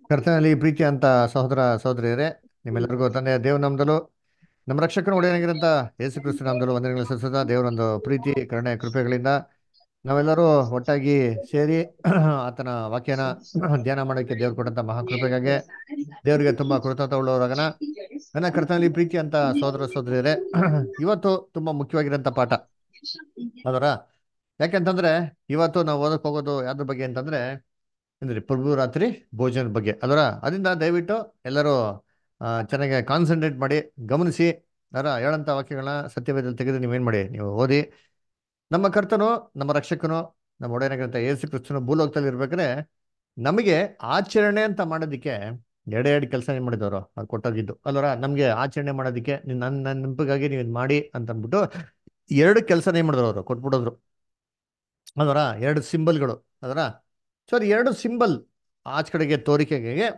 ಕರ್ತನಲ್ಲಿ ಪ್ರೀತಿ ಅಂತ ಸಹೋದರ ಸಹೋದರಿಯರೇ ನಿಮ್ಮೆಲ್ಲರಿಗೂ ತಂದೆಯ ದೇವ ನಾಮದಲ್ಲೂ ನಮ್ಮ ರಕ್ಷಕನ ಒಡೆಯನಾಗಿರಂತ ಯೇಸು ಕ್ರಿಸ್ತು ನಾಮದಲ್ಲೂ ವಂದನೆಗಳು ಸಲ್ಲಿಸುತ್ತಾ ದೇವರೊಂದು ಪ್ರೀತಿ ಕರುಣೆ ಕೃಪೆಗಳಿಂದ ನಾವೆಲ್ಲರೂ ಒಟ್ಟಾಗಿ ಸೇರಿ ಆತನ ವಾಕ್ಯನ ಧ್ಯಾನ ಮಾಡೋಕ್ಕೆ ದೇವ್ರು ಕೊಟ್ಟಂತ ಮಹಾಕೃಪೆಗಾಗಿ ದೇವರಿಗೆ ತುಂಬಾ ಕೃತಜ್ಞತ ಉಳ್ಳವರಾಗನ ನನ್ನ ಕರ್ತನಲ್ಲಿ ಪ್ರೀತಿ ಅಂತ ಸಹೋದರ ಸಹೋದರಿಯರೇ ಇವತ್ತು ತುಂಬಾ ಮುಖ್ಯವಾಗಿರೋಂಥ ಪಾಠ ಅದರ ಯಾಕೆಂತಂದ್ರೆ ಇವತ್ತು ನಾವು ಓದಕ್ ಹೋಗೋದು ಯಾವ್ದ್ರ ಬಗ್ಗೆ ಅಂತಂದ್ರೆ ಅಂದ್ರೆ ಪ್ರಭು ರಾತ್ರಿ ಭೋಜನದ ಬಗ್ಗೆ ಅದರ ಅದರಿಂದ ದಯವಿಟ್ಟು ಎಲ್ಲರೂ ಆ, ಚೆನ್ನಾಗಿ ಕಾನ್ಸಂಟ್ರೇಟ್ ಮಾಡಿ ಗಮನಿಸಿ ಅದರ ಹೇಳಂತ ವಾಕ್ಯಗಳನ್ನ ಸತ್ಯವೇದಲ್ಲಿ ತೆಗೆದು ನೀವೇನ್ ಮಾಡಿ ನೀವು ಓದಿ ನಮ್ಮ ಕರ್ತನು ನಮ್ಮ ರಕ್ಷಕನು ನಮ್ಮ ಒಡೆಯನಾಗಿರಂತ ಯೇಸು ಕ್ರಿಸ್ತನು ಭೂಲೋಕದಲ್ಲಿ ಇರ್ಬೇಕಾದ್ರೆ ನಮಗೆ ಆಚರಣೆ ಅಂತ ಮಾಡೋದಕ್ಕೆ ಎರಡೇ ಎರಡು ಕೆಲಸ ಏನ್ ಮಾಡಿದವರು ಅವ್ರು ಕೊಟ್ಟೋಗಿದ್ದು ಅಲ್ವರ ನಮ್ಗೆ ಆಚರಣೆ ಮಾಡೋದಕ್ಕೆ ನೀನ್ ನನ್ನ ನನ್ನ ನೆನಪಿಗಾಗಿ ನೀವು ಇದ್ ಮಾಡಿ ಅಂತ ಅಂದ್ಬಿಟ್ಟು ಎರಡು ಕೆಲಸ ಏನ್ ಮಾಡಿದ್ರು ಅವರು ಕೊಟ್ಬಿಡೋದ್ರು ಅದರ ಎರಡು ಸಿಂಬಲ್ಗಳು ಅದರ ಸೊ ಅದು ಎರಡು ಸಿಂಬಲ್ ಆಚ ಕಡೆಗೆ ತೋರಿಕೆಗೆ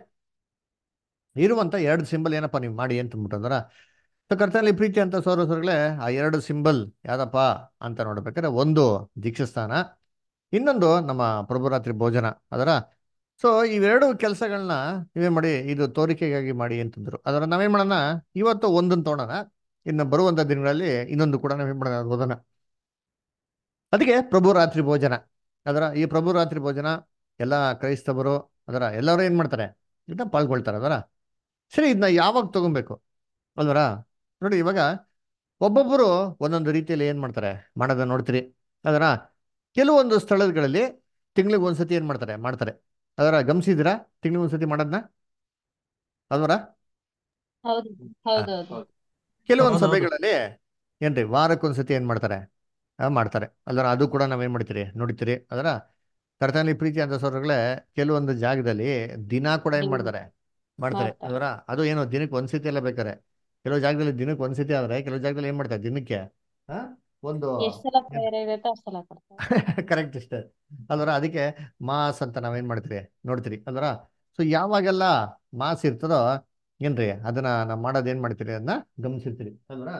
ಇರುವಂತ ಎರಡು ಸಿಂಬಲ್ ಏನಪ್ಪ ನೀವು ಮಾಡಿ ಅಂತ ಅಂದ್ಬಿಟ್ಟಂದ್ರ ಸೊ ಕರ್ತನಲ್ಲಿ ಪ್ರೀತಿ ಅಂತ ಸೌರ ಸೌರಗಳೇ ಆ ಎರಡು ಸಿಂಬಲ್ ಯಾವ್ದಪ್ಪ ಅಂತ ನೋಡ್ಬೇಕಾದ್ರೆ ಒಂದು ದೀಕ್ಷಾಸ್ಥಾನ ಇನ್ನೊಂದು ನಮ್ಮ ಪ್ರಭುರಾತ್ರಿ ಭೋಜನ ಅದರ ಸೊ ಇವೆರಡು ಕೆಲಸಗಳನ್ನ ನೀವೇನ್ ಮಾಡಿ ಇದು ತೋರಿಕೆಗಾಗಿ ಮಾಡಿ ಅಂತಂದ್ರು ಅದರ ನಾವೇನ್ ಮಾಡೋಣ ಇವತ್ತು ಒಂದನ್ನು ತೊಗೊಳೋಣ ಇನ್ನು ಬರುವಂತ ದಿನಗಳಲ್ಲಿ ಇನ್ನೊಂದು ಕೂಡ ನಾವೇನ್ ಮಾಡೋಣ ಓದೋಣ ಅದಕ್ಕೆ ಪ್ರಭು ರಾತ್ರಿ ಭೋಜನ ಅದರ ಈ ಪ್ರಭು ರಾತ್ರಿ ಭೋಜನ ಎಲ್ಲ ಕ್ರೈಸ್ತವರು ಅದರ ಎಲ್ಲರೂ ಏನ್ ಮಾಡ್ತಾರೆ ಇದನ್ನ ಪಾಲ್ಗೊಳ್ತಾರೆ ಅದರ ಸರಿ ಇದನ್ನ ಯಾವಾಗ ತಗೊಬೇಕು ಅಲ್ವರ ನೋಡಿ ಇವಾಗ ಒಬ್ಬೊಬ್ಬರು ಒಂದೊಂದು ರೀತಿಯಲ್ಲಿ ಏನ್ ಮಾಡ್ತಾರೆ ಮಾಡೋದನ್ನ ನೋಡ್ತೀರಿ ಅದರ ಕೆಲವೊಂದು ಸ್ಥಳಗಳಲ್ಲಿ ತಿಂಗಳಿಗೆ ಒಂದ್ಸತಿ ಏನ್ ಮಾಡ್ತಾರೆ ಮಾಡ್ತಾರೆ ಅದರ ಗಮನಿಸಿದಿರಾ ತಿಂಗಳಿಗೆ ಒಂದ್ಸತಿ ಮಾಡೋದನ್ನ ಅಲ್ವರ ಹೌದು ಹೌದೌದು ಕೆಲವೊಂದು ಹೌದೌದು. ಸಭೆಗಳಲ್ಲಿ ಏನ್ರಿ ವಾರಕ್ಕೊಂದ್ಸತಿ ಏನ್ ಮಾಡ್ತಾರೆ ಆ, ಮಾಡ್ತಾರೆ ಅಲ್ವರ ಅದು ಕೂಡ ನಾವೇನ್ ಮಾಡ್ತೀರಿ ನೋಡ್ತೀರಿ ಅದರ ಕರ್ತನಲ್ಲಿ ಪ್ರೀತಿ ಅಂತ ಸೋದರಗಳೇ ಕೆಲವೊಂದು ಜಾಗದಲ್ಲಿ ದಿನ ಕೂಡ ಏನ್ ಹ್ಮ್. ಮಾಡ್ತಾರೆ ಮಾಡ್ತಾರೆ ಮಾಡ್ತಾರೆ. ಅಲ್ವರ ಅದು ಏನು ದಿನಕ್ಕೆ ಒಂದ್ಸತಿ ಎಲ್ಲ ಬೇಕಾರೆ ಕೆಲವು ಜಾಗದಲ್ಲಿ ದಿನಕ್ಕೆ ಒಂದ್ಸತಿ ಆದ್ರೆ ಕೆಲವು ಜಾಗದಲ್ಲಿ ಏನ್ ಮಾಡ್ತಾರೆ ದಿನಕ್ಕೆ ಆ, ಒಂದು ಎಷ್ಟ್ ಸಲ ಪ್ರೇಯರ್ ಇರುತ್ತೆ ಅಷ್ಟ್ ಸಲ ಕೊಡ್ತಾರೆ ಕರೆಕ್ಟ್ ಇಷ್ಟೇ ಅಲ್ವರ ಅದಕ್ಕೆ ಮಾಸ್ ಅಂತ ನಾವೇನ್ ಮಾಡ್ತೀರಿ ನೋಡ್ತೀರಿ ಅಲ್ವರ ಸೊ ಯಾವಾಗೆಲ್ಲ ಮಾಸ್ ಇರ್ತದೋ ಏನ್ರಿ ಅದನ್ನ ನಾವು ಮಾಡೋದ್ ಏನ್ ಮಾಡ್ತೀರಿ ಅದನ್ನ ಗಮನಿಸಿರ್ತೀರಿ ಅಲ್ವರ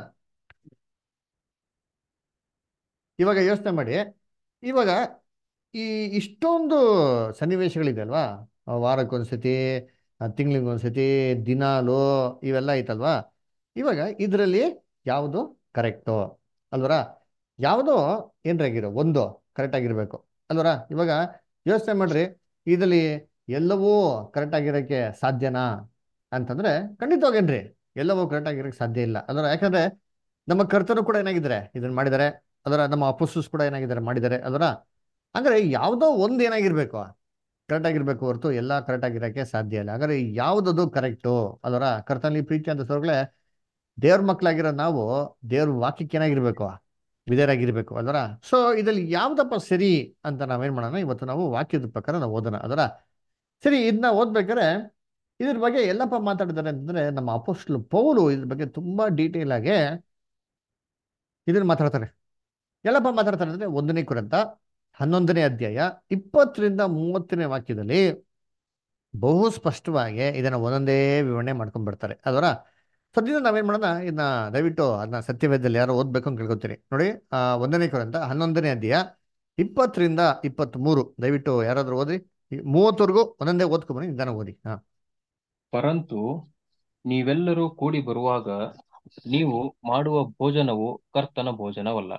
ಇವಾಗ ಯೋಚನೆ ಮಾಡಿ ಇವಾಗ ಈ ಇಷ್ಟೊಂದು ಸನ್ನಿವೇಶಗಳಿದೆ ಅಲ್ವಾ ಆ, ವಾರಕ್ಕೊಂದ್ಸತಿ ಆ, ತಿಂಗ್ಳಿಗೊಂದ್ಸತಿ ದಿನಾಲು ಇವೆಲ್ಲ ಐತಲ್ವಾ ಇವಾಗ ಇದರಲ್ಲಿ ಯಾವುದು ಕರೆಕ್ಟು ಅಲ್ವರ ಯಾವುದೋ ಏನ್ರಾಗಿರೋ ಒಂದು ಕರೆಕ್ಟ್ ಆಗಿರ್ಬೇಕು ಅಲ್ವರ ಇವಾಗ ಯೋಚನೆ ಮಾಡ್ರಿ ಇದರಲ್ಲಿ ಎಲ್ಲವೂ ಕರೆಕ್ಟ್ ಆಗಿರೋಕ್ಕೆ ಸಾಧ್ಯನಾ ಅಂತಂದ್ರೆ ಖಂಡಿತವಾಗೇನ್ರಿ ಎಲ್ಲವೂ ಕರೆಕ್ಟ್ ಆಗಿರೋಕ್ಕೆ ಸಾಧ್ಯ ಇಲ್ಲ ಅಲ್ವರ ಯಾಕಂದ್ರೆ ನಮ್ಮ ಕರ್ತರು ಕೂಡ ಏನಾಗಿದ್ದಾರೆ ಇದನ್ನ ಮಾಡಿದ್ದಾರೆ ಅದರ ನಮ್ಮ ಅಪೋಸ್ಟಲ್ಸ್ ಕೂಡ ಏನಾಗಿದ್ದಾರೆ ಮಾಡಿದ್ದಾರೆ ಅದರ ಅಂದ್ರೆ ಯಾವುದೋ ಒಂದು ಏನಾಗಿರ್ಬೇಕು ಕರೆಕ್ಟ್ ಆಗಿರ್ಬೇಕು ಹೊರತು ಎಲ್ಲ ಕರೆಕ್ಟ್ ಆಗಿರೋಕ್ಕೆ ಸಾಧ್ಯ ಇಲ್ಲ ಹಾಗಾದ್ರೆ ಯಾವುದದು ಕರೆಕ್ಟು ಅದರ ಕರ್ತನಲ್ಲಿ ಪ್ರೀತಿ ಅಂತ ಸೋರ್ಗಳೇ ದೇವ್ರ ಮಕ್ಕಳಾಗಿರೋ ನಾವು ದೇವ್ರ ವಾಕ್ಯಕ್ಕೆ ಏನಾಗಿರ್ಬೇಕು ವಿಧೇಯರಾಗಿರ್ಬೇಕು ಅದರ ಸೊ ಇದ್ರಲ್ಲಿ ಯಾವ್ದಪ್ಪ ಸರಿ ಅಂತ ನಾವೇನ್ ಮಾಡೋಣ ಇವತ್ತು ನಾವು ವಾಕ್ಯದ ಪ್ರಕಾರ ನಾವು ಓದೋಣ ಅದರ ಸರಿ ಇದನ್ನ ಓದ್ಬೇಕಾದ್ರೆ ಇದ್ರ ಬಗ್ಗೆ ಎಲ್ಲಪ್ಪ ಮಾತಾಡಿದ್ದಾರೆ ಅಂತಂದ್ರೆ ನಮ್ಮ ಅಪೋಸ್ಟ್ಲು ಪೌಲು ಇದ್ರ ಬಗ್ಗೆ ತುಂಬಾ ಡೀಟೇಲ್ ಆಗಿ ಇದನ್ನ ಮಾತಾಡ್ತಾರೆ ಎಲ್ಲಪ್ಪ ಮಾತಾಡ್ತಾರೆ ಅಂದ್ರೆ ಒಂದನೇ ಕುರಿತ ಹನ್ನೊಂದನೇ ಅಧ್ಯಾಯ ಇಪ್ಪತ್ತರಿಂದ ಮೂವತ್ತನೇ ವಾಕ್ಯದಲ್ಲಿ ಬಹು ಸ್ಪಷ್ಟವಾಗಿ ಇದನ್ನ ಒಂದೊಂದೇ ವಿವರಣೆ ಮಾಡ್ಕೊಂಡ್ ಬರ್ತಾರೆ ಅದರ ಸದ್ಯದ ನಾವೇನ್ ಮಾಡೋಣ ಇದನ್ನ ದಯವಿಟ್ಟು ಅದನ್ನ ಸತ್ಯವೇದದಲ್ಲಿ ಯಾರೋ ಓದ್ಬೇಕು ಅಂತ ಕೇಳ್ಕೊತೀರಿ ನೋಡಿ ಆ ಒಂದನೇ ಕುರಿತ ಹನ್ನೊಂದನೇ ಅಧ್ಯಾಯ ಇಪ್ಪತ್ತರಿಂದ ಇಪ್ಪತ್ತ್ ಮೂರು ದಯವಿಟ್ಟು ಯಾರಾದ್ರೂ ಓದಿ ಈ ಮೂವತ್ತವರೆಗೂ ಒಂದೊಂದೇ ಓದ್ಕೊಂಬನಿ ನಿಧಾನ ಓದಿ ಹಾ ಪರಂತು ನೀವೆಲ್ಲರೂ ಕೂಡಿ ಬರುವಾಗ ನೀವು ಮಾಡುವ ಭೋಜನವು ಕರ್ತನ ಭೋಜನವಲ್ಲ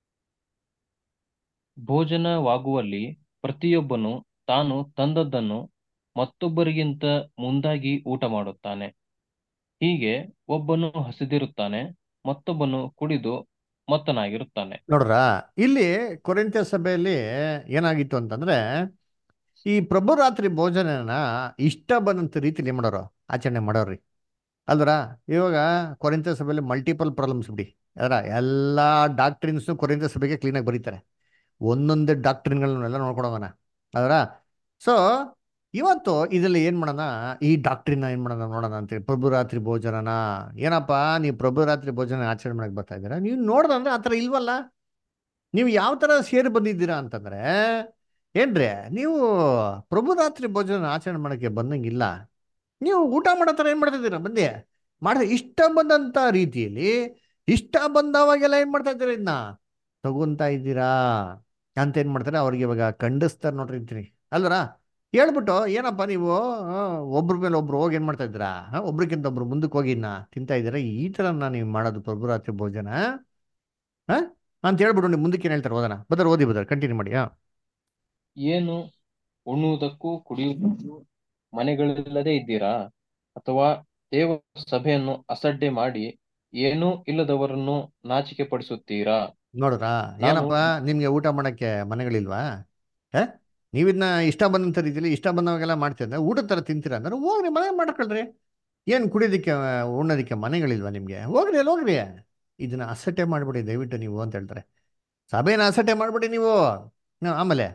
ಭೋಜನವಾಗುವಲ್ಲಿ ಪ್ರತಿಯೊಬ್ಬನು ತಾನು ತಂದದ್ದನ್ನು ಮತ್ತೊಬ್ಬರಿಗಿಂತ ಮುಂದಾಗಿ ಊಟ ಮಾಡುತ್ತಾನೆ ಹೀಗೆ ಒಬ್ಬನು ಹಸಿದಿರುತ್ತಾನೆ ಮತ್ತೊಬ್ಬನು ಕುಡಿದು ಮತ್ತನಾಗಿರುತ್ತಾನೆ ನೋಡ್ರ ಇಲ್ಲಿ ಕೊರಿಂಥ ಸಭೆಯಲ್ಲಿ ಏನಾಗಿತ್ತು ಅಂತಂದ್ರೆ ಈ ಪ್ರಭು ರಾತ್ರಿ ಭೋಜನನ ಇಷ್ಟ ಬಂದಂತ ರೀತಿಲಿ ಏನ್ ಮಾಡೋರು ಆಚರಣೆ ಮಾಡೋರ್ರಿ ಅಲ್ವರ ಇವಾಗ ಕೊರಿಂಥ ಸಭೆಯಲ್ಲಿ ಮಲ್ಟಿಪಲ್ ಪ್ರಾಬ್ಲಮ್ಸ್ ಬಿಡಿ ಅದರ ಎಲ್ಲಾ ಡಾಕ್ಟ್ರಿನ್ಸ್ ಕೊರಿಂಥ ಸಭೆಗೆ ಕ್ಲೀನಾಗಿ ಬರೀತಾರೆ ಒಂದೊಂದೇ ಡಾಕ್ಟ್ರಿನ್ಗಳನ್ನೆಲ್ಲ ನೋಡ್ಕೊಳೋಣ ಅದರ ಸೊ ಇವತ್ತು ಇದರಲ್ಲಿ ಏನ್ ಮಾಡೋಣ ಈ ಡಾಕ್ಟ್ರಿನ ಏನ್ ಮಾಡೋಣ ನೋಡೋಣ ಅಂತೇಳಿ ಪ್ರಭು ರಾತ್ರಿ ಭೋಜನನ ಏನಪ್ಪ ನೀವು ಪ್ರಭು ರಾತ್ರಿ ಭೋಜನ ಆಚರಣೆ ಮಾಡಕ್ ಬರ್ತಾ ಇದ್ದೀರಾ ನೀವು ನೋಡ್ದಂದ್ರೆ ಆ ಥರ ಇಲ್ವಲ್ಲ ನೀವು ಯಾವ ಥರ ಸೇರಿ ಬಂದಿದ್ದೀರಾ ಅಂತಂದ್ರೆ ಏನ್ರಿ ನೀವು ಪ್ರಭು ರಾತ್ರಿ ಭೋಜನ ಆಚರಣೆ ಮಾಡಕ್ಕೆ ಬಂದಂಗಿಲ್ಲ ನೀವು ಊಟ ಮಾಡೋ ಥರ ಏನ್ ಮಾಡ್ತಾ ಇದ್ದೀರಾ ಬಂದಿ ಮಾಡ ಇಷ್ಟ ಬಂದಂತ ರೀತಿಯಲ್ಲಿ ಇಷ್ಟ ಬಂದವಾಗೆಲ್ಲ ಏನ್ ಮಾಡ್ತಾ ಇದ್ದೀರಾ ಇದನ್ನ ತಗೊಂತಾ ಇದ್ದೀರಾ ಅಂತ ಏನ್ ಮಾಡ್ತಾರೆ ಅವ್ರಿಗೆ ಇವಾಗ ಖಂಡಿಸ್ತಾರೆ ನೋಡ್ರಿ ಅಂತೀನಿ ಅಲ್ವರ ಹೇಳ್ಬಿಟ್ಟು ಏನಪ್ಪ ನೀವು ಆ, ಒಬ್ರ ಮೇಲೆ ಒಬ್ರು ಹೋಗಿ ಏನ್ ಮಾಡ್ತಾ ಇದ್ದೀರಾ ಆ, ಒಬ್ರಿಗಿಂತ ಒಬ್ರು ಮುಂದಕ್ಕೆ ಹೋಗಿ ಇನ್ನ ತಿಂತಾ ಇದ್ದೀರಾ ಈ ತರ ನೀವು ಮಾಡೋದು ಪ್ರಭುರಾತ್ರಿ ಭೋಜನ ಹಾ ಅಂತ ಹೇಳ್ಬಿಟ್ಟು ನೀವು ಮುಂದಕ್ಕೆ ಏನ್ ಹೇಳ್ತಾರೆ ಓದೋಣ ಬದರ್ ಓದಿ ಬದರ್ ಕಂಟಿನ್ಯೂ ಮಾಡಿ ಹಾ ಏನು ಉಣ್ಣುವುದಕ್ಕೂ ಕುಡಿಯುವುದಕ್ಕೂ ಮನೆಗಳಿಲ್ಲದೆ ಇದ್ದೀರಾ ಅಥವಾ ದೇವರ ಸಭೆಯನ್ನು ಅಸಡ್ಡೆ ಮಾಡಿ ಏನೂ ಇಲ್ಲದವರನ್ನು ನಾಚಿಕೆ ಪಡಿಸುತ್ತೀರಾ ನೋಡ್ರಾ ನಾನು ಏನಪ್ಪ ನಿಮ್ಗೆ ಊಟ ಮಾಡಕ್ಕೆ ಮನೆಗಳಿಲ್ವಾ ಹಾ ನೀವಿದ್ನ ಇಷ್ಟ ಬಂದಂತ ರೀತಿಯಲ್ಲಿ ಇಷ್ಟ ಬಂದವಾಗೆಲ್ಲ ಮಾಡ್ತೀರ ಊಟ ತರ ತಿಂತೀರಾ ಅಂದ್ರೆ ಹೋಗ್ರಿ ಮನೆ ಮಾಡ್ಕೊಳ್ರಿ ಏನ್ ಕುಡಿಯೋದಕ್ಕೆ ಆ, ಉಣ್ಣೋದಕ್ಕೆ ಮನೆಗಳಿಲ್ವಾ ನಿಮ್ಗೆ ಹೋಗ್ರಿ ಅಲ್ಲಿ ಹೋಗ್ರಿ ಇದನ್ನ ಅಸಟ್ಟೆ ಮಾಡ್ಬಿಡಿ ದಯವಿಟ್ಟು ನೀವು ಅಂತ ಹೇಳ್ತಾರೆ ಸಭೆನ ಅಸಟ್ಟೆ ಮಾಡ್ಬಿಡಿ ನೀವು ಹ್ಮ್, ಆಮೇಲೆ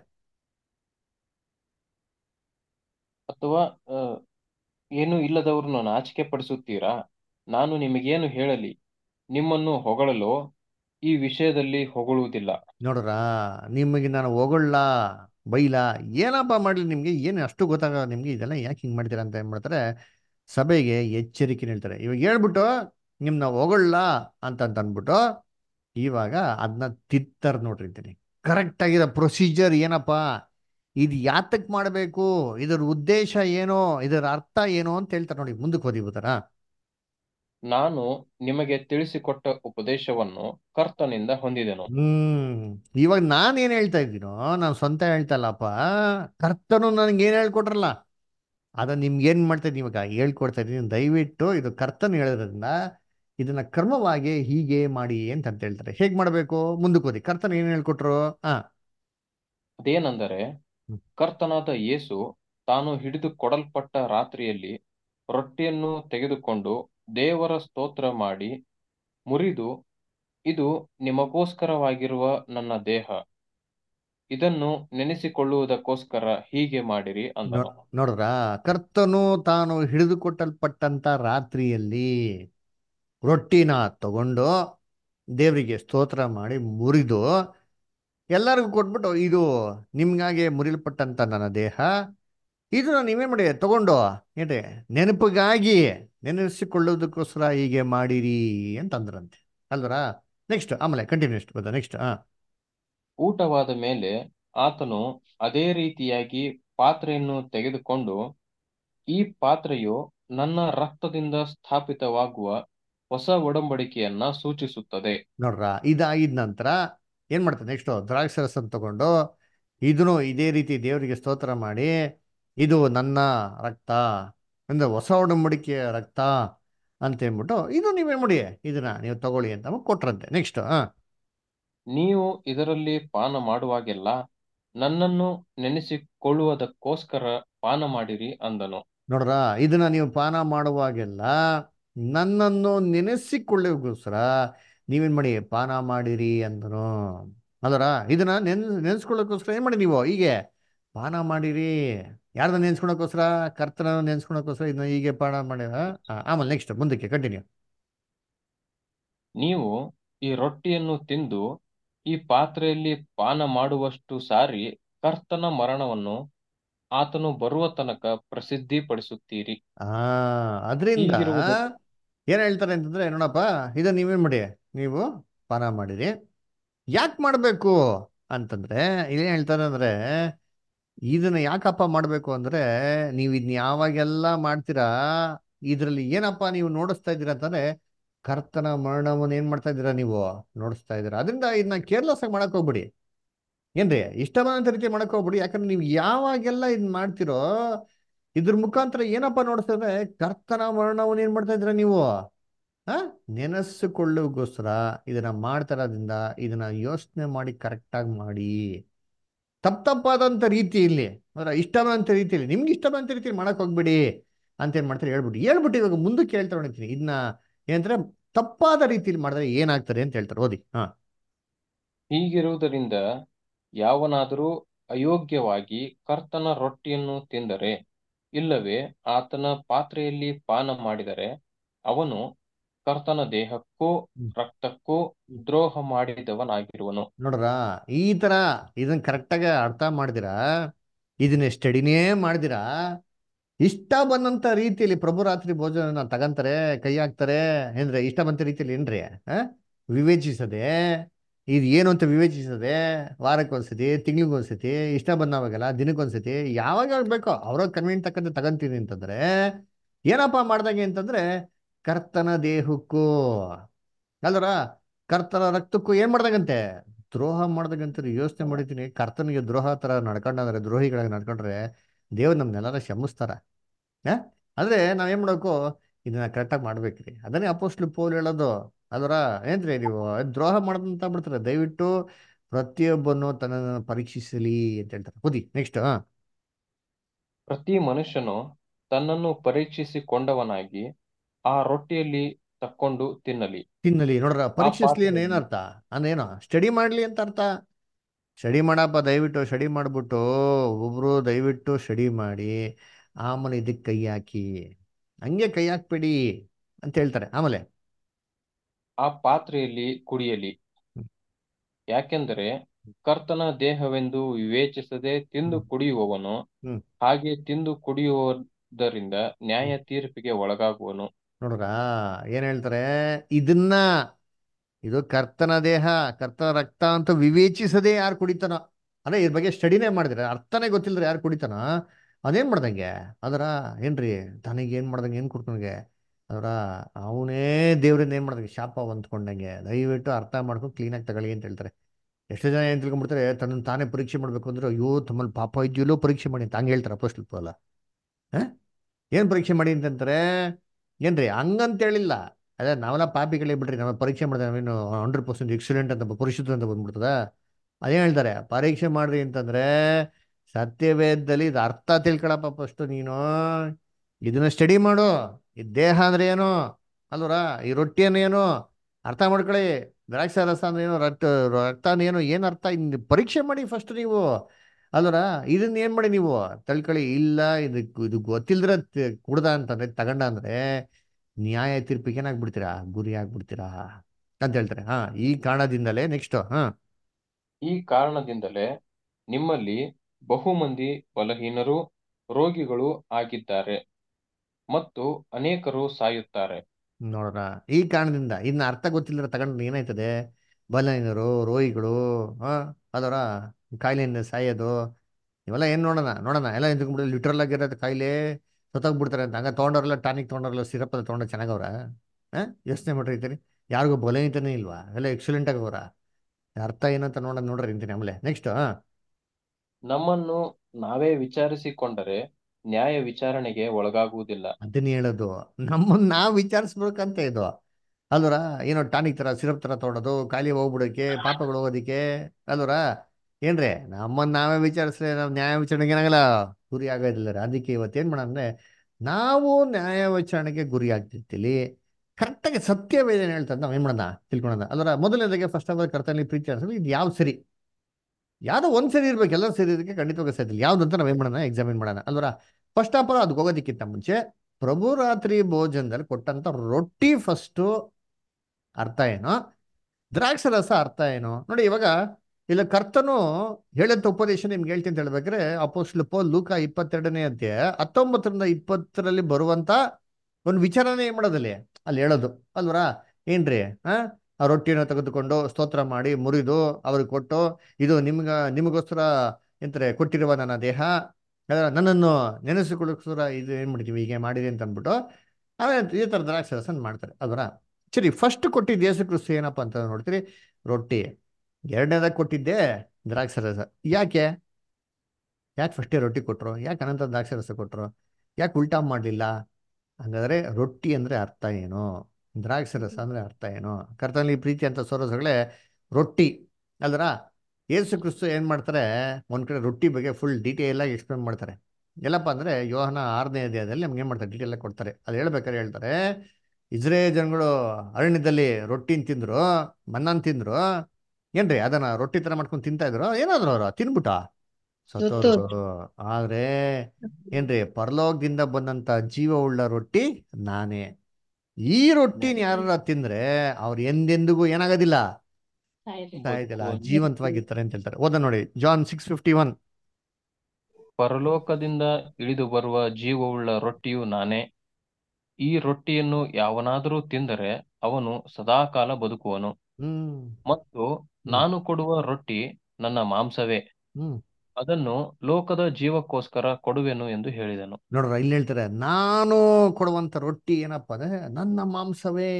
ಅಥವಾ ಆ, ಏನೂ ಇಲ್ಲದವರನ್ನು ನಾಚಿಕೆ ಪಡಿಸುತ್ತೀರಾ ನಾನು ನಿಮಗೇನು ಹೇಳಲಿ ನಿಮ್ಮನ್ನು ಹೊಗಳಲು ಈ ವಿಷಯದಲ್ಲಿ ಹೊಗಳುವುದಿಲ್ಲ ನೋಡ್ರಾ ನಿಮಗೆ ನಾನು ಹೊಗೊಳ್ಳ ಬೈಲ ಏನಪ್ಪ ಮಾಡಲಿ ನಿಮಗೆ ಏನು ಅಷ್ಟು ಗೊತ್ತಾಗ ನಿಮಗೆ ಇದೆಲ್ಲ ಯಾಕೆ ಹಿಂಗೆ ಮಾಡ್ತೀರಾ ಅಂತ ಏನು ಮಾಡ್ತಾರೆ ಸಭೆಗೆ ಎಚ್ಚರಿಕೆ ನೀಡ್ತಾರೆ ಇವಾಗ ಹೇಳ್ಬಿಟ್ಟು ನಿಮ್ಮನ್ನ ಹೊಗೊಳ್ಳ ಅಂತ ಅಂದ್ಬಿಟ್ಟು ಇವಾಗ ಅದನ್ನ ತಿತ್ತಾರೆ ನೋಡ್ರಿ ಅಂತೀನಿ ಕರೆಕ್ಟ್ ಆಗಿರೋ ಪ್ರೊಸೀಜರ್ ಏನಪ್ಪ ಇದು ಯಾತಕ್ ಮಾಡಬೇಕು ಇದರ ಉದ್ದೇಶ ಏನೋ ಇದರ ಅರ್ಥ ಏನೋ ಅಂತ ಹೇಳ್ತಾರೆ ನೋಡಿ ಮುಂದಕ್ಕೆ ಓದಿಬೋತಾರ ನಾನು ನಿಮಗೆ ತಿಳಿಸಿಕೊಟ್ಟ ಉಪದೇಶವನ್ನು ಕರ್ತನಿಂದ ಹೊಂದಿದೆನು ಹ್ಮ್ ಇವಾಗ ನಾನು ಏನ್ ಹೇಳ್ತಾ ಇದ್ದೀನೋ ನಾನು ಸ್ವಂತ ಹೇಳ್ತಾ ಇಲ್ಲಪ್ಪ ಕರ್ತನು ನನಗೆ ಏನ್ ಹೇಳ್ಕೊಟ್ರಲ್ಲ ಅದ ನಿಮ್ಗೆ ಏನ್ ಮಾಡ್ತಾ ಇದ್ದೀನಿ ಇವಾಗ ಹೇಳ್ಕೊಡ್ತಾ ಇದ್ದೀನಿ ದಯವಿಟ್ಟು ಇದು ಕರ್ತನು ಹೇಳೋದ್ರಿಂದ ಇದನ್ನ ಕ್ರಮವಾಗಿ ಹೀಗೆ ಮಾಡಿ ಅಂತ ಅಂತ ಹೇಳ್ತಾರೆ ಹೇಗ್ ಮಾಡಬೇಕು ಮುಂದಕ್ಕೆ ಓದಿ ಕರ್ತನ್ ಏನ್ ಹೇಳ್ಕೊಟ್ರು ಹಾ ಅದೇನೆಂದರೆ ಹ್ಮ್. ಕರ್ತನಾದ ಯೇಸು ತಾನು ಹಿಡಿದು ಕೊಡಲ್ಪಟ್ಟ ರಾತ್ರಿಯಲ್ಲಿ ರೊಟ್ಟಿಯನ್ನು ತೆಗೆದುಕೊಂಡು ದೇವರ ಸ್ತೋತ್ರ ಮಾಡಿ ಮುರಿದು ಇದು ನಿಮಗೋಸ್ಕರವಾಗಿರುವ ನನ್ನ ದೇಹ ಇದನ್ನು ನೆನೆಸಿಕೊಳ್ಳುವುದಕ್ಕೋಸ್ಕರ ಹೀಗೆ ಮಾಡಿರಿ ಅಂದನು ನೋಡ್ರ ಕರ್ತನು ತಾನು ಹಿಡಿದುಕೊಟ್ಟಲ್ಪಟ್ಟಂತ ರಾತ್ರಿಯಲ್ಲಿ ರೊಟ್ಟಿನ ತಗೊಂಡು ದೇವರಿಗೆ ಸ್ತೋತ್ರ ಮಾಡಿ ಮುರಿದು ಎಲ್ಲರಿಗೂ ಕೊಟ್ಬಿಟ್ಟು ಇದು ನಿಮ್ಗಾಗಿ ಮುರಿಲ್ಪಟ್ಟಂತ ನನ್ನ ದೇಹ ಇದನ್ನ ನೀವೇನ್ ಮಾಡಿ ತಗೊಂಡು ಏನ್ರಿ ನೆನಪಿಗಾಗಿ ನೆನೆಸಿಕೊಳ್ಳುವುದಕ್ಕೋಸ್ಕರ ಹೀಗೆ ಮಾಡಿರಿ ಅಂತ ಅಂದ್ರಂತೆ ಅಲ್ವರಾ ನೆಕ್ಸ್ಟ್ ಆಮೇಲೆ ಕಂಟಿನ್ಯೂ ನೆಕ್ಸ್ಟ್ ಬದ ನೆಕ್ಸ್ಟ್ ಹಾ ಊಟವಾದ ಮೇಲೆ ಆತನು ಅದೇ ರೀತಿಯಾಗಿ ಪಾತ್ರೆಯನ್ನು ತೆಗೆದುಕೊಂಡು ಈ ಪಾತ್ರೆಯು ನನ್ನ ರಕ್ತದಿಂದ ಸ್ಥಾಪಿತವಾಗುವ ಹೊಸ ಒಡಂಬಡಿಕೆಯನ್ನ ಸೂಚಿಸುತ್ತದೆ ನೋಡ್ರ ಇದಾಗಿದ ನಂತರ ಏನ್ ಮಾಡ್ತಾರೆ ನೆಕ್ಸ್ಟ್ ದ್ರಾಕ್ಷರಸನ್ ತಗೊಂಡು ಇದನ್ನು ಇದೇ ರೀತಿ ದೇವರಿಗೆ ಸ್ತೋತ್ರ ಮಾಡಿ ಇದು ನನ್ನ ರಕ್ತ ಅಂದ್ರೆ ಹೊಸ ಒಡಂಬಡಿಕೆಯ ರಕ್ತ ಅಂತ ಹೇಳ್ಬಿಟ್ಟು ಇದು ನೀವೇನ್ ಮಾಡಿ ಇದನ್ನ ನೀವು ತಗೊಳ್ಳಿ ಅಂತ ಕೊಟ್ರಂತೆ ನೆಕ್ಸ್ಟ್ ಹಾ ನೀವು ಇದರಲ್ಲಿ ಪಾನ ಮಾಡುವಾಗೆಲ್ಲ ನನ್ನನ್ನು ನೆನೆಸಿಕೊಳ್ಳುವುದಕ್ಕೋಸ್ಕರ ಪಾನ ಮಾಡಿರಿ ಅಂದನು ನೋಡ್ರ ಇದನ್ನ ನೀವು ಪಾನ ಮಾಡುವಾಗೆಲ್ಲ ನನ್ನನ್ನು ನೆನೆಸಿಕೊಳ್ಳೋಗೋಸ್ಕರ ನೀವೇನ್ ಮಾಡಿ ಪಾನ ಮಾಡಿರಿ ಅಂದನು ಅದರ ಇದನ್ನ ನೆನ್ ನೆನೆಸ್ಕೊಳ್ಳೋಕ್ಕೋಸ್ಕರ ಏನ್ ಮಾಡಿ ನೀವು ಹೀಗೆ ಪಾನ ಮಾಡಿರಿ ಯಾರ್ದ ನೆನ್ಸ್ಕೊಳಕ್ಕೋಸ್ಕರ ಕರ್ತನ ನೆನ್ಸ್ಕೊಳಕ್ಕೋಸ್ಕರ ಇದನ್ನ ಹೀಗೆ ಪಾನ ಮಾಡಿ ಆ, ಆಮೇಲೆ ನೆಕ್ಸ್ಟ್ ಮುಂದಕ್ಕೆ ಕಂಟಿನ್ಯೂ ನೀವು ಈ ರೊಟ್ಟಿಯನ್ನು ತಿಂದು ಈ ಪಾತ್ರೆಯಲ್ಲಿ ಪಾನ ಮಾಡುವಷ್ಟು ಸಾರಿ ಕರ್ತನ ಮರಣವನ್ನು ಆತನು ಬರುವ ತನಕ ಪ್ರಸಿದ್ಧಿಪಡಿಸುತ್ತೀರಿ ಆ ಅದರಿಂದ ಹೀಗಿರುವುದು ಏನ್ ಹೇಳ್ತಾರೆ ಅಂತಂದ್ರೆ ನೋಡಪ್ಪ ಇದನ್ನ ನೀವೇನ್ ಮಾಡಿ ನೀವು ಪಾನ ಮಾಡಿರಿ ಯಾಕೆ ಮಾಡಬೇಕು ಅಂತಂದ್ರೆ ಇದೇನ್ ಹೇಳ್ತಾರೆ ಅಂದ್ರೆ ಇದನ್ನ ಯಾಕಪ್ಪ ಮಾಡಬೇಕು ಅಂದ್ರೆ ನೀವು ಇದನ್ನ ಯಾವಾಗೆಲ್ಲ ಮಾಡ್ತೀರಾ ಇದರಲ್ಲಿ ಏನಪ್ಪ ನೀವು ನೋಡಿಸ್ತಾ ಇದ್ದೀರಾ ಅಂತಂದ್ರೆ ಕರ್ತನ ಮರಣವನ್ನು ಏನ್ ಮಾಡ್ತಾ ಇದ್ದೀರಾ ನೀವು ನೋಡಿಸ್ತಾ ಇದ್ದೀರಾ ಅದರಿಂದ ಇದನ್ನ ಕೇರ್ಲೆಸ್ ಆಗಿ ಮಾಡಕ್ ಹೋಗ್ಬಿಡಿ ಏನ್ರಿ ಇಷ್ಟ ಬಂದಂತ ರೀತಿ ಮಾಡಕ್ ಹೋಗ್ಬಿಡಿ ಯಾಕಂದ್ರೆ ನೀವು ಯಾವಾಗೆಲ್ಲ ಇದನ್ನ ಮಾಡ್ತಿರೋ ಇದ್ರ ಮುಖಾಂತರ ಏನಪ್ಪ ನೋಡಿಸ್ತಾ ಇದ್ರೆ ಕರ್ತನ ಮರಣವನ್ನು ಏನ್ ಮಾಡ್ತಾ ಇದ್ದೀರಾ ನೀವು ಆ ನೆನೆಸಿಕೊಳ್ಳೋಗೋಸ್ಕರ ಇದನ್ನ ಮಾಡ್ತಾರೋದ್ರಿಂದ ಇದನ್ನ ಯೋಚನೆ ಮಾಡಿ ಕರೆಕ್ಟಾಗಿ ಮಾಡಿ ತಪ್ಪ ತಪ್ಪಾದಂಥ ರೀತಿಯಲ್ಲಿ ಅಂದ್ರೆ ಇಷ್ಟ ಬಂದಂಥ ರೀತಿಯಲ್ಲಿ ನಿಮ್ಗೆ ಇಷ್ಟ ಬಂದಂಥ ರೀತಿಯಲ್ಲಿ ಮಾಡಕ್ ಹೋಗ್ಬೇಡಿ ಅಂತ ಏನ್ ಮಾಡ್ತಾರೆ ಹೇಳ್ಬಿಟ್ಟು ಹೇಳ್ಬಿಟ್ಟು ಇವಾಗ ಮುಂದಕ್ಕೆ ಹೇಳ್ತಾ ಹೊಡಿತೀನಿ ಇದನ್ನ ಏನಂದ್ರೆ ತಪ್ಪಾದ ರೀತಿಯಲ್ಲಿ ಮಾಡಿದ್ರೆ ಏನಾಗ್ತದೆ ಅಂತ ಹೇಳ್ತಾರೆ ಓದಿ ಹಾ ಹೀಗಿರುವುದರಿಂದ ಯಾವನಾದರೂ ಅಯೋಗ್ಯವಾಗಿ ಕರ್ತನ ರೊಟ್ಟಿಯನ್ನು ತಿಂದರೆ ಇಲ್ಲವೇ ಆತನ ಪಾತ್ರೆಯಲ್ಲಿ ಪಾನ ಮಾಡಿದರೆ ಅವನು ಕರ್ತನ ದೇಹಕ್ಕೂ ರಕ್ತಕ್ಕೂ ದ್ರೋಹ ಮಾಡಿದವನಾಗಿರುವನು ನೋಡ್ರ ಈ ತರ ಇದನ್ನ ಕರೆಕ್ಟಾಗಿ ಅರ್ಥ ಮಾಡಿದಿರಾ ಇದನ್ನ ಸ್ಟಡಿನೇ ಮಾಡಿದಿರಾ ಇಷ್ಟ ಬಂದಂತ ರೀತಿಯಲ್ಲಿ ಪ್ರಭು ರಾತ್ರಿ ಭೋಜನ ತಗಂತಾರೆ ಕೈ ಹಾಕ್ತಾರೆ ಏನ್ರಿ ಇಷ್ಟ ಬಂತ ರೀತಿಯಲ್ಲಿ ಏನ್ರಿ ಆ ವಿವೇಚಿಸದೆ ಇದು ಏನು ಅಂತ ವಿವೇಚಿಸದೆ ವಾರಕ್ಕೊಂದ್ಸತಿ ತಿಂಗ್ಳಿಗೊಂದ್ಸತಿ ಇಷ್ಟ ಬಂದವಾಗೆಲ್ಲ ದಿನಕ್ಕೊಂದ್ಸತಿ ಯಾವಾಗ ಯಾವಾಗ ಬೇಕೋ ಅವ್ರ ಕನ್ವೀನಿಯಂಟ್ ತಕ್ಕಂತೆ ತಗೊಂತೀನಿ ಅಂತಂದ್ರೆ ಏನಪ್ಪ ಮಾಡ್ದಂಗೆ ಅಂತಂದ್ರೆ ಕರ್ತನ ದೇಹಕ್ಕೂ ಅಲ್ವರ ಕರ್ತನ ರಕ್ತಕ್ಕೂ ಏನ್ ಮಾಡ್ದಂಗಂತೆ ದ್ರೋಹ ಮಾಡ್ದಂಗಂತ ಯೋಚನೆ ಮಾಡಿದ್ದೀನಿ ಕರ್ತನಿಗೆ ದ್ರೋಹ ತರ ನಡ್ಕೊಂಡಂದ್ರೆ ದ್ರೋಹಿಗಳಾಗಿ ನಡ್ಕೊಂಡ್ರೆ ದೇವ್ರು ನಮ್ನೆಲ್ಲರ ಕ್ಷಮಿಸ್ತಾರ ಆ? ಆದ್ರೆ ನಾವೇನ್ ಮಾಡ್ಬೇಕು ಇದನ್ನ ಕರೆಕ್ಟಾಗಿ ಮಾಡ್ಬೇಕ್ರಿ ಅದನ್ನೇ ಅಪೋಸ್ಟ್ಲು ಪೌಲ್ ಹೇಳೋದು ಅದರ ಏನ್ರಿ ನೀವು ದ್ರೋಹ ಮಾಡದಂತ ಬಿಡ್ತಾರೆ ದಯವಿಟ್ಟು ಪ್ರತಿಯೊಬ್ಬನು ತನ್ನನ್ನು ಪರೀಕ್ಷಿಸಲಿ ಅಂತ ಹೇಳ್ತಾರೆ ಓದಿ ನೆಕ್ಸ್ಟ್ ಪ್ರತಿ ಮನುಷ್ಯನು ತನ್ನನ್ನು ಪರೀಕ್ಷಿಸಿಕೊಂಡವನಾಗಿ ಆ ರೊಟ್ಟಿಯಲ್ಲಿ ತಕ್ಕೊಂಡು ತಿನ್ನಲಿ ತಿನ್ನಲಿ ನೋಡ್ರ ಪರೀಕ್ಷಿಸ್ಲಿ ಪಾತ್ರೆಯಲ್ಲಿ- ಏನರ್ಥ ಅಂದೇನೋ ಸ್ಟಡಿ ಮಾಡ್ಲಿ ಅಂತ ಅರ್ಥ ಸ್ಟಡಿ ಮಾಡಪ್ಪ ದಯವಿಟ್ಟು ಸ್ಟಡಿ ಮಾಡ್ಬಿಟ್ಟು ಒಬ್ರು ದಯವಿಟ್ಟು ಸ್ಟಡಿ ಮಾಡಿ ಆಮೇಲೆ ಇದಕ್ಕೆ ಕೈ ಹಾಕಿ ಹಂಗೆ ಕೈ ಹಾಕ್ಬೇಡಿ ಅಂತ ಹೇಳ್ತಾರೆ ಆಮೇಲೆ ಆ ಪಾತ್ರೆಯಲ್ಲಿ ಕುಡಿಯಲಿ ಹ್ಮ್. ಯಾಕೆಂದರೆ ಕರ್ತನ ದೇಹವೆಂದು ವಿವೇಚಿಸದೆ ತಿಂದು ಕುಡಿಯುವವನು ಹ್ಮ್. ಹಾಗೆ ತಿಂದು ಕುಡಿಯುವುದರಿಂದ ನ್ಯಾಯ ತೀರ್ಪಿಗೆ ಒಳಗಾಗುವನು ನೋಡ್ರ ಏನ್ ಹೇಳ್ತಾರೆ ಇದನ್ನ ಇದು ಕರ್ತನ ದೇಹ ಕರ್ತನ ರಕ್ತ ಅಂತ ವಿವೇಚಿಸದೆ ಯಾರು ಕುಡಿತಾನೋ ಅಂದ್ರೆ ಇದ್ರ ಬಗ್ಗೆ ಸ್ಟಡಿನೇ ಮಾಡಿದ್ರೆ ಅರ್ಥನೇ ಗೊತ್ತಿಲ್ಲದ್ರೆ ಯಾರು ಕುಡಿತಾನೋ ಅದೇನ್ ಮಾಡ್ದಂಗೆ ಅದರ ಏನ್ರಿ ತನಗೆ ಏನ್ ಮಾಡ್ದಂಗೆ ಏನ್ ಕುಡ್ಕೊಂಡಂಗೆ ಅದರ ಅವನೇ ದೇವ್ರಿಂದ ಏನ್ ಮಾಡ್ದಂಗೆ ಶಾಪ ಹೊಂದ್ಕೊಂಡಂಗೆ ದಯವಿಟ್ಟು ಅರ್ಥ ಮಾಡ್ಕೊಂಡು ಕ್ಲೀನಾಗಿ ತಗೊಳ್ಳಿ ಅಂತ ಹೇಳ್ತಾರೆ ಎಷ್ಟು ಜನ ಏನ್ ತಿಳ್ಕೊಂಡ್ಬಿಡ್ತಾರೆ ತನ್ನನ್ನು ತಾನೇ ಪರೀಕ್ಷೆ ಮಾಡ್ಬೇಕು ಅಂದ್ರೆ ಅಯ್ಯೋ ತಮ್ಮಲ್ಲಿ ಪಾಪ ಇದೆಯಲ್ಲೋ ಪರೀಕ್ಷೆ ಮಾಡಿ ಅಂತ ಹಂಗೆ ಹೇಳ್ತಾರೆ ಅಪೋಸ್ಟ್ಲ್ ಅಲ್ಲ ಏನ್ ಪರೀಕ್ಷೆ ಮಾಡಿ ಅಂತಂತಾರೆ ಏನ್ರಿ ಹಂಗಂತ ಹೇಳಿಲ್ಲ ಅದೇ ನಾವೆಲ್ಲ ಪಾಪಿಗಳೇ ಬಿಡ್ರಿ ನಾವು ಪರೀಕ್ಷೆ ಮಾಡಿದ್ರೆ ನಾವೇನು ಹಂಡ್ರೆಡ್ ಪರ್ಸೆಂಟ್ ಎಕ್ಸಲೆಂಟ್ ಅಂತ ಪರಿಶುದ್ಧ ಅಂತ ಬಂದ್ಬಿಡ್ತದ ಅದೇನ್ ಹೇಳ್ತಾರೆ ಪರೀಕ್ಷೆ ಮಾಡ್ರಿ ಅಂತಂದ್ರೆ ಸತ್ಯವೇದದಲ್ಲಿ ಇದು ಅರ್ಥ ತಿಳ್ಕೊಳಪ್ಪ ಫಸ್ಟ್ ನೀನು ಇದನ್ನ ಸ್ಟಡಿ ಮಾಡು ಈ ದೇಹ ಅಂದ್ರೆ ಏನು ಅಲ್ವರ ಈ ರೊಟ್ಟಿ ಏನು ಅರ್ಥ ಮಾಡ್ಕೊಳ್ಳಿ ದ್ರಾಕ್ಷ ರಸ ಅಂದ್ರೆ ಏನು ರಕ್ತ ರಕ್ತ ಅಂದ್ರೆ ಏನು ಏನ್ ಅರ್ಥ ಇನ್ ಪರೀಕ್ಷೆ ಮಾಡಿ ಫಸ್ಟ್ ನೀವು ಅಲ್ವರ ಇದನ್ನ ಏನ್ ಮಾಡಿ ನೀವು ತಳ್ಕೊಳ್ಳಿ ಇಲ್ಲ ಇದು ಇದು ಗೊತ್ತಿಲ್ದ್ರ ಕುಡ್ದ ಅಂತಂದ್ರೆ ತಗಂಡ ಅಂದ್ರೆ ನ್ಯಾಯ ತೀರ್ಪಿಗೆ ಏನಾಗ್ಬಿಡ್ತೀರಾ ಗುರಿ ಆಗ್ಬಿಡ್ತೀರಾ ಅಂತ ಹೇಳ್ತಾರೆ ಹಾ ಈ ಕಾರಣದಿಂದಲೇ ನೆಕ್ಸ್ಟ್ ಹಾ ಈ ಕಾರಣದಿಂದಲೇ ನಿಮ್ಮಲ್ಲಿ ಬಹುಮಂದಿ ಬಲಹೀನರು ರೋಗಿಗಳು ಆಗಿದ್ದಾರೆ ಮತ್ತು ಅನೇಕರು ಸಾಯುತ್ತಾರೆ ನೋಡೋಣ ಈ ಕಾರಣದಿಂದ ಇನ್ನು ಅರ್ಥ ಗೊತ್ತಿಲ್ಲದ್ರೆ ತಗೊಂಡ್ರೆ ಏನಾಯ್ತದೆ ಬಲಹೀನರು ರೋಗಿಗಳು ಹಾ ಅದರ ಕಾಯಿಲೆಯಿಂದ ಸಾಯೋದು ಇವೆಲ್ಲ ಏನ್ ನೋಡೋಣ ನೋಡೋಣ ಎಲ್ಲ ನಿಂತ್ಕೊಂಡ್ಬಿಟ್ಟು ಲಿಟ್ರಲ್ ಆಗಿರೋದು ಕಾಯಿಲೆ ಸತ್ತೋಗ್ಬಿಡ್ತಾರೆ ಅಂತ ಹಂಗ ತೊಗೊಂಡವ್ರೆಲ್ಲ ಟಾನಿಕ್ ತೊಗೊಂಡವ್ರೆಲ್ಲ ಸಿರಪ್ ಎಲ್ಲ ತೊಗೊಂಡು ಚೆನ್ನಾಗವ್ರ ಹಾ ಯೋಚನೆ ಮಾಡಿರ್ತೀರಿ ಯಾರಿಗೂ ಬಲಹೀನತೆನೇ ಇಲ್ವಾ ಎಲ್ಲ ಎಕ್ಸಲೆಂಟ್ ಆಗವ್ರ ಅರ್ಥ ಏನಂತ ನೋಡೋಣ ನೋಡ್ರಿ ನಿಂತೀನಿ ಆಮೇಲೆ ನೆಕ್ಸ್ಟ್ ಹಾ ನಮ್ಮನ್ನು ನಾವೇ ವಿಚಾರಿಸಿಕೊಂಡರೆ ನ್ಯಾಯ ವಿಚಾರಣೆಗೆ ಒಳಗಾಗುವುದಿಲ್ಲ ಅದನ್ನ ಹೇಳೋದು ನಮ್ಮನ್ನ ನಾವು ವಿಚಾರಿಸ್ಬೇಕಂತ ಇದು ಅಲ್ವರ ಏನೋ ಟಾನಿಕ್ ತರ ಸಿರಪ್ ತರ ತೊಗೊಳೋದು ಕಾಯಿಲೆ ಹೋಗ್ಬಿಡೋಕೆ ಪಾಪಗಳು ಹೋಗೋದಿಕ್ಕೆ ಅಲ್ವರ ಏನ್ರಿ ನಮ್ಮನ್ನ ನಾವೇ ವಿಚಾರಿಸ್ರೆ ನಾವು ನ್ಯಾಯ ವಿಚಾರಣೆಗೆ ಏನಾಗಲ್ಲ ಗುರಿ ಆಗೋದಿಲ್ಲ ರೀ ಅದಕ್ಕೆ ಇವತ್ತೇನ್ ಮಾಡೋಣ ಅಂದ್ರೆ ನಾವು ನ್ಯಾಯ ವಿಚಾರಣೆಗೆ ಗುರಿ ಆಗ್ತಿರ್ತೀವಿ ಕರೆಕ್ಟಾಗಿ ಸತ್ಯವೇದ ಏನ್ ಹೇಳ್ತದೆ ನಾವು ಏನ್ ಮಾಡೋಣ ತಿಳ್ಕೊಳ್ಳೋಣ ಅಲ್ವರ ಮೊದಲನೇದಾಗೆ ಫಸ್ಟ್ ಆಫ್ ಆಲ್ ಕರ್ತನಲ್ಲಿ ಪ್ರೀತಿ ಅನ್ಸಲ್ಲ ಇದು ಯಾವ್ದು ಸರಿ ಯಾವ್ದೋ ಒಂದ್ ಸರಿ ಇರ್ಬೇಕು ಎಲ್ಲ ಸರಿ ಇದಕ್ಕೆ ಖಂಡಿತವಾಗಿ ಸಾಧ್ಯ ಇಲ್ಲ ಯಾವ್ದು ಅಂತ ನಾವೇನ್ ಮಾಡೋಣ ಎಕ್ಸಾಮಿನ್ ಮಾಡೋಣ ಅಲ್ವರ ಫಸ್ಟ್ ಆಫ್ ಆಲ್ ಅದು ಹೋಗೋದಕ್ಕಿಂತ ಮುಂಚೆ ಪ್ರಭು ರಾತ್ರಿ ಭೋಜನದಲ್ಲಿ ಕೊಟ್ಟಂತ ರೊಟ್ಟಿ ಫಸ್ಟು ಅರ್ಥ ಏನು ದ್ರಾಕ್ಷ ರಸ ಅರ್ಥ ಏನು ನೋಡಿ ಇವಾಗ ಇಲ್ಲ ಕರ್ತನು ಹೇಳಂತ ಉಪದೇಶ ನಿಮ್ಗೆ ಹೇಳ್ತೀನಿ ಅಂತ ಹೇಳ್ಬೇಕಾದ್ರೆ ಅಪೋಸ್ಟ್ಲ್ ಪೋಲ್ ಲೂಕ ಇಪ್ಪತ್ತೆರಡನೇ ಅಧ್ಯಾಯ ಹತ್ತೊಂಬತ್ತರಿಂದ ಇಪ್ಪತ್ತರಲ್ಲಿ ಬರುವಂತ ಒಂದು ವಿಚಾರನೆ ಏನ್ ಮಾಡೋದಲ್ಲಿ ಅಲ್ಲಿ ಹೇಳೋದು ಅಲ್ವರ ಏನ್ರಿ ಆ ಆ ರೊಟ್ಟಿನ ತೆಗೆದುಕೊಂಡು ಸ್ತೋತ್ರ ಮಾಡಿ ಮುರಿದು ಅವ್ರಿಗೆ ಕೊಟ್ಟು ಇದು ನಿಮ್ಗ ನಿಮಗೋಸ್ಕರ ಎಂತಾರೆ ಕೊಟ್ಟಿರುವ ನನ್ನ ದೇಹ ಅದರ ನನ್ನನ್ನು ನೆನೆಸಿಕೊಳ್ಳೋಸ್ಕರ ಇದು ಏನ್ ಮಾಡ್ತೀವಿ ಹೀಗೆ ಮಾಡಿದೆ ಅಂತ ಅಂದ್ಬಿಟ್ಟು ಆಮೇಲೆ ಈ ಥರ ದ್ರಾಕ್ಷಿ ರಸನ ಮಾಡ್ತಾರೆ ಅಲ್ವರ ಸರಿ ಫಸ್ಟ್ ಕೊಟ್ಟಿದ್ದು ಯೇಸು ಕ್ರಿಸ್ತು ಏನಪ್ಪ ಅಂತ ನೋಡ್ತೀರಿ ರೊಟ್ಟಿ ಎರಡನೇದಾಗ ಕೊಟ್ಟಿದ್ದೆ ದ್ರಾಕ್ಷಿ ರಸ ಯಾಕೆ ಯಾಕೆ ಫಸ್ಟೇ ರೊಟ್ಟಿ ಕೊಟ್ರು ಯಾಕೆ ಅನಂತರ ದ್ರಾಕ್ಷಿ ರಸ ಕೊಟ್ರು ಯಾಕೆ ಉಲ್ಟಾ ಮಾಡಲಿಲ್ಲ ಹಂಗಾದ್ರೆ ರೊಟ್ಟಿ ಅಂದ್ರೆ ಅರ್ಥ ಏನು ದ್ರಾಕ್ಷಿ ರಸ ಅಂದ್ರೆ ಅರ್ಥ ಏನು ಕರ್ತನಲ್ಲಿ ಪ್ರೀತಿ ಅಂತ ಸೋರಸಗಳೇ ರೊಟ್ಟಿ ಅಲ್ದರ ಯೇಸು ಕ್ರಿಸ್ತು ಏನ್ ಮಾಡ್ತಾರೆ ಒಂದ್ ಕಡೆ ರೊಟ್ಟಿ ಬಗ್ಗೆ ಫುಲ್ ಡೀಟೇಲ್ ಆಗಿ ಎಕ್ಸ್ಪ್ಲೇನ್ ಮಾಡ್ತಾರೆ ಎಲ್ಲಪ್ಪ ಅಂದ್ರೆ ಯೋಹನ ಆರನೇ ಅಧ್ಯಾಯದಲ್ಲಿ ನಮ್ಗೆ ಏನ್ ಮಾಡ್ತಾರೆ ಡೀಟೇಲ್ ಆಗಿ ಕೊಡ್ತಾರೆ ಅದು ಹೇಳ್ಬೇಕಾದ್ರೆ ಹೇಳ್ತಾರೆ ಇಸ್ರೇಲ್ ಜನಗಳು ಅರಣ್ಯದಲ್ಲಿ ರೊಟ್ಟಿನ ತಿಂದ್ರು ಮನ್ನನ್ ತಿಂದ್ರು ಏನ್ರಿ ಅದನ್ನ ರೊಟ್ಟಿ ತರ ಮಾಡ್ಕೊಂಡು ತಿಂತಾ ಇದ್ರು ಏನಾದ್ರು ಅವ್ರು ತಿನ್ಬಿಟ್ಟ ಸತ್ತೋದ್ರು ಆದ್ರೆ ಏನ್ರಿ ಪರಲೋಕದಿಂದ ಬಂದಂತ ಜೀವ ಉಳ್ಳ ರೊಟ್ಟಿ ನಾನೇ ಈ ರೊಟ್ಟಿನ ಯಾರ ತಿಂದ್ರೆ ಅವ್ರು ಎಂದೆಂದಿಗೂ ಏನಾಗೋದಿಲ್ಲ ಸಾಯ್ತಿಲ್ಲ ಜೀವಂತವಾಗಿರ್ತಾರೆ ಅಂತ ಹೇಳ್ತಾರೆ ಓದ ನೋಡಿ ಜಾನ್ ಸಿಕ್ಸ್ ಫಿಫ್ಟಿ ಒನ್ ಪರಲೋಕದಿಂದ ಇಳಿದು ಬರುವ ಜೀವವುಳ್ಳ ರೊಟ್ಟಿಯು ನಾನೇ ಈ ರೊಟ್ಟಿಯನ್ನು ಯಾವನಾದರೂ ತಿಂದರೆ ಅವನು ಸದಾಕಾಲ ಬದುಕುವನು ಹ್ಮ್ ಮತ್ತು ನಾನು ಕೊಡುವ ರೊಟ್ಟಿ ನನ್ನ ಮಾಂಸವೇ ಹ್ಮ್ ಅದನ್ನು ಲೋಕದ ಜೀವಕ್ಕೋಸ್ಕರ ಕೊಡುವೆನು ಎಂದು ಹೇಳಿದನು ನೋಡ್ರ ಇಲ್ಲಿ ಹೇಳ್ತಾರೆ ನಾನು ಕೊಡುವಂತ ರೊಟ್ಟಿ ಏನಪ್ಪ ಅಂದ್ರೆ ನನ್ನ ಮಾಂಸವೇ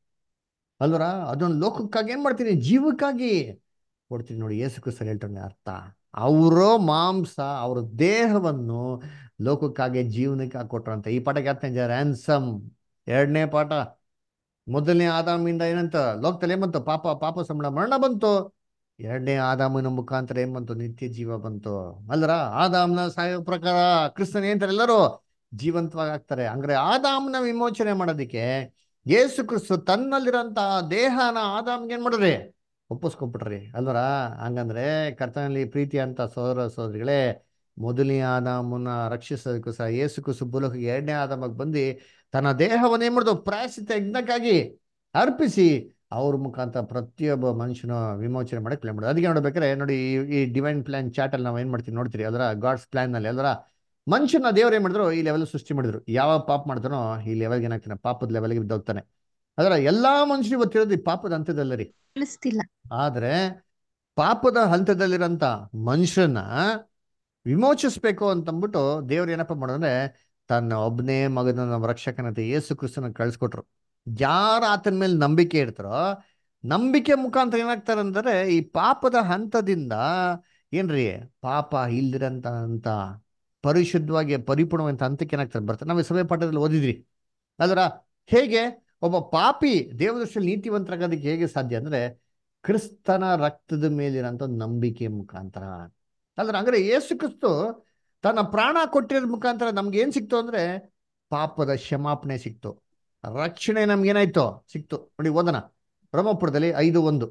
ಅಲ್ವರ ಅದನ್ನ ಲೋಕಕ್ಕಾಗಿ ಏನ್ ಮಾಡ್ತೀನಿ ಜೀವಕ್ಕಾಗಿ ಕೊಡ್ತೀನಿ ನೋಡಿ ಯೇಸು ಕ್ರಿಸ್ತರು ಹೇಳ್ತಾನೆ ಅರ್ಥ ಅವರ ಮಾಂಸ ಅವ್ರ ದೇಹವನ್ನು ಲೋಕಕ್ಕಾಗಿ ಜೀವನಕ್ಕಾಗಿ ಕೊಟ್ರಂತ ಈ ಪಾಠಕ್ಕೆ ಅರ್ಥ ರ್ಯಾನ್ಸಮ್ ಎರಡನೇ ಪಾಠ ಮೊದಲನೇ ಆದಾಮಿಂದ ಏನಂತ ಲೋಕದಲ್ಲಿ ಏನ್ ಬಂತು ಪಾಪ ಪಾಪ ಸಂಬಳ ಮರಣ ಬಂತು ಎರಡನೇ ಆದಾಮನ ಮುಖಾಂತರ ಏನ್ ಬಂತು ನಿತ್ಯ ಜೀವ ಬಂತು ಅಲ್ರ ಆದಾಮ್ನ ಸಾಯೋ ಪ್ರಕಾರ ಕ್ರಿಸ್ತನ್ ಏನಂತಾರೆ ಎಲ್ಲರೂ ಜೀವಂತವಾಗಿ ಆಗ್ತಾರೆ ಹಂಗ್ರೆ ಆದಾಮ್ನ ವಿಮೋಚನೆ ಮಾಡೋದಕ್ಕೆ ಯೇಸು ಕ್ರಿಸ್ತು ತನ್ನಲ್ಲಿರೋಂಥ ದೇಹನ ಆದಾಮ್ಗೆ ಏನ್ ಮಾಡಿದ್ರಿ ಒಪ್ಪಿಸ್ಕೊಬಿಟ್ರಿ ಅಲ್ವರ ಹಂಗಂದ್ರೆ ಕರ್ತನಲ್ಲಿ ಪ್ರೀತಿ ಅಂತ ಸೋದರ ಸೋದರಿಗಳೇ ಮೊದಲನೇ ಆದಾಮನ ರಕ್ಷಿಸೋದಕ್ಕೂ ಸಹ ಯೇಸು ಕ್ರಿಸ್ತು ಭೂಲೋಕಕ್ಕೆ ಎರಡನೇ ಆದಾಮಕ್ಕೆ ಬಂದು ತನ್ನ ದೇಹವನ್ನ ಏನ್ ಮಾಡಿದ್ರು ಪ್ರಾಯಶ್ಚಿತ್ತ ಯಜ್ಞಕ್ಕಾಗಿ ಅರ್ಪಿಸಿ ಅವ್ರ ಮುಖಾಂತರ ಪ್ರತಿಯೊಬ್ಬ ಮನುಷ್ಯನ ವಿಮೋಚನೆ ಮಾಡಕ್ಕೆ ಪ್ಲಾನ್ ಮಾಡೋದು ಅದಕ್ಕೆ ನೋಡ್ಬೇಕಾದ್ರೆ ನೋಡಿ ಈ- ಈ ಡಿವೈನ್ ಪ್ಲಾನ್ ಚಾಟ್ ಅಲ್ಲಿ ನಾವು ಏನ್ ಮಾಡ್ತೀವಿ ನೋಡ್ತೀರಿ ಅದರ ಗಾಡ್ಸ್ ಪ್ಲಾನ್ ನಲ್ಲಿ ಅದರ ಮನುಷ್ಯನ ದೇವ್ರು ಏನ್ ಮಾಡಿದ್ರು ಈ ಲೆವೆಲ್ ಸೃಷ್ಟಿ ಮಾಡಿದ್ರು ಯಾವ ಪಾಪ ಮಾಡ್ತಾನೋ ಈ ಲೆವೆಲ್ಗೆ ಏನಾಗ್ತಾನೆ ಪಾಪದ ಲೆವೆಲ್ಗೆ ಬಿದ್ದೋಗ್ತಾನೆ ಅದರ ಎಲ್ಲಾ ಮನುಷ್ಯರು ಇವತ್ತಿರೋದು ಈ ಪಾಪದ ಹಂತದಲ್ಲರಿ ಕೇಳಿಸ್ತಿಲ್ಲ ಆದ್ರೆ ಪಾಪದ ಹಂತದಲ್ಲಿರೋಂಥ ಮನುಷ್ಯನ ವಿಮೋಚಿಸ್ಬೇಕು ಅಂತಂದ್ಬಿಟ್ಟು ದೇವ್ರು ಏನಪ್ಪ ಮಾಡೋದಂದ್ರೆ ತನ್ನ ಒಬ್ಬನೇ ಮಗನ ನಮ್ಮ ರಕ್ಷಕನಂತೆ ಯೇಸು ಕ್ರಿಸ್ತನ ಕಳ್ಸಿಕೊಟ್ರು ಯಾರು ಆತನ ಮೇಲೆ ನಂಬಿಕೆ ಇಡ್ತಾರೋ ನಂಬಿಕೆ ಮುಖಾಂತರ ಏನಾಗ್ತಾರೆ ಅಂದ್ರೆ ಈ ಪಾಪದ ಹಂತದಿಂದ ಏನ್ರಿ ಪಾಪ ಇಲ್ದಿರಂತ ಅಂತ ಪರಿಶುದ್ಧವಾಗಿ ಪರಿಪೂರ್ಣವಂತ ಹಂತಕ್ಕೆ ಏನಾಗ್ತಾರೆ ಬರ್ತಾರೆ ನಾವು ಸಭೆ ಪಾಠದಲ್ಲಿ ಓದಿದ್ರಿ ಅದರ ಹೇಗೆ ಒಬ್ಬ ಪಾಪಿ ದೇವದೃಷ್ಟಿಯಲ್ಲಿ ನೀತಿವಂತರಾಗೋದಕ್ಕೆ ಹೇಗೆ ಸಾಧ್ಯ ಅಂದ್ರೆ ಕ್ರಿಸ್ತನ ರಕ್ತದ ಮೇಲಿರೋಂಥ ನಂಬಿಕೆ ಮುಖಾಂತರ ಅಲ್ರ ಅಂದ್ರೆ ಯೇಸು ಕ್ರಿಸ್ತು ತನ್ನ ಪ್ರಾಣ ಕೊಟ್ಟಿರೋದ್ ಮುಖಾಂತರ ನಮ್ಗೆ ಏನ್ ಸಿಕ್ತು ಅಂದ್ರೆ ಪಾಪದ ಕ್ಷಮಾಪಣೆ ಸಿಕ್ತು ರಕ್ಷಣೆ ನಮ್ಗೇನಾಯ್ತು ಸಿಕ್ತು ನೋಡಿ ಓದನ ಬ್ರಹ್ಮಪುರದಲ್ಲಿ ಐದು ಒಂದು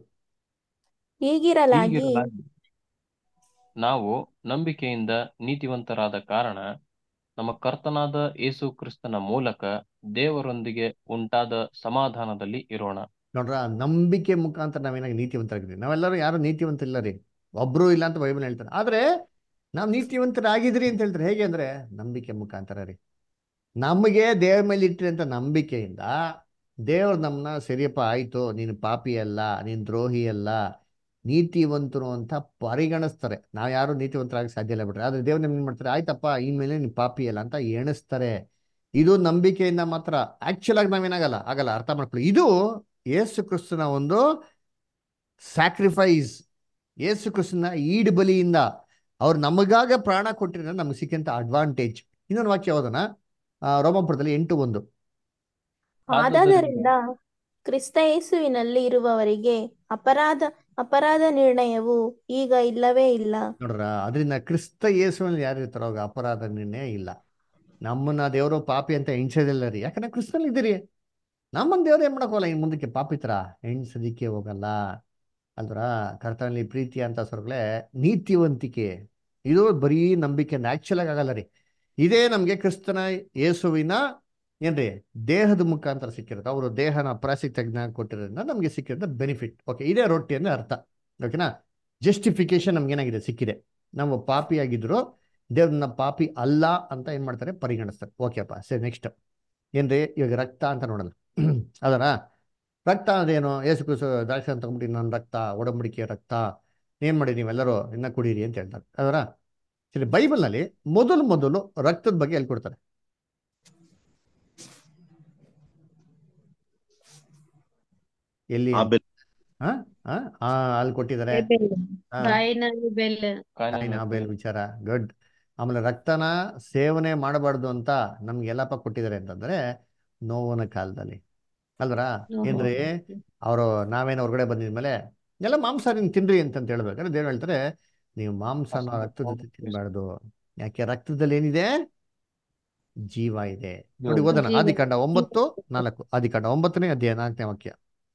ಹೀಗಿರಲಾಗಿ ಹೀಗಿರಲಾಗಿ ನಾವು ನಂಬಿಕೆಯಿಂದ ನೀತಿವಂತರಾದ ಕಾರಣ ನಮ್ಮ ಕರ್ತನಾದ ಯೇಸು ಕ್ರಿಸ್ತನ ಮೂಲಕ ದೇವರೊಂದಿಗೆ ಉಂಟಾದ ಸಮಾಧಾನದಲ್ಲಿ ಇರೋಣ ನೋಡ್ರ ನಂಬಿಕೆ ಮುಖಾಂತರ ನಾವೇನಾಗಿ ನೀತಿವಂತರಾಗಿದ್ವಿ ನಾವೆಲ್ಲರೂ ಯಾರು ನೀತಿವಂತ ಇಲ್ಲ ರೀ ಒಬ್ರು ಇಲ್ಲ ಅಂತ ಬೈಬಲ್ ಹೇಳ್ತಾರೆ ಆದ್ರೆ ನಾವು ನೀತಿವಂತರಾಗಿದ್ರಿ ಅಂತ ಹೇಳ್ತಾರೆ ಹೇಗೆ ಅಂದ್ರೆ ನಂಬಿಕೆ ಮುಖಾಂತರ ರೀ ನಮಗೆ ದೇವ್ರ ಮೇಲೆ ಇಟ್ಟಿರಂತ ನಂಬಿಕೆಯಿಂದ ದೇವ್ರು ನಮ್ಮನ್ನ ಸರಿಯಪ್ಪ ಆಯ್ತು ನೀನು ಪಾಪಿ ಅಲ್ಲ ನೀನು ದ್ರೋಹಿ ಅಲ್ಲ ನೀತಿವಂತರು ಅಂತ ಪರಿಗಣಿಸ್ತಾರೆ ನಾವು ಯಾರು ನೀತಿವಂತರಾಗಿ ಸಾಧ್ಯ ಇಲ್ಲ ಬಿಟ್ರೆ ಆದ್ರೆ ದೇವ್ರು ನಿಮ್ಗೆ ಮಾಡ್ತಾರೆ ಆಯ್ತಪ್ಪ ಇನ್ಮೇಲೆ ನೀನು ಪಾಪಿ ಅಲ್ಲ ಅಂತ ಎಣಿಸ್ತಾರೆ ಇದು ನಂಬಿಕೆಯಿಂದ ಮಾತ್ರ ಆಕ್ಚುಲ್ ಆಗಿ ನಾವೇನಾಗಲ್ಲ ಆಗಲ್ಲ ಅರ್ಥ ಮಾಡ್ಕೊಳ್ಳಿ ಇದು ಯೇಸು ಕ್ರಿಸ್ತನ ಒಂದು ಸ್ಯಾಕ್ರಿಫೈಸ್ ಯೇಸು ಕ್ರಿಸ್ತನ ಈಡು ಬಲಿಯಿಂದ ಅವ್ರು ನಮಗಾಗ ಪ್ರಾಣ ಕೊಟ್ಟಿರೋ ನಮ್ಗೆ ಸಿಕ್ಕಂತ ಅಡ್ವಾಂಟೇಜ್ ಇನ್ನೊಂದು ವಾಕ್ಯ ಓದೋಣ ಆ, ರೋಮಾಪುರದಲ್ಲಿ ಎಂಟು ಒಂದು ಆದದರಿಂದ ಕ್ರಿಸ್ತ ಯೇಸುವಿನಲ್ಲಿ ಇರುವವರಿಗೆ ಅಪರಾಧ ಅಪರಾಧ ನಿರ್ಣಯವು ಈಗ ಇಲ್ಲವೇ ಇಲ್ಲ ನೋಡ್ರ ಅದರಿಂದ ಕ್ರಿಸ್ತ ಯೇಸುವಿನಲ್ಲಿ ಯಾರು ಇರ್ತಾರೋ ಅವಾಗ ಅಪರಾಧ ನಿರ್ಣಯ ಇಲ್ಲ ನಮ್ಮನ್ನ ದೇವರು ಪಾಪಿ ಅಂತ ಎಣಿಸೋದಿಲ್ಲ ರೀ ಯಾಕಂದ್ರೆ ಕ್ರಿಸ್ತನಲ್ಲಿ ಇದ್ದೀರಿ ನಮ್ಮನ್ನ ದೇವ್ರು ಏನ್ ಮಾಡಕ್ಕೋಲ್ಲ ಇನ್ ಮುಂದಕ್ಕೆ ಪಾಪಿ ತರ ಎಣಿಸೋದಿಕ್ಕೆ ಹೋಗಲ್ಲ ಅಲ್ದ್ರ ಕರ್ತನಲ್ಲಿ ಪ್ರೀತಿ ಅಂತ ಸ್ವರ್ಗಳೇ ನೀತಿವಂತಿಕೆ ಇದು ಬರೀ ನಂಬಿಕೆ ಆಕ್ಚುಲ್ ಆಗಿ ಆಗಲ್ಲ ರೀ ಇದೇ ನಮ್ಗೆ ಕ್ರಿಸ್ತನ ಯೇಸುವಿನ ಏನ್ರಿ ದೇಹದ ಮುಖಾಂತರ ಸಿಕ್ಕಿರುತ್ತೆ ಅವರು ದೇಹನ ಪ್ರಾಸಿಕ್ ಜ್ಞಾನ ಕೊಟ್ಟಿರೋದ್ರಿಂದ ನಮ್ಗೆ ಸಿಕ್ಕಿರೋದ ಬೆನಿಫಿಟ್ ಓಕೆ ಇದೇ ರೊಟ್ಟಿ ಅಂದ್ರೆ ಅರ್ಥ ಓಕೆನಾ ಜಸ್ಟಿಫಿಕೇಶನ್ ನಮ್ಗೆ ಏನಾಗಿದೆ ಸಿಕ್ಕಿದೆ ನಾವು ಪಾಪಿ ಆಗಿದ್ರು ದೇವ್ರನ್ನ ಪಾಪಿ ಅಲ್ಲ ಅಂತ ಏನ್ ಮಾಡ್ತಾರೆ ಪರಿಗಣಿಸ್ತಾರೆ ಓಕೆಪ್ಪ ಸರಿ ನೆಕ್ಸ್ಟ್ ಏನ್ರಿ ಇವಾಗ ರಕ್ತ ಅಂತ ನೋಡೋಣ ಅದರ ರಕ್ತ ಅದೇನು ಏಸು ಕುಸು ದ್ರಾಕ್ಷಿ ಅಂತ ತಗೊಂಡ್ಬಿಟ್ಟು ನನ್ನ ರಕ್ತ ಒಡಂಬಡಿಕೆಯ ರಕ್ತ ಏನ್ ಮಾಡಿ ನೀವೆಲ್ಲರೂ ಇನ್ನ ಕುಡೀರಿ ಅಂತ ಹೇಳ್ತಾರೆ ಅದರ ಸರಿ ಬೈಬಲ್ನಲ್ಲಿ ಮೊದಲು ಮೊದಲು ರಕ್ತದ ಬಗ್ಗೆ ಹೇಳ್ಕೊಡ್ತಾರೆ ಎಲ್ಲಿ ಆಬೇಲ್ ಹಾ ಹಾ ಆ, ಅಲ್ಲಿ ಕೊಟ್ಟಿದ್ದಾರೆ ಹಾ. ಕಾಯಿನಲ್ಲಿ ಬೆಲ್ಲ ಕಾಯಿನ ಆಬೇಲ್ ವಿಚಾರ ಗುಡ್ ಆಮೇಲೆ ರಕ್ತನ ಸೇವನೆ ಮಾಡಬಾರ್ದು ಅಂತ ನಮ್ಗೆ ಎಲ್ಲಪ್ಪ ಕೊಟ್ಟಿದ್ದಾರೆ ಅಂತಂದ್ರೆ ನೋವನ ಕಾಲದಲ್ಲಿ ಅಲ್ದ್ರ ಏನ್ರಿ ಅವರು ನಾವೇನು ಹೊರಗಡೆ ಬಂದಿದ್ಮೇಲೆ ಎಲ್ಲ ಮಾಂಸ ನೀನ್ ತಿನ್ರಿ ಅಂತಂತ ಹೇಳ್ಬೇಕಾದ್ರೆ ದೇವ್ರು ಹೇಳ್ತಾರೆ ನೀವು ಮಾಂಸನ ರಕ್ತದ ಜೊತೆ ತಿನ್ಬಾರ್ದು ಯಾಕೆ ರಕ್ತದಲ್ಲಿ ಏನಿದೆ ಜೀವ ಇದೆ ನೋಡಿ ಓದೋಣ ಜೀವ. ಆದಿಕಾಂಡ ಒಂಬತ್ತು ನಾಲ್ಕು ಆದಿಕಾಂಡ ಒಂಬತ್ತನೇ ಅಧ್ಯಾಯ ನಾಲ್ಕನೇ ವಾಕ್ಯ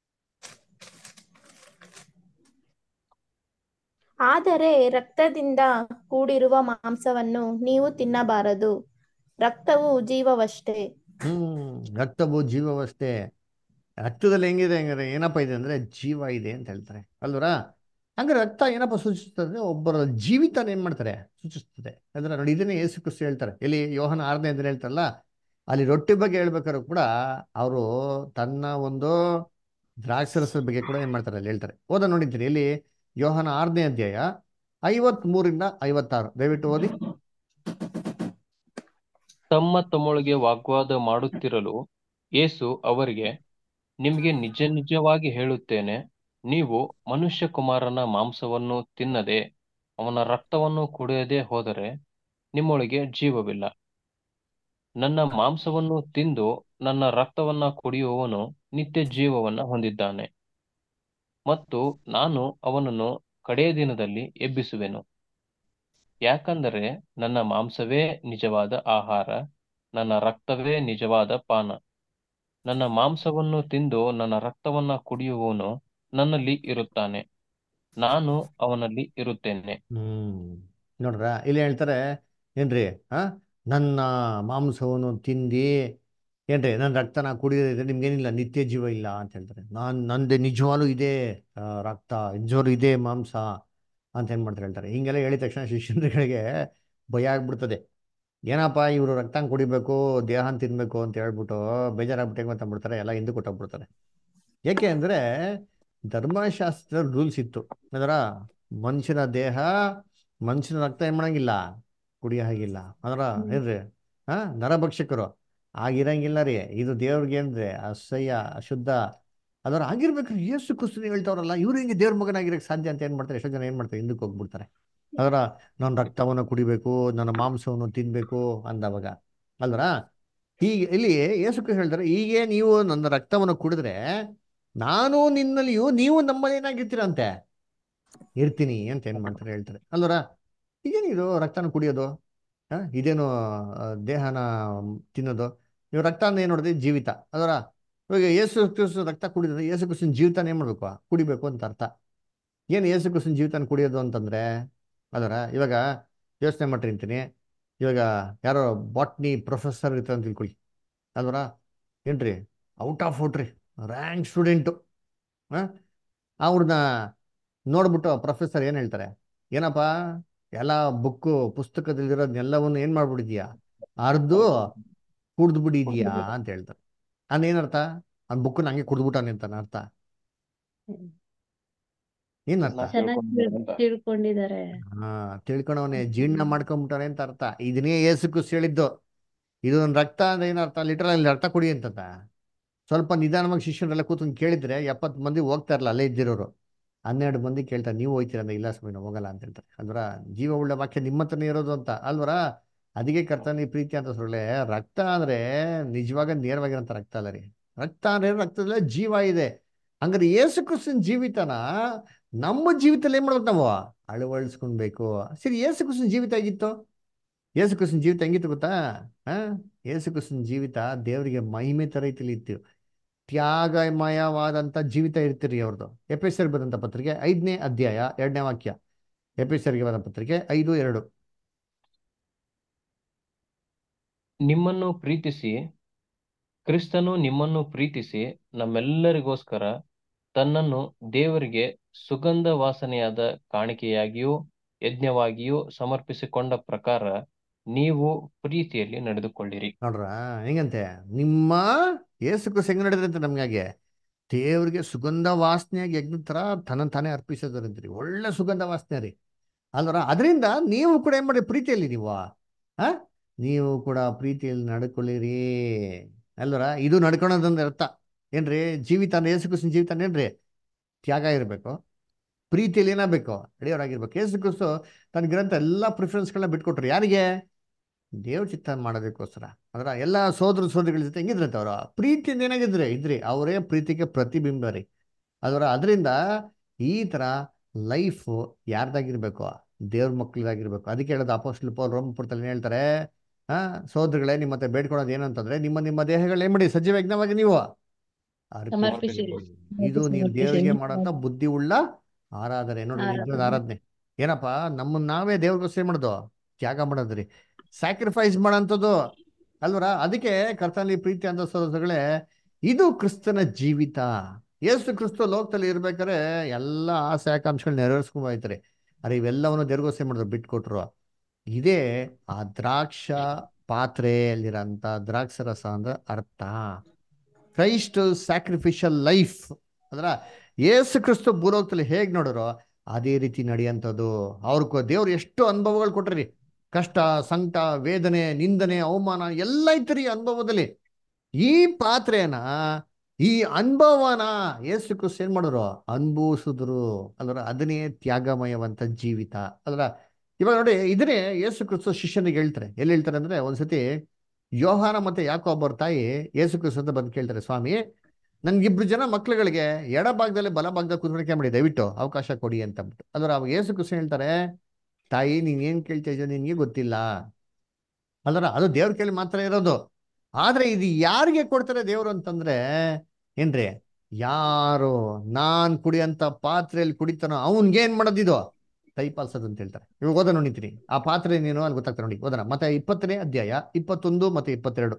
ಆದರೆ ರಕ್ತದಿಂದ ಕೂಡಿರುವ ಮಾಂಸವನ್ನು ನೀವು ತಿನ್ನಬಾರದು ರಕ್ತವು ಜೀವವಷ್ಟೇ ಹ್ಮ್ ರಕ್ತವು ಜೀವವಷ್ಟೇ ರಕ್ತದಲ್ಲಿ ಹೆಂಗಿದೆ ಹಂಗಾರೆ ಏನಪ್ಪ ಇದೆ ಅಂದ್ರೆ ಜೀವ ಇದೆ ಅಂತ ಹೇಳ್ತಾರೆ ಅಲ್ವರಾ ಹಂಗಾರೆ ರಕ್ತ ಏನಪ್ಪ ಸೂಚಿಸ್ತದೆ ಅಂದ್ರೆ ಒಬ್ಬರ ಜೀವಿತನ ಏನ್ ಮಾಡ್ತಾರೆ ಸೂಚಿಸ್ತದೆ ಅಂದ್ರೆ ನೋಡಿ ಇದನ್ನೇ ಯೇಸು ಕ್ರಿಸ್ತು ಹೇಳ್ತಾರೆ ಇಲ್ಲಿ ಯೋಹನ ಆರನೇ ಅಂದ್ರೆ ಹೇಳ್ತಾರಲ್ಲ ಅಲ್ಲಿ ರೊಟ್ಟಿ ಬಗ್ಗೆ ಹೇಳ್ಬೇಕಾದ್ರು ಕೂಡ ಅವರು ತನ್ನ ಒಂದು ದ್ರಾಕ್ಷರಸದ ಬಗ್ಗೆ ಕೂಡ ಏನ್ ಮಾಡ್ತಾರೆ ಅಲ್ಲಿ ಹೇಳ್ತಾರೆ ಓದ ನೋಡಿದ್ದೀನಿ ಇಲ್ಲಿ ಯೋಹನ ಆರನೇ ಅಧ್ಯಾಯ ಐವತ್ ಮೂರಿಂದ ಐವತ್ತಾರು ದಯವಿಟ್ಟು ಓದಿ ತಮ್ಮ ತಮ್ಮೊಳಗೆ ವಾಗ್ವಾದ ಮಾಡುತ್ತಿರಲು ಯೇಸು ಅವರಿಗೆ ನಿಮಗೆ ನಿಜ ನಿಜವಾಗಿ ಹೇಳುತ್ತೇನೆ ನೀವು ಮನುಷ್ಯ ಕುಮಾರನ ಮಾಂಸವನ್ನು ತಿನ್ನದೆ ಅವನ ರಕ್ತವನ್ನು ಕುಡಿಯದೆ ಹೋದರೆ ನಿಮ್ಮೊಳಗೆ ಜೀವವಿಲ್ಲ ನನ್ನ ಮಾಂಸವನ್ನು ತಿಂದು ನನ್ನ ರಕ್ತವನ್ನ ಕುಡಿಯುವವನು ನಿತ್ಯ ಜೀವವನ್ನ ಹೊಂದಿದ್ದಾನೆ ಮತ್ತು ನಾನು ಅವನನ್ನು ಕಡೆಯ ದಿನದಲ್ಲಿ ಎಬ್ಬಿಸುವೆನು ಯಾಕಂದರೆ ನನ್ನ ಮಾಂಸವೇ ನಿಜವಾದ ಆಹಾರ ನನ್ನ ರಕ್ತವೇ ನಿಜವಾದ ಪಾನ ನನ್ನ ಮಾಂಸವನ್ನು ತಿಂದು ನನ್ನ ರಕ್ತವನ್ನ ಕುಡಿಯುವವನು ನನ್ನಲ್ಲಿ ಇರುತ್ತಾನೆ ನಾನು ಅವನಲ್ಲಿ ಇರುತ್ತೇನೆ ಹ್ಮ್ ನೋಡ್ರ ಇಲ್ಲಿ ಹೇಳ್ತಾರೆ ಏನ್ರಿ ಆ ನನ್ನ ಮಾಂಸವನ್ನು ತಿಂದಿ ಏನ್ರಿ ನನ್ನ ರಕ್ತನ ಕುಡಿಯೋದಿದ್ರೆ ನಿಮ್ಗೇನಿಲ್ಲ ನಿತ್ಯ ಜೀವ ಇಲ್ಲ ಅಂತ ಹೇಳ್ತಾರೆ ನಾನು ನಂದು ನಿಜವಾಗ್ಲೂ ಇದೆ ಆ, ರಕ್ತ ನಿಜವಾಗ್ಲೂ ಇದೆ ಮಾಂಸ ಅಂತ ಏನ್ ಮಾಡ್ತಾರೆ ಹೇಳ್ತಾರೆ ಹಿಂಗೆಲ್ಲ ಹೇಳಿದ ತಕ್ಷಣ ಶಿಷ್ಯರುಗಳಿಗೆ ಭಯ ಆಗ್ಬಿಡ್ತದೆ ಏನಪ್ಪ ಇವರು ರಕ್ತ ಕುಡಿಬೇಕು ದೇಹ ತಿನ್ಬೇಕು ಅಂತ ಹೇಳ್ಬಿಟ್ಟು ಬೇಜಾರಾಗ್ಬಿಟ್ಟು ಹೆಂಗ್ ಅಂದ್ಬಿಡ್ತಾರೆ ಎಲ್ಲ ಹಿಂದೂ ಕೊಟ್ಟೋಗ್ಬಿಡ್ತಾರೆ ಯಾಕೆ ಅಂದ್ರೆ ಧರ್ಮಶಾಸ್ತ್ರ ರೂಲ್ಸ್ ಇತ್ತು ಅದರ ಮನುಷ್ಯನ ದೇಹ ಮನುಷ್ಯನ ರಕ್ತ ಏನ್ ಮಾಡಂಗಿಲ್ಲ ಕುಡಿಯೋ ಹಾಗಿಲ್ಲ ಅದರ ಏನ್ರಿ ಹಾ ನರಭಕ್ಷಕರು ಆಗಿರಂಗಿಲ್ಲ ರೀ ಇದು ದೇವ್ರಿಗೆ ಏನ್ರಿ ಅಸಹ್ಯ ಅಶುದ್ಧ ಅದರ ಆಗಿರ್ಬೇಕ್ರಿ ಯೇಸು ಕ್ರಿಸ್ತನ ಹೇಳ್ತಾವ್ರಲ್ಲ ಇವ್ರು ಹೆಂಗೆ ದೇವ್ರ ಮಗನಾಗಿರಕ್ಕೆ ಸಾಧ್ಯ ಅಂತ ಏನ್ ಮಾಡ್ತಾರೆ ಎಷ್ಟೋ ಜನ ಏನ್ ಮಾಡ್ತಾರೆ ಹಿಂದಕ್ಕೆ ಹೋಗ್ಬಿಡ್ತಾರೆ ಅದರ ನನ್ನ ರಕ್ತವನ್ನು ಕುಡಿಬೇಕು ನನ್ನ ಮಾಂಸವನ್ನು ತಿನ್ಬೇಕು ಅಂದವಾಗ ಅಲ್ವರ ಹೀಗೆ ಇಲ್ಲಿ ಯೇಸು ಕ್ರಿಸ್ತ ಹೇಳ್ತಾರೆ ಹೀಗೆ ನೀವು ನನ್ನ ರಕ್ತವನ್ನು ಕುಡಿದ್ರೆ ನಾನು ನಿನ್ನಲ್ಲಿಯೂ ನೀವು ನಮ್ಮಲ್ಲೇನಾಗಿರ್ತೀರಂತೆ ಇರ್ತೀನಿ ಅಂತ ಏನ್ ಮಾಡ್ತಾರೆ ಹೇಳ್ತಾರೆ ಅಲ್ವರ ಈಗೇನಿದು ರಕ್ತನ ಕುಡಿಯೋದು ಆ, ಇದೇನು ಆ, ದೇಹನ ತಿನ್ನೋದು ನೀವು ರಕ್ತ ಅಂದ್ರೆ ಏನು ನೋಡಿದ್ರೆ ಜೀವಿತ ಅದರ ಇವಾಗ ಯೇಸು ಕ್ರಿಸ್ತು ರಕ್ತ ಕುಡಿದ್ರೆ ಯೇಸು ಕ್ರಿಸ್ತನ ಜೀವಿತನ ಏನ್ ಮಾಡ್ಬೇಕು ಕುಡಿಬೇಕು ಅಂತ ಅರ್ಥ ಏನು ಯೇಸು ಕ್ರಿಸ್ತನ ಜೀವಿತನ ಕುಡಿಯೋದು ಅಂತಂದ್ರೆ ಅದರ ಇವಾಗ ಯೋಚನೆ ಮಾಡಿರ್ತೀನಿ ಇವಾಗ ಯಾರೋ ಬಾಟ್ನಿ ಪ್ರೊಫೆಸರ್ ಇರ್ತಾರೆ ಅಂತ ತಿಳ್ಕೊಳ್ಳಿ ಅಲ್ವರ ಏನ್ರಿ ಔಟ್ ಆಫ್ ಔಟ್ ರೀ ರ್ಯಾಂಕ್ ಸ್ಟೂಡೆಂಟು ಅವ್ರನ್ನ ನೋಡ್ಬಿಟ್ಟು ಪ್ರೊಫೆಸರ್ ಏನು ಹೇಳ್ತಾರೆ ಏನಪ್ಪ ಎಲ್ಲ ಬುಕ್ಕು ಪುಸ್ತಕದಲ್ಲಿರೋದನ್ನೆಲ್ಲವನ್ನು ಏನು ಮಾಡ್ಬಿಟ್ಟಿದ್ಯಾ ಅರ್ದು ಕುಡ್ದು ಬಿಡಿದ್ಯಾ ಅಂತ ಹೇಳ್ತಾರೆ ಅದೇನರ್ಥ ಅವ್ನ ಬುಕ್ಕನ್ನ ಹಂಗೆ ಕುಡ್ದ್ಬಿಟ್ಟಾನೆ ಅಂತಾನೆ ಅರ್ಥ ಏನರ್ಥ ಚೆನ್ನಾಗಿ ತಿಳ್- ತಿಳ್ಕೊಂಡಿದ್ದಾರೆ ಹಾ ತಿಳ್ಕೊಂಡವನೇ ಜೀರ್ಣ ಮಾಡ್ಕೊಂಬಿಟ್ಟಾನೆ ಅಂತ ಅರ್ಥ ಇದನ್ನೇ ಏಸು ಕ್ರಿಸ್ತ ಹೇಳಿದ್ದು ಇದು ನನ್ನ ರಕ್ತ ಅಂದ್ರೆ ಏನರ್ಥ ಲಿಟರಲ್ ರಕ್ತ ಕುಡಿ ಅಂತಂದ ಸ್ವಲ್ಪ ನಿಧಾನವಾಗಿ ಶಿಷ್ಯರೆಲ್ಲ ಕೂತ್ಕೊಂಡು ಕೇಳಿದ್ರೆ ಎಪ್ಪತ್ತು ಮಂದಿ ಹೋಗ್ತಾ ಇರಲ್ಲ ಅಲ್ಲೇ ಇದ್ದಿರೋರು ಹನ್ನೆರಡು ಮಂದಿ ಕೇಳ್ತಾರೆ ನೀವು ಹೋಗ್ತೀರ ಅಂದ್ರೆ ಇಲ್ಲ ಸ್ವಾಮಿ ನಾವು ಹೋಗಲ್ಲ ಅಂತ ಹೇಳ್ತಾರೆ ಅಲ್ವರ ಜೀವ ಉಳ್ಳ ವಾಕ್ಯ ನಿಮ್ಮ ಹತ್ರನೇ ಇರೋದು ಅಂತ ಅಲ್ವರ ಅದಕ್ಕೆ ಕರ್ತನಿ ಪ್ರೀತಿ ಅಂತ ಸೊಳ್ಳೆ ರಕ್ತ ಅಂದ್ರೆ ನಿಜವಾಗ ನೇರವಾಗಿರೋಂಥ ರಕ್ತ ಅಲ್ಲ ರೀ ರಕ್ತ ಅಂದ್ರೆ ರಕ್ತದಲ್ಲೇ ಜೀವ ಇದೆ ಹಂಗಾರೆ ಯೇಸು ಕ್ರಿಸ್ತನ ಜೀವಿತನ ನಮ್ಮ ಜೀವಿತದಲ್ಲಿ ಏನ್ ಮಾಡ್ಬೇಕು ನಾವು ಅಳವಡಿಸ್ಕೊಳ್ಬೇಕು ಸರಿ ಯೇಸು ಕ್ರಿಸ್ತನ ಜೀವಿತ ಹೇಗಿತ್ತು ಯೇಸು ಕ್ರಿಸ್ತನ ಜೀವಿತ ಹೆಂಗಿತ್ತು ಗೊತ್ತಾ ಆ ಯೇಸು ಕ್ರಿಸ್ತನ ಜೀವಿತ ದೇವರಿಗೆ ಮಹಿಮೆ ತರ ರೀತಿಲಿ ಇತ್ತು ತ್ಯಾಗಮಯವಾದಂಥ ಜೀವಿತ ಇರ್ತೀರಿ ಅವ್ರದ್ದು ಎಪಿಸರ್ ಬರೆದಂಥ ಪತ್ರಿಕೆ ಐದನೇ ಅಧ್ಯಾಯ ಎರಡನೇ ವಾಕ್ಯ ಎಪಿಸರ್ಗೆ ಬರೆದ ಪತ್ರಿಕೆ ಐದು ಎರಡು ನಿಮ್ಮನ್ನು ಪ್ರೀತಿಸಿ ಕ್ರಿಸ್ತನು ನಿಮ್ಮನ್ನು ಪ್ರೀತಿಸಿ ನಮ್ಮೆಲ್ಲರಿಗೋಸ್ಕರ ತನ್ನನ್ನು ದೇವರಿಗೆ ಸುಗಂಧ ವಾಸನೆಯಾದ ಕಾಣಿಕೆಯಾಗಿಯೂ ಯಜ್ಞವಾಗಿಯೂ ಸಮರ್ಪಿಸಿಕೊಂಡ ಪ್ರಕಾರ ನೀವು ಪ್ರೀತಿಯಲ್ಲಿ ನಡೆದುಕೊಳ್ಳಿರಿ ನೋಡ್ರ ಹೆಂಗಂತೆ ನಿಮ್ಮ ಯೇಸು ಕ್ರಿಸ್ತ ಹೆಂಗ್ ನಡೆದ್ರಂತೆ ನಮ್ಗಾಗೆ ದೇವ್ರಿಗೆ ಸುಗಂಧ ವಾಸನೆಯಾಗಿ ಯಜ್ಞದ ಥರ ತನ್ನ ತಾನೇ ಅರ್ಪಿಸೋದ್ರಂತ್ರಿ ಒಳ್ಳೆ ಸುಗಂಧ ವಾಸನೆ ರೀ ಅಲ್ವರ ಅದರಿಂದ ನೀವು ಕೂಡ ಏನ್ ಮಾಡಿ ಪ್ರೀತಿಯಲ್ಲಿ ನೀವು ಆ ನೀವು ಕೂಡ ಪ್ರೀತಿಯಲ್ಲಿ ನಡ್ಕೊಳ್ಳಿರಿ ಅಲ್ವರ ಇದು ನಡ್ಕೊಳೋದಂದ್ರೆ ಅರ್ಥ ಏನ್ರಿ ಜೀವಿತ ಅಂದ್ರೆ ಯೇಸು ಕ್ರಿಸ್ತನ ಜೀವಿತ ಏನ್ರಿ ತ್ಯಾಗ ಇರಬೇಕು ಪ್ರೀತಿಯಲ್ಲಿ ಏನಾಗಬೇಕು ನಡೆಯೋರಾಗಿರ್ಬೇಕು ಯೇಸು ಕ್ರಿಸ್ತು ತನ್ನ ಗ್ರಂಥ ಎಲ್ಲ ಪ್ರಿಫರೆನ್ಸ್ಗಳನ್ನ ಬಿಟ್ಕೊಟ್ರು ಯಾರಿಗೆ ದೇವ್ರ ಚಿತ್ತ ಮಾಡೋದಕ್ಕೋಸ್ಕರ ಅದರ ಎಲ್ಲ ಸೋದರ ಸೋದರಿಗಳ ಜೊತೆ ಹೆಂಗಿದ್ರಂತೆ ಅವರು ಪ್ರೀತಿಯಿಂದ ಏನಾಗಿದ್ರೆ ಇದ್ರಿ ಅವರೇ ಪ್ರೀತಿಗೆ ಪ್ರತಿಬಿಂಬ ರೀ ಅದರ ಅದರಿಂದ ಈ ತರ ಲೈಫ್ ಯಾರ್ದಾಗಿರ್ಬೇಕು ದೇವ್ರ ಮಕ್ಳದಾಗಿರ್ಬೇಕು ಅದಕ್ಕೆ ಹೇಳೋದು ಅಪೋಸ್ಟಲ್ ಪೌಲ್ ರೋಮಪುರದಲ್ಲಿ ಏನ್ ಹೇಳ್ತಾರೆ ಆ ಸೋದರಗಳೇ ನಿಮ್ಮ ಹತ್ರ ಬೇಡ್ಕೊಳೋದು ಏನಂತಂದ್ರೆ ನಿಮ್ಮ ನಿಮ್ಮ ದೇಹಗಳು ಏನ್ ಮಾಡಿ ಸಜೀವ ಯಜ್ಞವಾಗಿ ನೀವು ಸಮರ್ಪಿಸಿರಿ. ಅರ್ಪಿಸಿರಿ. ಇದು ನೀವು ದೇವರಿಗೆ ಮಾಡೋಂಥ ಬುದ್ಧಿ ಉಳ್ಳ ಆರಾಧನೆ ನೋಡಿ ಆರಾಧನೆ. ನಿಜವಾದ ಆರಾಧನೆ ಏನಪ್ಪ ನಮ್ಮನ್ನ ನಾವೇ ದೇವ್ರಿಗೋಸ್ಕರ ಮಾಡೋದು ತ್ಯಾಗ ಮಾಡೋದ್ರಿ ಸ್ಯಾಕ್ರಿಫೈಸ್ ಮಾಡೋಂಥದ್ದು ಅಲ್ವರ ಅದಕ್ಕೆ ಕರ್ತನಲ್ಲಿ ಪ್ರೀತಿ ಅಂತ ಸೋದರಗಳೇ ಇದು ಕ್ರಿಸ್ತನ ಜೀವಿತ ಯೇಸು ಕ್ರಿಸ್ತ ಲೋಕದಲ್ಲಿ ಇರ್ಬೇಕಾದ್ರೆ ಎಲ್ಲ ಆಸೆ ಆಕಾಂಕ್ಷಗಳು ನೆರವೇರಿಸ್ಕೊಂಡ್ ಹೋಯ್ತಾರೆ ಅರೆ ಇವೆಲ್ಲವನ್ನು ದೇವ್ರಿಗೋಸ್ಕರ ಮಾಡಿದ್ರು ಬಿಟ್ಕೊಟ್ರು ಇದೇ ಆ ದ್ರಾಕ್ಷ ಪಾತ್ರೆಯಲ್ಲಿರೋಂಥ ದ್ರಾಕ್ಷರಸ ಅಂದ್ರೆ ಅರ್ಥ ಕ್ರೈಸ್ಟ್ ಸ್ಯಾಕ್ರಿಫಿಷಿಯಲ್ ಲೈಫ್ ಅದರ ಯೇಸು ಕ್ರಿಸ್ತು ಭೂಲೋಕದಲ್ಲಿ ಹೇಗೆ ನೋಡಿರೋ ಅದೇ ರೀತಿ ನಡೆಯಂಥದ್ದು ಅವ್ರ ದೇವ್ರು ಎಷ್ಟು ಅನುಭವಗಳು ಕೊಟ್ರಿ ಕಷ್ಟ ಸಂಕಟ ವೇದನೆ ನಿಂದನೆ ಅವಮಾನ ಎಲ್ಲ ಐತ್ರಿ ಅನುಭವದಲ್ಲಿ ಈ ಪಾತ್ರೆನ ಈ ಅನುಭವನ ಯೇಸು ಕ್ರಿಸ್ತು ಏನ್ ಮಾಡಿದ್ರು ಅನುಭವಿಸಿದ್ರು ಅಲ್ರ ಅದನ್ನೇ ತ್ಯಾಗಮಯವಂತ ಜೀವಿತ ಅಲ್ರ ಇವಾಗ ನೋಡಿ ಇದನ್ನೇ ಯೇಸು ಕ್ರಿಸ್ತು ಶಿಷ್ಯನಿಗೆ ಹೇಳ್ತಾರೆ ಎಲ್ಲಿ ಹೇಳ್ತಾರೆ ಅಂದ್ರೆ ಒಂದ್ಸತಿ ಯೋಹಾನ ಮತ್ತೆ ಯಾಕೋಬ್ಬರ ತಾಯಿ ಯೇಸು ಕ್ರಿಸ್ತು ಅಂತ ಬಂದು ಕೇಳ್ತಾರೆ ಸ್ವಾಮಿ ನನ್ಗಿಬ್ರು ಜನ ಮಕ್ಳುಗಳಿಗೆ ಎಡ ಭಾಗದಲ್ಲಿ ಬಲ ಭಾಗದಲ್ಲಿ ಕುತ್ಕೊಳಕ್ಕೆ ಮಾಡಿ ದಯವಿಟ್ಟು ಅವಕಾಶ ಕೊಡಿ ಅಂತ ಅಂದ್ಬಿಟ್ಟು ಅದ್ರ ಅವಾಗ ಯೇಸು ಕ್ರಿಸ್ತು ಹೇಳ್ತಾರೆ ತಾಯಿ ನೀನ್ ಏನ್ ಕೇಳ್ತಾ ಇದೆಯೋ ನಿನ್ಗೆ ಗೊತ್ತಿಲ್ಲ ಅಲ್ರ ಅದು ದೇವ್ರ ಕೈಲಿ ಮಾತ್ರ ಇರೋದು ಆದ್ರೆ ಇದು ಯಾರಿಗೆ ಕೊಡ್ತಾರೆ ದೇವ್ರು ಅಂತಂದ್ರೆ ಏನ್ರಿ ಯಾರು ನಾನ್ ಕುಡಿಯಂತ ಪಾತ್ರೆಯಲ್ಲಿ ಕುಡಿತಾನೋ ಅವನ್ಗೆ ಏನ್ ಮಾಡೋದಿದು ಕೈಪಾಲ್ಸೋದು ಅಂತ ಹೇಳ್ತಾರೆ ಇವಾಗ ಓದೋಣ ನೋಡಿತೀನಿ ಆ ಪಾತ್ರೆ ನೀನು ಅಲ್ಲಿ ಗೊತ್ತಾಗ್ತದೆ ನೋಡಿ ಓದೋಣ ಮತ್ತೆ ಇಪ್ಪತ್ತನೇ ಅಧ್ಯಾಯ ಇಪ್ಪತ್ತೊಂದು ಮತ್ತೆ ಇಪ್ಪತ್ತೆರಡು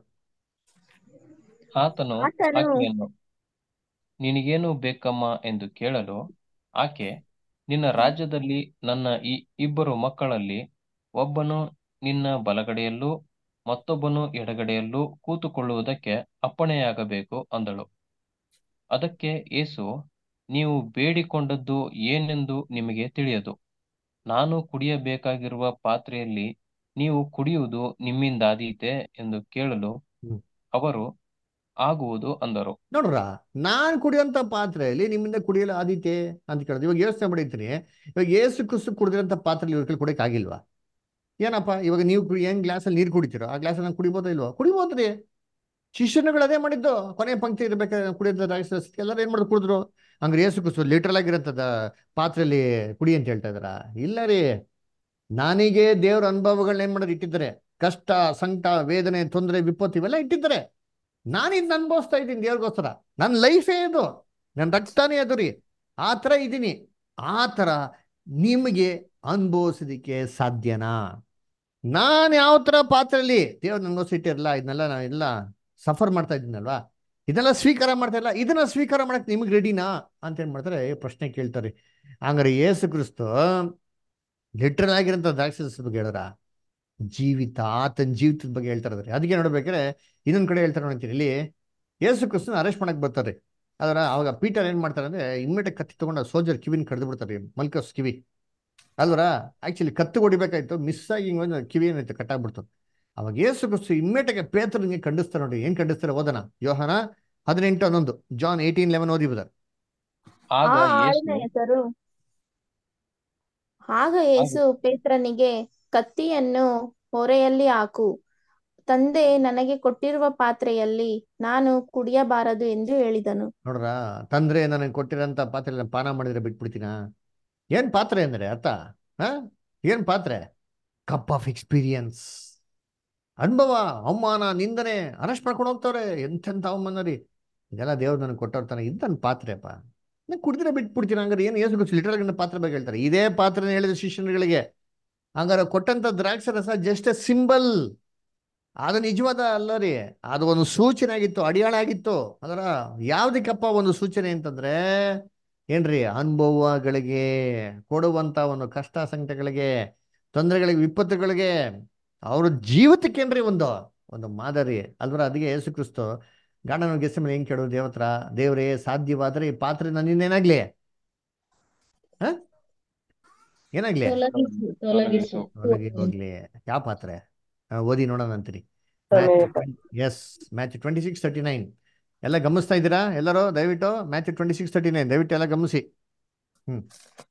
ಆತನು ಆತನು ಆಕೆಯನ್ನು ನಿನಗೇನು ಬೇಕಮ್ಮ ಎಂದು ಕೇಳಲು ಆಕೆ ನಿನ್ನ ರಾಜ್ಯದಲ್ಲಿ ನನ್ನ ಈ ಇಬ್ಬರು ಮಕ್ಕಳಲ್ಲಿ ಒಬ್ಬನು ನಿನ್ನ ಬಲಗಡೆಯಲ್ಲೂ ಮತ್ತೊಬ್ಬನು ಎಡಗಡೆಯಲ್ಲೂ ಕೂತುಕೊಳ್ಳುವುದಕ್ಕೆ ಅಪ್ಪಣೆಯಾಗಬೇಕು ಅಂದಳು ಅದಕ್ಕೆ ಯೇಸು ನೀವು ಬೇಡಿಕೊಂಡದ್ದು ಏನೆಂದು ನಿಮಗೆ ತಿಳಿಯದು ನಾನು ಕುಡಿಯಬೇಕಾಗಿರುವ ಪಾತ್ರೆಯಲ್ಲಿ ನೀವು ಕುಡಿಯುವುದು ನಿಮ್ಮಿಂದಾದೀತೆ ಎಂದು ಕೇಳಲು ಹ್ಮ್. ಅವರು ಆಗುವುದು ಅಂದರು ನೋಡ್ರ ನಾನ್ ಕುಡಿಯೋಂತ ಪಾತ್ರೆಯಲ್ಲಿ ನಿಮ್ಮಿಂದ ಕುಡಿಯಲು ಆದೀತೆ ಅಂತ ಕೇಳಿದ್ರು ಇವಾಗ ಯೋಚನೆ ಮಾಡಿರ್ತೀನಿ ಇವಾಗ ಏಸು ಕುಸು ಕುಡಿದಿರೋಂಥ ಪಾತ್ರೆಯಲ್ಲಿ ಇವ್ರ ಕೈಲಿ ಕುಡಿಯಕ್ ಆಗಿಲ್ವಾ ಏನಪ್ಪ ಇವಾಗ ನೀವು ಕು- ಏನ್ ಗ್ಲಾಸಲ್ಲಿ ನೀರು ಕುಡಿತೀರೋ ಆ ಗ್ಲಾಸಲ್ಲಿ ನಾನು ಕುಡಿಬೋದಾ ಇಲ್ವಾ ಕುಡಿಬೋದ್ರಿ ಶಿಷ್ಯನುಗಳು ಅದೇ ಮಾಡಿದ್ದು ಕೊನೆ ಪಂಕ್ತಿ ಇರ್ಬೇಕಾದ್ರೆ ಕುಡಿಯೋದ ಎಲ್ಲರೂ ಏನ್ ಮಾಡಿದ್ರು ಕುಡಿದ್ರು ಹಂಗ್ರೆ ಏಸು ಕುಸು ಲಿಟ್ರಲ್ ಆಗಿರಂತದ ಪಾತ್ರೆಯಲ್ಲಿ ಕುಡಿ ಅಂತ ಹೇಳ್ತಾ ಇದಾರ ಇಲ್ಲ ರೀ ನಾನಿಗೆ ದೇವ್ರ ಅನುಭವಗಳನ್ನ ಏನ್ ಮಾಡೋದು ಇಟ್ಟಿದ್ದಾರೆ ಕಷ್ಟ ಸಂಕಟ ವೇದನೆ ತೊಂದರೆ ವಿಪತ್ತು ಇವೆಲ್ಲ ಇಟ್ಟಿದ್ದಾರೆ ನಾನು ಇದನ್ನ ಅನುಭವಿಸ್ತಾ ಇದ್ದೀನಿ ದೇವ್ರಿಗೋಸ್ಕರ ನನ್ನ ಲೈಫೇ ಇದು ನನ್ನ ರಕ್ತನೇ ಅದು ರೀ ಆ ಥರ ಇದ್ದೀನಿ ಆ ಥರ ನಿಮಗೆ ಅನುಭವಿಸೋದಕ್ಕೆ ಸಾಧ್ಯನಾ ನಾನು ಯಾವ ಥರ ಪಾತ್ರೆಯಲ್ಲಿ ದೇವ್ರು ನನಗೋಸ್ಕರ ಇಟ್ಟಿರಲ್ಲ ಇದನ್ನೆಲ್ಲ ನಾನು ಎಲ್ಲ ಸಫರ್ ಮಾಡ್ತಾ ಇದ್ದೀನಲ್ವಾ ಇದೆಲ್ಲ ಸ್ವೀಕಾರ ಮಾಡ್ತಾ ಇಲ್ಲ ಇದನ್ನ ಸ್ವೀಕಾರ ಮಾಡಕ್ ನಿಮಗೆ ರೆಡಿನಾ ಅಂತ ಏನ್ ಮಾಡ್ತಾರೆ ಪ್ರಶ್ನೆ ಕೇಳ್ತಾರೆ ಹಂಗಾರೆ ಯೇಸು ಕ್ರಿಸ್ತು ಲಿಟ್ರಲ್ ಆಗಿರೋಂಥ ದ್ರಾಕ್ಷಸ ಬಗ್ಗೆ ಹೇಳೋರ ಜೀವಿತ ಆತನ ಜೀವಿತದ ಬಗ್ಗೆ ಹೇಳ್ತಾ ಇದ್ದಾರೆ ಅದಕ್ಕೆ ನೋಡ್ಬೇಕಾದ್ರೆ ಇನ್ನೊಂದ್ ಕಡೆ ಹೇಳ್ತಾರೆ ನೋಡ್ತೀನಿ ಇಲ್ಲಿ ಯೇಸು ಕ್ರಿಸ್ತನ ಅರೆಸ್ಟ್ ಮಾಡಕ್ ಬರ್ತಾರೆ ಅದರ ಅವಾಗ ಪೀಟರ್ ಏನ್ ಮಾಡ್ತಾರೆ ಅಂದ್ರೆ ಇಮ್ಮಿಡಿಯೇಟ್ ಕತ್ತಿ ತಗೊಂಡು ಸೋಜರ್ ಕಿವಿನ ಕಡ್ದು ಬಿಡ್ತಾರೆ ಮಲ್ಕಸ್ ಕಿವಿ ಅಲ್ವರ ಆಕ್ಚುಲಿ ಕತ್ತು ಹೊಡಿಬೇಕಾಯ್ತು ಮಿಸ್ ಆಗಿ ಹಿಂಗ್ ಒಂದು ಕಿವಿ ಏನಾಯ್ತು ಕಟ್ಟಾಗ್ಬಿಡ್ತು ಅವಾಗ ಯೇಸು ಕ್ರಿಸ್ತು ಇಮ್ಮಿಡಿಯೇಟ್ ಪೇತ್ರನಿಗೆ ಖಂಡಿಸ್ತಾರೆ ನೋಡಿ ಏನ್ ಖಂಡಿಸ್ತಾರೆ ಓದನ ಯೋಹನ ಹದಿನೆಂಟು ಹನ್ನೊಂದು ಜಾನ್ ಏಯ್ಟೀನ್ ಲೆವೆನ್ ಓದಿ ಬದ ಆಗ ಆ ಯೇಸು ಆಳಿನ ಹೆಸರು ಆಗ ಯೇಸು ಪೇತ್ರನಿಗೆ ಕತ್ತಿಯನ್ನು ಹೊರೆಯಲ್ಲಿ ಹಾಕು ತಂದೆ ನನಗೆ ಕೊಟ್ಟಿರುವ ಪಾತ್ರೆಯಲ್ಲಿ ನಾನು ಕುಡಿಯಬಾರದು ಎಂದು ಹೇಳಿದನು ನೋಡ್ರ ತಂದ್ರೆ ನನಗೆ ಕೊಟ್ಟಿರೋಂಥ ಪಾತ್ರೆ ಪಾನ ಮಾಡಿದ್ರೆ ಬಿಟ್ಬಿಡ್ತೀನ ಏನ್ ಪಾತ್ರೆ ಅಂದ್ರೆ ಅರ್ಥ ಹ ಏನ್ ಪಾತ್ರೆ ಕಪ್ ಆಫ್ ಎಕ್ಸ್ಪೀರಿಯನ್ಸ್ ಅನುಭವ ಅವಮಾನ ನಿಂದನೆ ಅರೆಸ್ಟ್ ಮಾಡ್ಕೊಂಡು ಹೋಗ್ತವ್ರೆ ಎಂತೆಂಥ ಅವಮಾನ ರೀ ಇದೆಲ್ಲ ದೇವ್ರು ನನಗೆ ಕೊಟ್ಟೋರ್ತಾನೆ ಇದು ನನ್ನ ಪಾತ್ರೆಪ್ಪ ನಾನು ಕುಡಿದ್ರೆ ಬಿಟ್ಬಿಡ್ತೀನಿ ಹಂಗಾರೆ ಏನು ಏಸು ಗೊತ್ತು ಲಿಟರಲ್ ಪಾತ್ರೆ ಬಗ್ಗೆ ಹೇಳ್ತಾರೆ ಇದೇ ಪಾತ್ರೆ ಹೇಳಿದ ಶಿಷ್ಯರುಗಳಿಗೆ ಹಂಗಾರೆ ಕೊಟ್ಟಂತ ದ್ರಾಕ್ಷ ರಸ ಜಸ್ಟ್ ಎ ಸಿಂಬಲ್ ಅದು ನಿಜವಾದ ಅಲ್ಲ ರೀ ಅದು ಒಂದು ಸೂಚನೆ ಆಗಿತ್ತು ಅಡಿಯಾಳ ಆಗಿತ್ತು ಅದರ ಯಾವ್ದಕ್ಕಪ್ಪ ಒಂದು ಸೂಚನೆ ಅಂತಂದ್ರೆ ಏನ್ರಿ ಅನುಭವಗಳಿಗೆ ಕೊಡುವಂತ ಒಂದು ಕಷ್ಟ ಸಂಕಟಗಳಿಗೆ ತೊಂದರೆಗಳಿಗೆ ವಿಪತ್ತುಗಳಿಗೆ ಅವ್ರ ಜೀವಿತಕ್ಕೇನ್ರಿ ಒಂದು ಒಂದು ಮಾದರಿ ಅಲ್ವರ ಅದಕ್ಕೆ ಯೇಸು ಕ್ರಿಸ್ತು ಗಂಡನ ಗೆಸ್ಸ ಮೇಲೆ ಹೆಂಗ್ ಕೇಳೋದು ದೇವತ್ರ ದೇವ್ರೇ ಸಾಧ್ಯವಾದ್ರೆ ಈ ಪಾತ್ರೆ ನನ್ನಿಂದೇನಾಗ್ಲಿ ಹ ಏನಾಗ್ಲಿ ತೊಲಗಿಸು ತೊಲಗಿಸು ಒಳಗೆ ಹೋಗ್ಲಿ ಯಾವ ಪಾತ್ರೆ ಆ, ಓದಿ ನೋಡೋಣ ಅಂತೀರಿ yes match twenty six thirty nine ಎಲ್ಲ ಗಮನಿಸ್ತಾ ಇದ್ದೀರಾ ಎಲ್ಲರೂ ದಯವಿಟ್ಟು match twenty six thirty nine ದಯವಿಟ್ಟು ಎಲ್ಲ ಗಮನಿಸಿ ಹ್ಮ್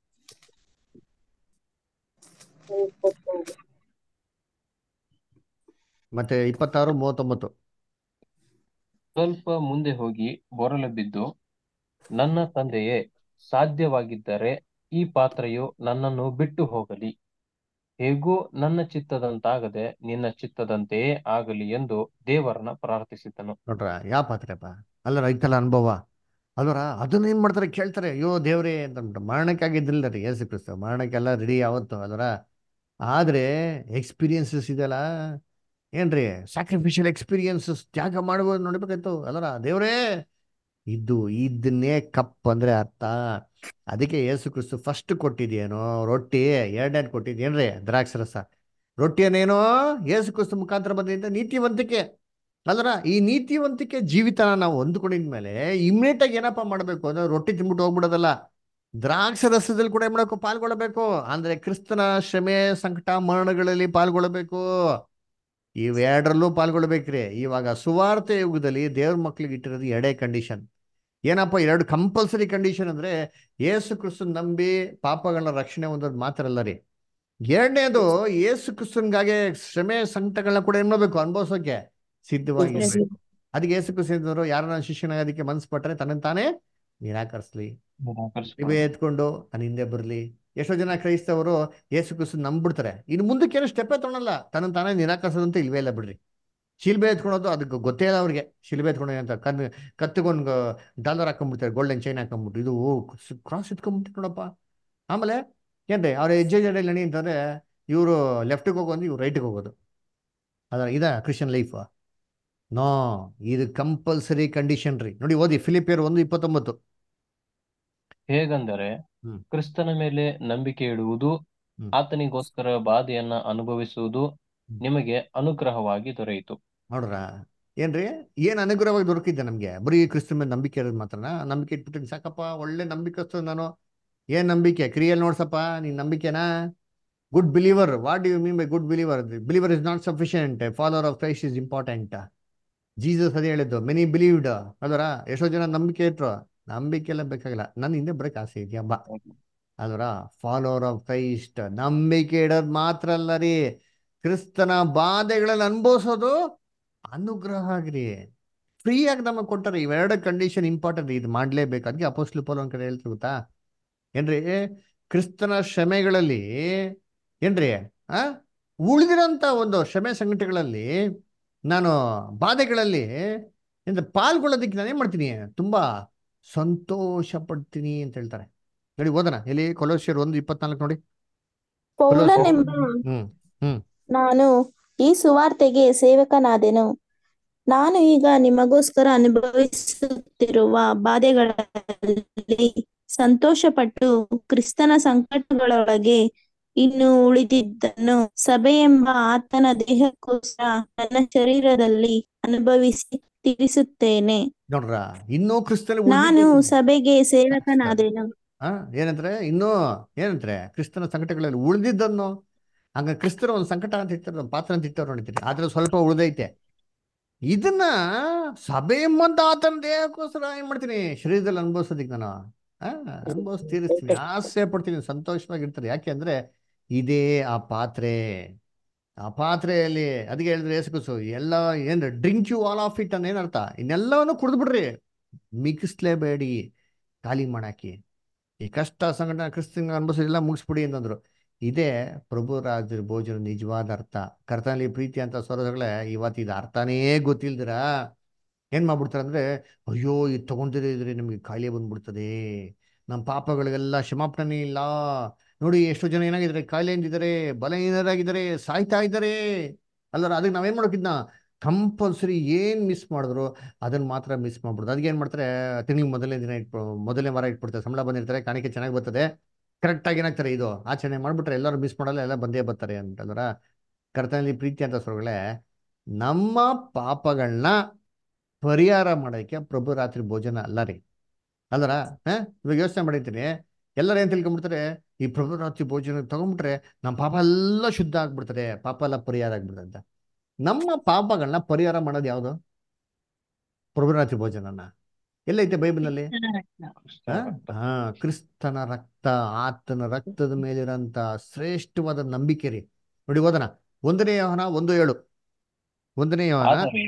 ಮತ್ತೆ ಇಪ್ಪತ್ತಾರು ಮೂವತ್ತೊಂಬತ್ತು ಸ್ವಲ್ಪ ಮುಂದೆ ಹೋಗಿ ಬೊರಲು ಬಿದ್ದು ನನ್ನ ತಂದೆಯೇ ಸಾಧ್ಯವಾಗಿದ್ದರೆ ಈ ಪಾತ್ರೆಯು ನನ್ನನ್ನು ಬಿಟ್ಟು ಹೋಗಲಿ ಹೇಗೂ ನನ್ನ ಚಿತ್ತದಂತಾಗದೆ ನಿನ್ನ ಚಿತ್ತದಂತೆಯೇ ಆಗಲಿ ಎಂದು ದೇವರನ್ನ ಪ್ರಾರ್ಥಿಸಿದನು ನೋಡ್ರ ಯಾವ ಪಾತ್ರೆಪ್ಪ ಅಲ್ಲರ ಐತಲ್ಲ ಅನುಭವ ಅಲ್ವರ ಅದನ್ನ ಏನ್ ಮಾಡ್ತಾರೆ ಕೇಳ್ತಾರೆ ಅಯ್ಯೋ ದೇವ್ರೇ ಅಂತ ಅಂದ್ಬಿಟ್ಟು ಮರಣಕ್ಕಾಗಿದ್ದಿಲ್ಲ ರೀ ಯೇಸು ಕ್ರಿಸ್ತ ಮರಣಕ್ಕೆಲ್ಲ ರೆಡಿ ಯಾವತ್ತು ಅಲ್ವರ ಆದ್ರೆ ಎಕ್ಸ್ಪೀರಿಯನ್ಸಸ್ ಇದೆಯಲ್ಲ ಏನ್ರಿ ಸ್ಯಾಕ್ರಿಫಿಷಿಯಲ್ ಎಕ್ಸ್ಪೀರಿಯನ್ಸಸ್ ತ್ಯಾಗ ಮಾಡ್ಬೋದು ನೋಡ್ಬೇಕಾಯ್ತು ಅಲ್ಲರ ದೇವ್ರೇ ಇದು ಇದನ್ನೇ ಕಪ್ ಅಂದ್ರೆ ಅರ್ಥ ಅದಕ್ಕೆ ಯೇಸು ಕ್ರಿಸ್ತು ಫಸ್ಟ್ ಕೊಟ್ಟಿದ್ಯೇನೋ ರೊಟ್ಟಿ ಎರಡನೇದು ಕೊಟ್ಟಿದ್ಯೇನ್ರಿ ದ್ರಾಕ್ಷರಸ ರೊಟ್ಟಿಯನ್ನೇನೋ ಯೇಸು ಕ್ರಿಸ್ತು ಮುಖಾಂತರ ಬಂದಿದ್ದ ನೀತಿವಂತಿಕೆ ಅಲ್ರ ಈ ನೀತಿವಂತಿಕೆ ಜೀವಿತನ ನಾವು ಹೊಂದ್ಕೊಂಡಿದ್ಮೇಲೆ ಇಮ್ಮಿಡಿಯೇಟ್ ಆಗಿ ಏನಪ್ಪ ಮಾಡಬೇಕು ಅಂದ್ರೆ ರೊಟ್ಟಿ ತಿನ್ಬಿಟ್ಟು ಹೋಗ್ಬಿಡೋದಲ್ಲ ದ್ರಾಕ್ಷ ರಸದಲ್ಲಿ ಕೂಡ ಏನ್ ಮಾಡಬೇಕು ಪಾಲ್ಗೊಳ್ಳಬೇಕು ಅಂದ್ರೆ ಕ್ರಿಸ್ತನ ಶ್ರಮೆ ಸಂಕಟ ಮರಣಗಳಲ್ಲಿ ಪಾಲ್ಗೊಳ್ಳಬೇಕು ಇವೆರಡರಲ್ಲೂ ಪಾಲ್ಗೊಳ್ಬೇಕ್ರಿ ಇವಾಗ ಸುವಾರ್ತೆ ಯುಗದಲ್ಲಿ ದೇವ್ರ ಮಕ್ಳಿಗೆ ಇಟ್ಟಿರೋದು ಎರಡೇ ಕಂಡೀಷನ್ ಏನಪ್ಪ ಎರಡು ಕಂಪಲ್ಸರಿ ಕಂಡೀಷನ್ ಅಂದ್ರೆ ಏಸು ಕ್ರಿಸ್ತನ್ ನಂಬಿ ಪಾಪಗಳನ್ನ ರಕ್ಷಣೆ ಹೊಂದೋದು ಮಾತ್ರ ಅಲ್ಲ ರೀ ಎರಡನೇದು ಏಸು ಕ್ರಿಸ್ತನ್ಗಾಗೆ ಶ್ರಮೆ ಸಂಕಟಗಳನ್ನ ಕೂಡ ಏನ್ ಮಾಡ್ಬೇಕು ಅನುಭವಿಸೋಕೆ ಸಿದ್ಧವಾಗಿರ್ಬೇಕು ಅದಕ್ಕೆ ಏಸು ಕ್ರಿಸ್ತರು ಯಾರನ್ನ ಶಿಷ್ಯನಾಗೋದಕ್ಕೆ ಮನ್ಸು ಪಟ್ರೆ ತನ್ನ ತಾನೇ ನಿರಾಕರಿಸ್ಲಿ ಇವೆ ಎತ್ಕೊಂಡು ನಾನು ಹಿಂದೆ ಬರಲಿ ಎಷ್ಟೋ ಜನ ಕ್ರೈಸ್ತವರು ಏಸು ಕ್ರಿಸ್ತು ನಂಬ್ಬಿಡ್ತಾರೆ ಇನ್ನು ಮುಂದಕ್ಕೆ ಏನು ಸ್ಟೆಪ್ಪೇ ತೊಗೊಳಲ್ಲ ತನ್ನ ತಾನೇ ನಿರಾಕರಿಸೋದಂತ ಇಲ್ವೇ ಇಲ್ಲ ಬಿಡ್ರಿ ಶಿಲ್ಬೆ ಎತ್ಕೊಳೋದು ಅದಕ್ಕೆ ಗೊತ್ತೇ ಇಲ್ಲ ಅವ್ರಿಗೆ ಶಿಲ್ಬೆ ಎತ್ಕೊಂಡು ಅಂತ ಕನ್ ಕತ್ತಗೊಂಡು ಡಾಲರ್ ಹಾಕೊಂಡ್ಬಿಡ್ತಾರೆ ಗೋಲ್ಡನ್ ಚೈನ್ ಹಾಕೊಂಡ್ಬಿಟ್ಟು ಇದು ಕ್ರಾಸ್ ಎತ್ಕೊಂಡ್ಬಿಟ್ಟು ನೋಡಪ್ಪ ಆಮೇಲೆ ಏನ್ರಿ ಅವ್ರ ಹೆಜ್ಜೆ ಜಡೆ ನಡಿ ಅಂತಂದ್ರೆ ಇವರು ಲೆಫ್ಟಿಗೆ ಹೋಗೋದು ಇವ್ರು ರೈಟಿಗೆ ಹೋಗೋದು ಅದರ ಇದ ಕ್ರಿಶ್ಚಿಯನ್ ಲೈಫ್ ನೋ ಇದು ಕಂಪಲ್ಸರಿ ಕಂಡೀಷನ್ ರೀ ನೋಡಿ ಓದಿ ಫಿಲಿಪಿಯರ್ ಒಂದು ಇಪ್ಪತ್ತೊಂಬತ್ತು ಹೇಗಂದರೆ ಹ್ಮ್. ಕ್ರಿಸ್ತನ ಮೇಲೆ ನಂಬಿಕೆ ಇಡುವುದು ಹ್ಮ್. ಆತನಿಗೋಸ್ಕರ ಬಾಧೆಯನ್ನ ಅನುಭವಿಸುವುದು ನಿಮಗೆ ಅನುಗ್ರಹವಾಗಿ ದೊರೆಯಿತು ನೋಡ್ರ ಏನ್ರಿ ಏನ್ ಅನುಗ್ರಹವಾಗಿ ದೊರಕಿದ್ದೆ ನಮ್ಗೆ ಬರೀ ಕ್ರಿಸ್ತನ ಮೇಲೆ ನಂಬಿಕೆ ಇರೋದು ಮಾತ್ರನ ನಂಬಿಕೆ ಇಟ್ಬಿಟ್ಟಿನಿ ಸಾಕಪ್ಪ ಒಳ್ಳೆ ನಂಬಿಕಸ್ತು ನಾನು ಏನ್ ನಂಬಿಕೆ ಕ್ರಿಯಲ್ ನೋಡ್ಸಪ್ಪ ನೀನ್ ನಂಬಿಕೆನಾ good believer what you mean by good believer believer is not sufficient follower of Christ is important Jesus ಅದೇ ಹೇಳಿದ್ದು ಮೆನಿ ಬಿಲೀವ್ಡ್ ಅದರ ಎಷ್ಟೋ ಜನ ನಂಬಿಕೆ ಇಟ್ರು ನಂಬಿಕೆ ಎಲ್ಲ ಬೇಕಾಗಿಲ್ಲ ನನ್ನ ಹಿಂದೆ ಬರಕ್ ಆಸೆ ಇದೆಯಾ ಬಾ ಅಲ್ವರ ಫಾಲೋವರ್ ಆಫ್ ಕ್ರೈಸ್ಟ್ ನಂಬಿಕೆ ಇಡೋದು ಮಾತ್ರ ಅಲ್ಲ ರೀ ಕ್ರಿಸ್ತನ ಬಾಧೆಗಳನ್ನು ಅನುಭವಿಸೋದು ಅನುಗ್ರಹ ಆಗ್ರಿ ಫ್ರೀ ಆಗಿ ನಮಗೆ ಕೊಟ್ಟಾರೆ ಇವೆರಡು ಕಂಡೀಷನ್ ಇಂಪಾರ್ಟೆಂಟ್ ಇದು ಮಾಡ್ಲೇಬೇಕು ಅದಕ್ಕೆ ಅಪೋಸ್ಲು ಪೌಲ್ ಒಂದ್ ಕಡೆ ಹೇಳ್ತಾರೆ ಗೊತ್ತಾ ಏನ್ರಿ ಕ್ರಿಸ್ತನ ಶ್ರಮೆಗಳಲ್ಲಿ ಏನ್ರಿ ಆ ಉಳಿದಿರೋಂಥ ಒಂದು ಶ್ರಮೆ ಸಂಘಟನೆಗಳಲ್ಲಿ ನಾನು ಬಾಧೆಗಳಲ್ಲಿ ಎಂತ ಪಾಲ್ಗೊಳ್ಳೋದಕ್ಕೆ ನಾನು ಏನ್ ಮಾಡ್ತೀನಿ ತುಂಬಾ ಸಂತೋಷ ಪಡ್ತೀನಿ ಅಂತ ಹೇಳ್ತಾರೆ ನೋಡಿ ಓದೋಣ ಎಲ್ಲಿ ಕೊಲೋಸಿಯರ್ ಒಂದು ಇಪ್ಪತ್ನಾಲ್ಕು ನೋಡಿ ಪೌಲನೆಂಬ ಹ್ಮ್ ಹ್ಮ್ ನಾನು ಈ ಸುವಾರ್ತೆಗೆ ಸೇವಕನಾದೆನು ನಾನು ಈಗ ನಿಮಗೋಸ್ಕರ ಅನುಭವಿಸುತ್ತಿರುವ ಬಾಧೆಗಳಲ್ಲಿ ಸಂತೋಷಪಟ್ಟು ಕ್ರಿಸ್ತನ ಸಂಕಟಗಳೊಳಗೆ ಇನ್ನು ಉಳಿದಿದ್ದನ್ನು ಸಭೆಯೆಂಬ ಆತನ ದೇಹಕ್ಕೋಸ್ಕರ ನನ್ನ ಶರೀರದಲ್ಲಿ ಅನುಭವಿಸಿ ತೀರಿಸುತ್ತೇನೆ ನೋಡ್ರ ಇನ್ನೂ ಕ್ರಿಸ್ತನ ನಾನು ಸಭೆಗೆ ಸೇವಕನಾದೆನು ಆ ಏನಂದ್ರೆ ಇನ್ನೂ ಏನಂದ್ರೆ ಕ್ರಿಸ್ತನ ಸಂಕಟಗಳಲ್ಲಿ ಉಳಿದಿದ್ದನ್ನು ಹಂಗ ಕ್ರಿಸ್ತನ ಒಂದು ಸಂಕಟ ಅಂತ ಇರ್ತಾರೆ ಒಂದು ಪಾತ್ರ ಅಂತ ಇರ್ತಾರೆ ನೋಡಿತೀರಿ ಆದ್ರೆ ಸ್ವಲ್ಪ ಉಳಿದೈತೆ ಇದನ್ನ ಸಭೆ ಎಂಬಂತ ಆತನ ದೇಹಕ್ಕೋಸ್ಕರ ಏನ್ ಮಾಡ್ತೀನಿ ಶರೀರದಲ್ಲಿ ಅನುಭವಿಸೋದಿಕ್ ನಾನು ಆ ಅನುಭವಿಸ್ ತೀರಿಸ್ತೀನಿ ಆಸೆ ಪಡ್ತೀನಿ ಸಂತೋಷವಾಗಿರ್ತಾರೆ ಯಾಕೆ ಅಂದ್ರೆ ಇದೇ ಆ ಪಾತ್ರೆ ಆ ಪಾತ್ರೆಯಲ್ಲಿ ಅದಕ್ಕೆ ಹೇಳಿದ್ರೆ ಏಸುಕುಸು ಎಲ್ಲ ಏನ್ drink you all of it ಅಂತ ಏನರ್ಥ ಇನ್ನೆಲ್ಲವನ್ನು ಕುಡಿದು ಬಿಡ್ರಿ ಮಿಕ್ಸ್ಲೇಬೇಡಿ ಖಾಲಿ ಮಾಡಾಕಿ ಈ ಕಷ್ಟ ಸಂಘಟನೆ ಕ್ರಿಸ್ತನ ಅನುಭವಿಸೋದೆಲ್ಲ ಮುಗಿಸ್ಬಿಡಿ ಅಂತಂದ್ರು ಇದೇ ಪ್ರಭು ರಾಜರ ಭೋಜನ ನಿಜವಾದ ಅರ್ಥ ಕರ್ತನಲ್ಲಿ ಪ್ರೀತಿ ಅಂತ ಸ್ವರಗಳೇ ಇವತ್ತು ಇದು ಅರ್ಥನೇ ಗೊತ್ತಿಲ್ದಿರ ಏನ್ ಮಾಡ್ಬಿಡ್ತಾರೆ ಅಂದ್ರೆ ಅಯ್ಯೋ ಇದು ತಗೊಂಡಿದ್ರೆ ನಿಮಗೆ ಕಾಯಿಲೆ ಬಂದ್ಬಿಡ್ತದೆ ನಮ್ಮ ಪಾಪಗಳಿಗೆಲ್ಲ ಕ್ಷಮಾಪಣೆ ಇಲ್ಲ ನೋಡಿ ಎಷ್ಟೋ ಜನ ಏನಾಗಿದ್ದಾರೆ ಕಾಯಿಲೆ ಎಂದಿದ್ದಾರೆ ಬಲಹೀನರಾಗಿದ್ದಾರೆ ಸಾಯ್ತಾ ಇದ್ದಾರೆ ಅಲ್ಲರ ಅದಕ್ಕೆ ನಾವೇನ್ ಮಾಡೋಕಿದ್ನ ಕಂಪಲ್ಸರಿ ಏನ್ ಮಿಸ್ ಮಾಡಿದ್ರು ಅದನ್ನ ಮಾತ್ರ ಮಿಸ್ ಮಾಡ್ಬಿಡ್ದು ಅದಕ್ಕೆ ಏನ್ ಮಾಡ್ತಾರೆ ತಿಂಗಳಿಗೆ ಮೊದಲನೇ ದಿನ ಇಟ್ಬ ಮೊದಲನೇ ವಾರ ಇಟ್ಬಿಡ್ತಾರೆ ಸಂಬಳ ಬಂದಿರ್ತಾರೆ ಕಾಣಿಕೆ ಚೆನ್ನಾಗಿ ಬರ್ತದೆ ಕರೆಕ್ಟ್ ಆಗಿ ಏನಾಗ್ತಾರೆ ಇದು ಆಚರಣೆ ಮಾಡ್ಬಿಟ್ರೆ ಎಲ್ಲರೂ ಮಿಸ್ ಮಾಡಲ್ಲ ಎಲ್ಲ ಬಂದೇ ಬರ್ತಾರೆ ಅಂತಂದ್ರ ಕರ್ತನಲ್ಲಿ ಪ್ರೀತಿ ಅಂತ ಸ್ವರ್ಗಳೇ ನಮ್ಮ ಪಾಪಗಳನ್ನ ಪರಿಹಾರ ಮಾಡೋಕ್ಕೆ ಪ್ರಭು ರಾತ್ರಿ ಭೋಜನ ಅಲ್ಲ ರೀ ಅಲ್ಲರ ಹ ಇವಾಗ ಯೋಚನೆ ಮಾಡಿರ್ತೀನಿ ಎಲ್ಲರೂ ಏನ್ ತಿಳ್ಕೊಂಡ್ಬಿಡ್ತಾರೆ ಈ ಪ್ರಭು ರಾತ್ರಿ ಭೋಜನ ತಗೊಂಡ್ಬಿಟ್ರೆ ನಮ್ಮ ಪಾಪ ಎಲ್ಲ ಶುದ್ಧ ಆಗ್ಬಿಡ್ತದೆ ಪಾಪ ಎಲ್ಲ ಪರಿಹಾರ ಆಗ್ಬಿಡ್ತದೆ ಅಂತ ನಮ್ಮ ಪಾಪಗಳನ್ನ ಪರಿಹಾರ ಮಾಡೋದು ಯಾವುದು ಪ್ರಭು ರಾತ್ರಿ ಭೋಜನನ ಎಲ್ಲೈತೆ ಬೈಬಲ್ನಲ್ಲಿ ಹ? ಹಾ ಕ್ರಿಸ್ತನ ರಕ್ತ ಆತನ ರಕ್ತದ ಮೇಲಿರಂತ ಶ್ರೇಷ್ಠವಾದ ನಂಬಿಕೆ ರೀ ನೋಡಿ ಓದನ ಒಂದನೇ ಯೋಹನ ಒಂದು ಏಳು ಒಂದನೇ ಯೋಹನ ಆದರೆ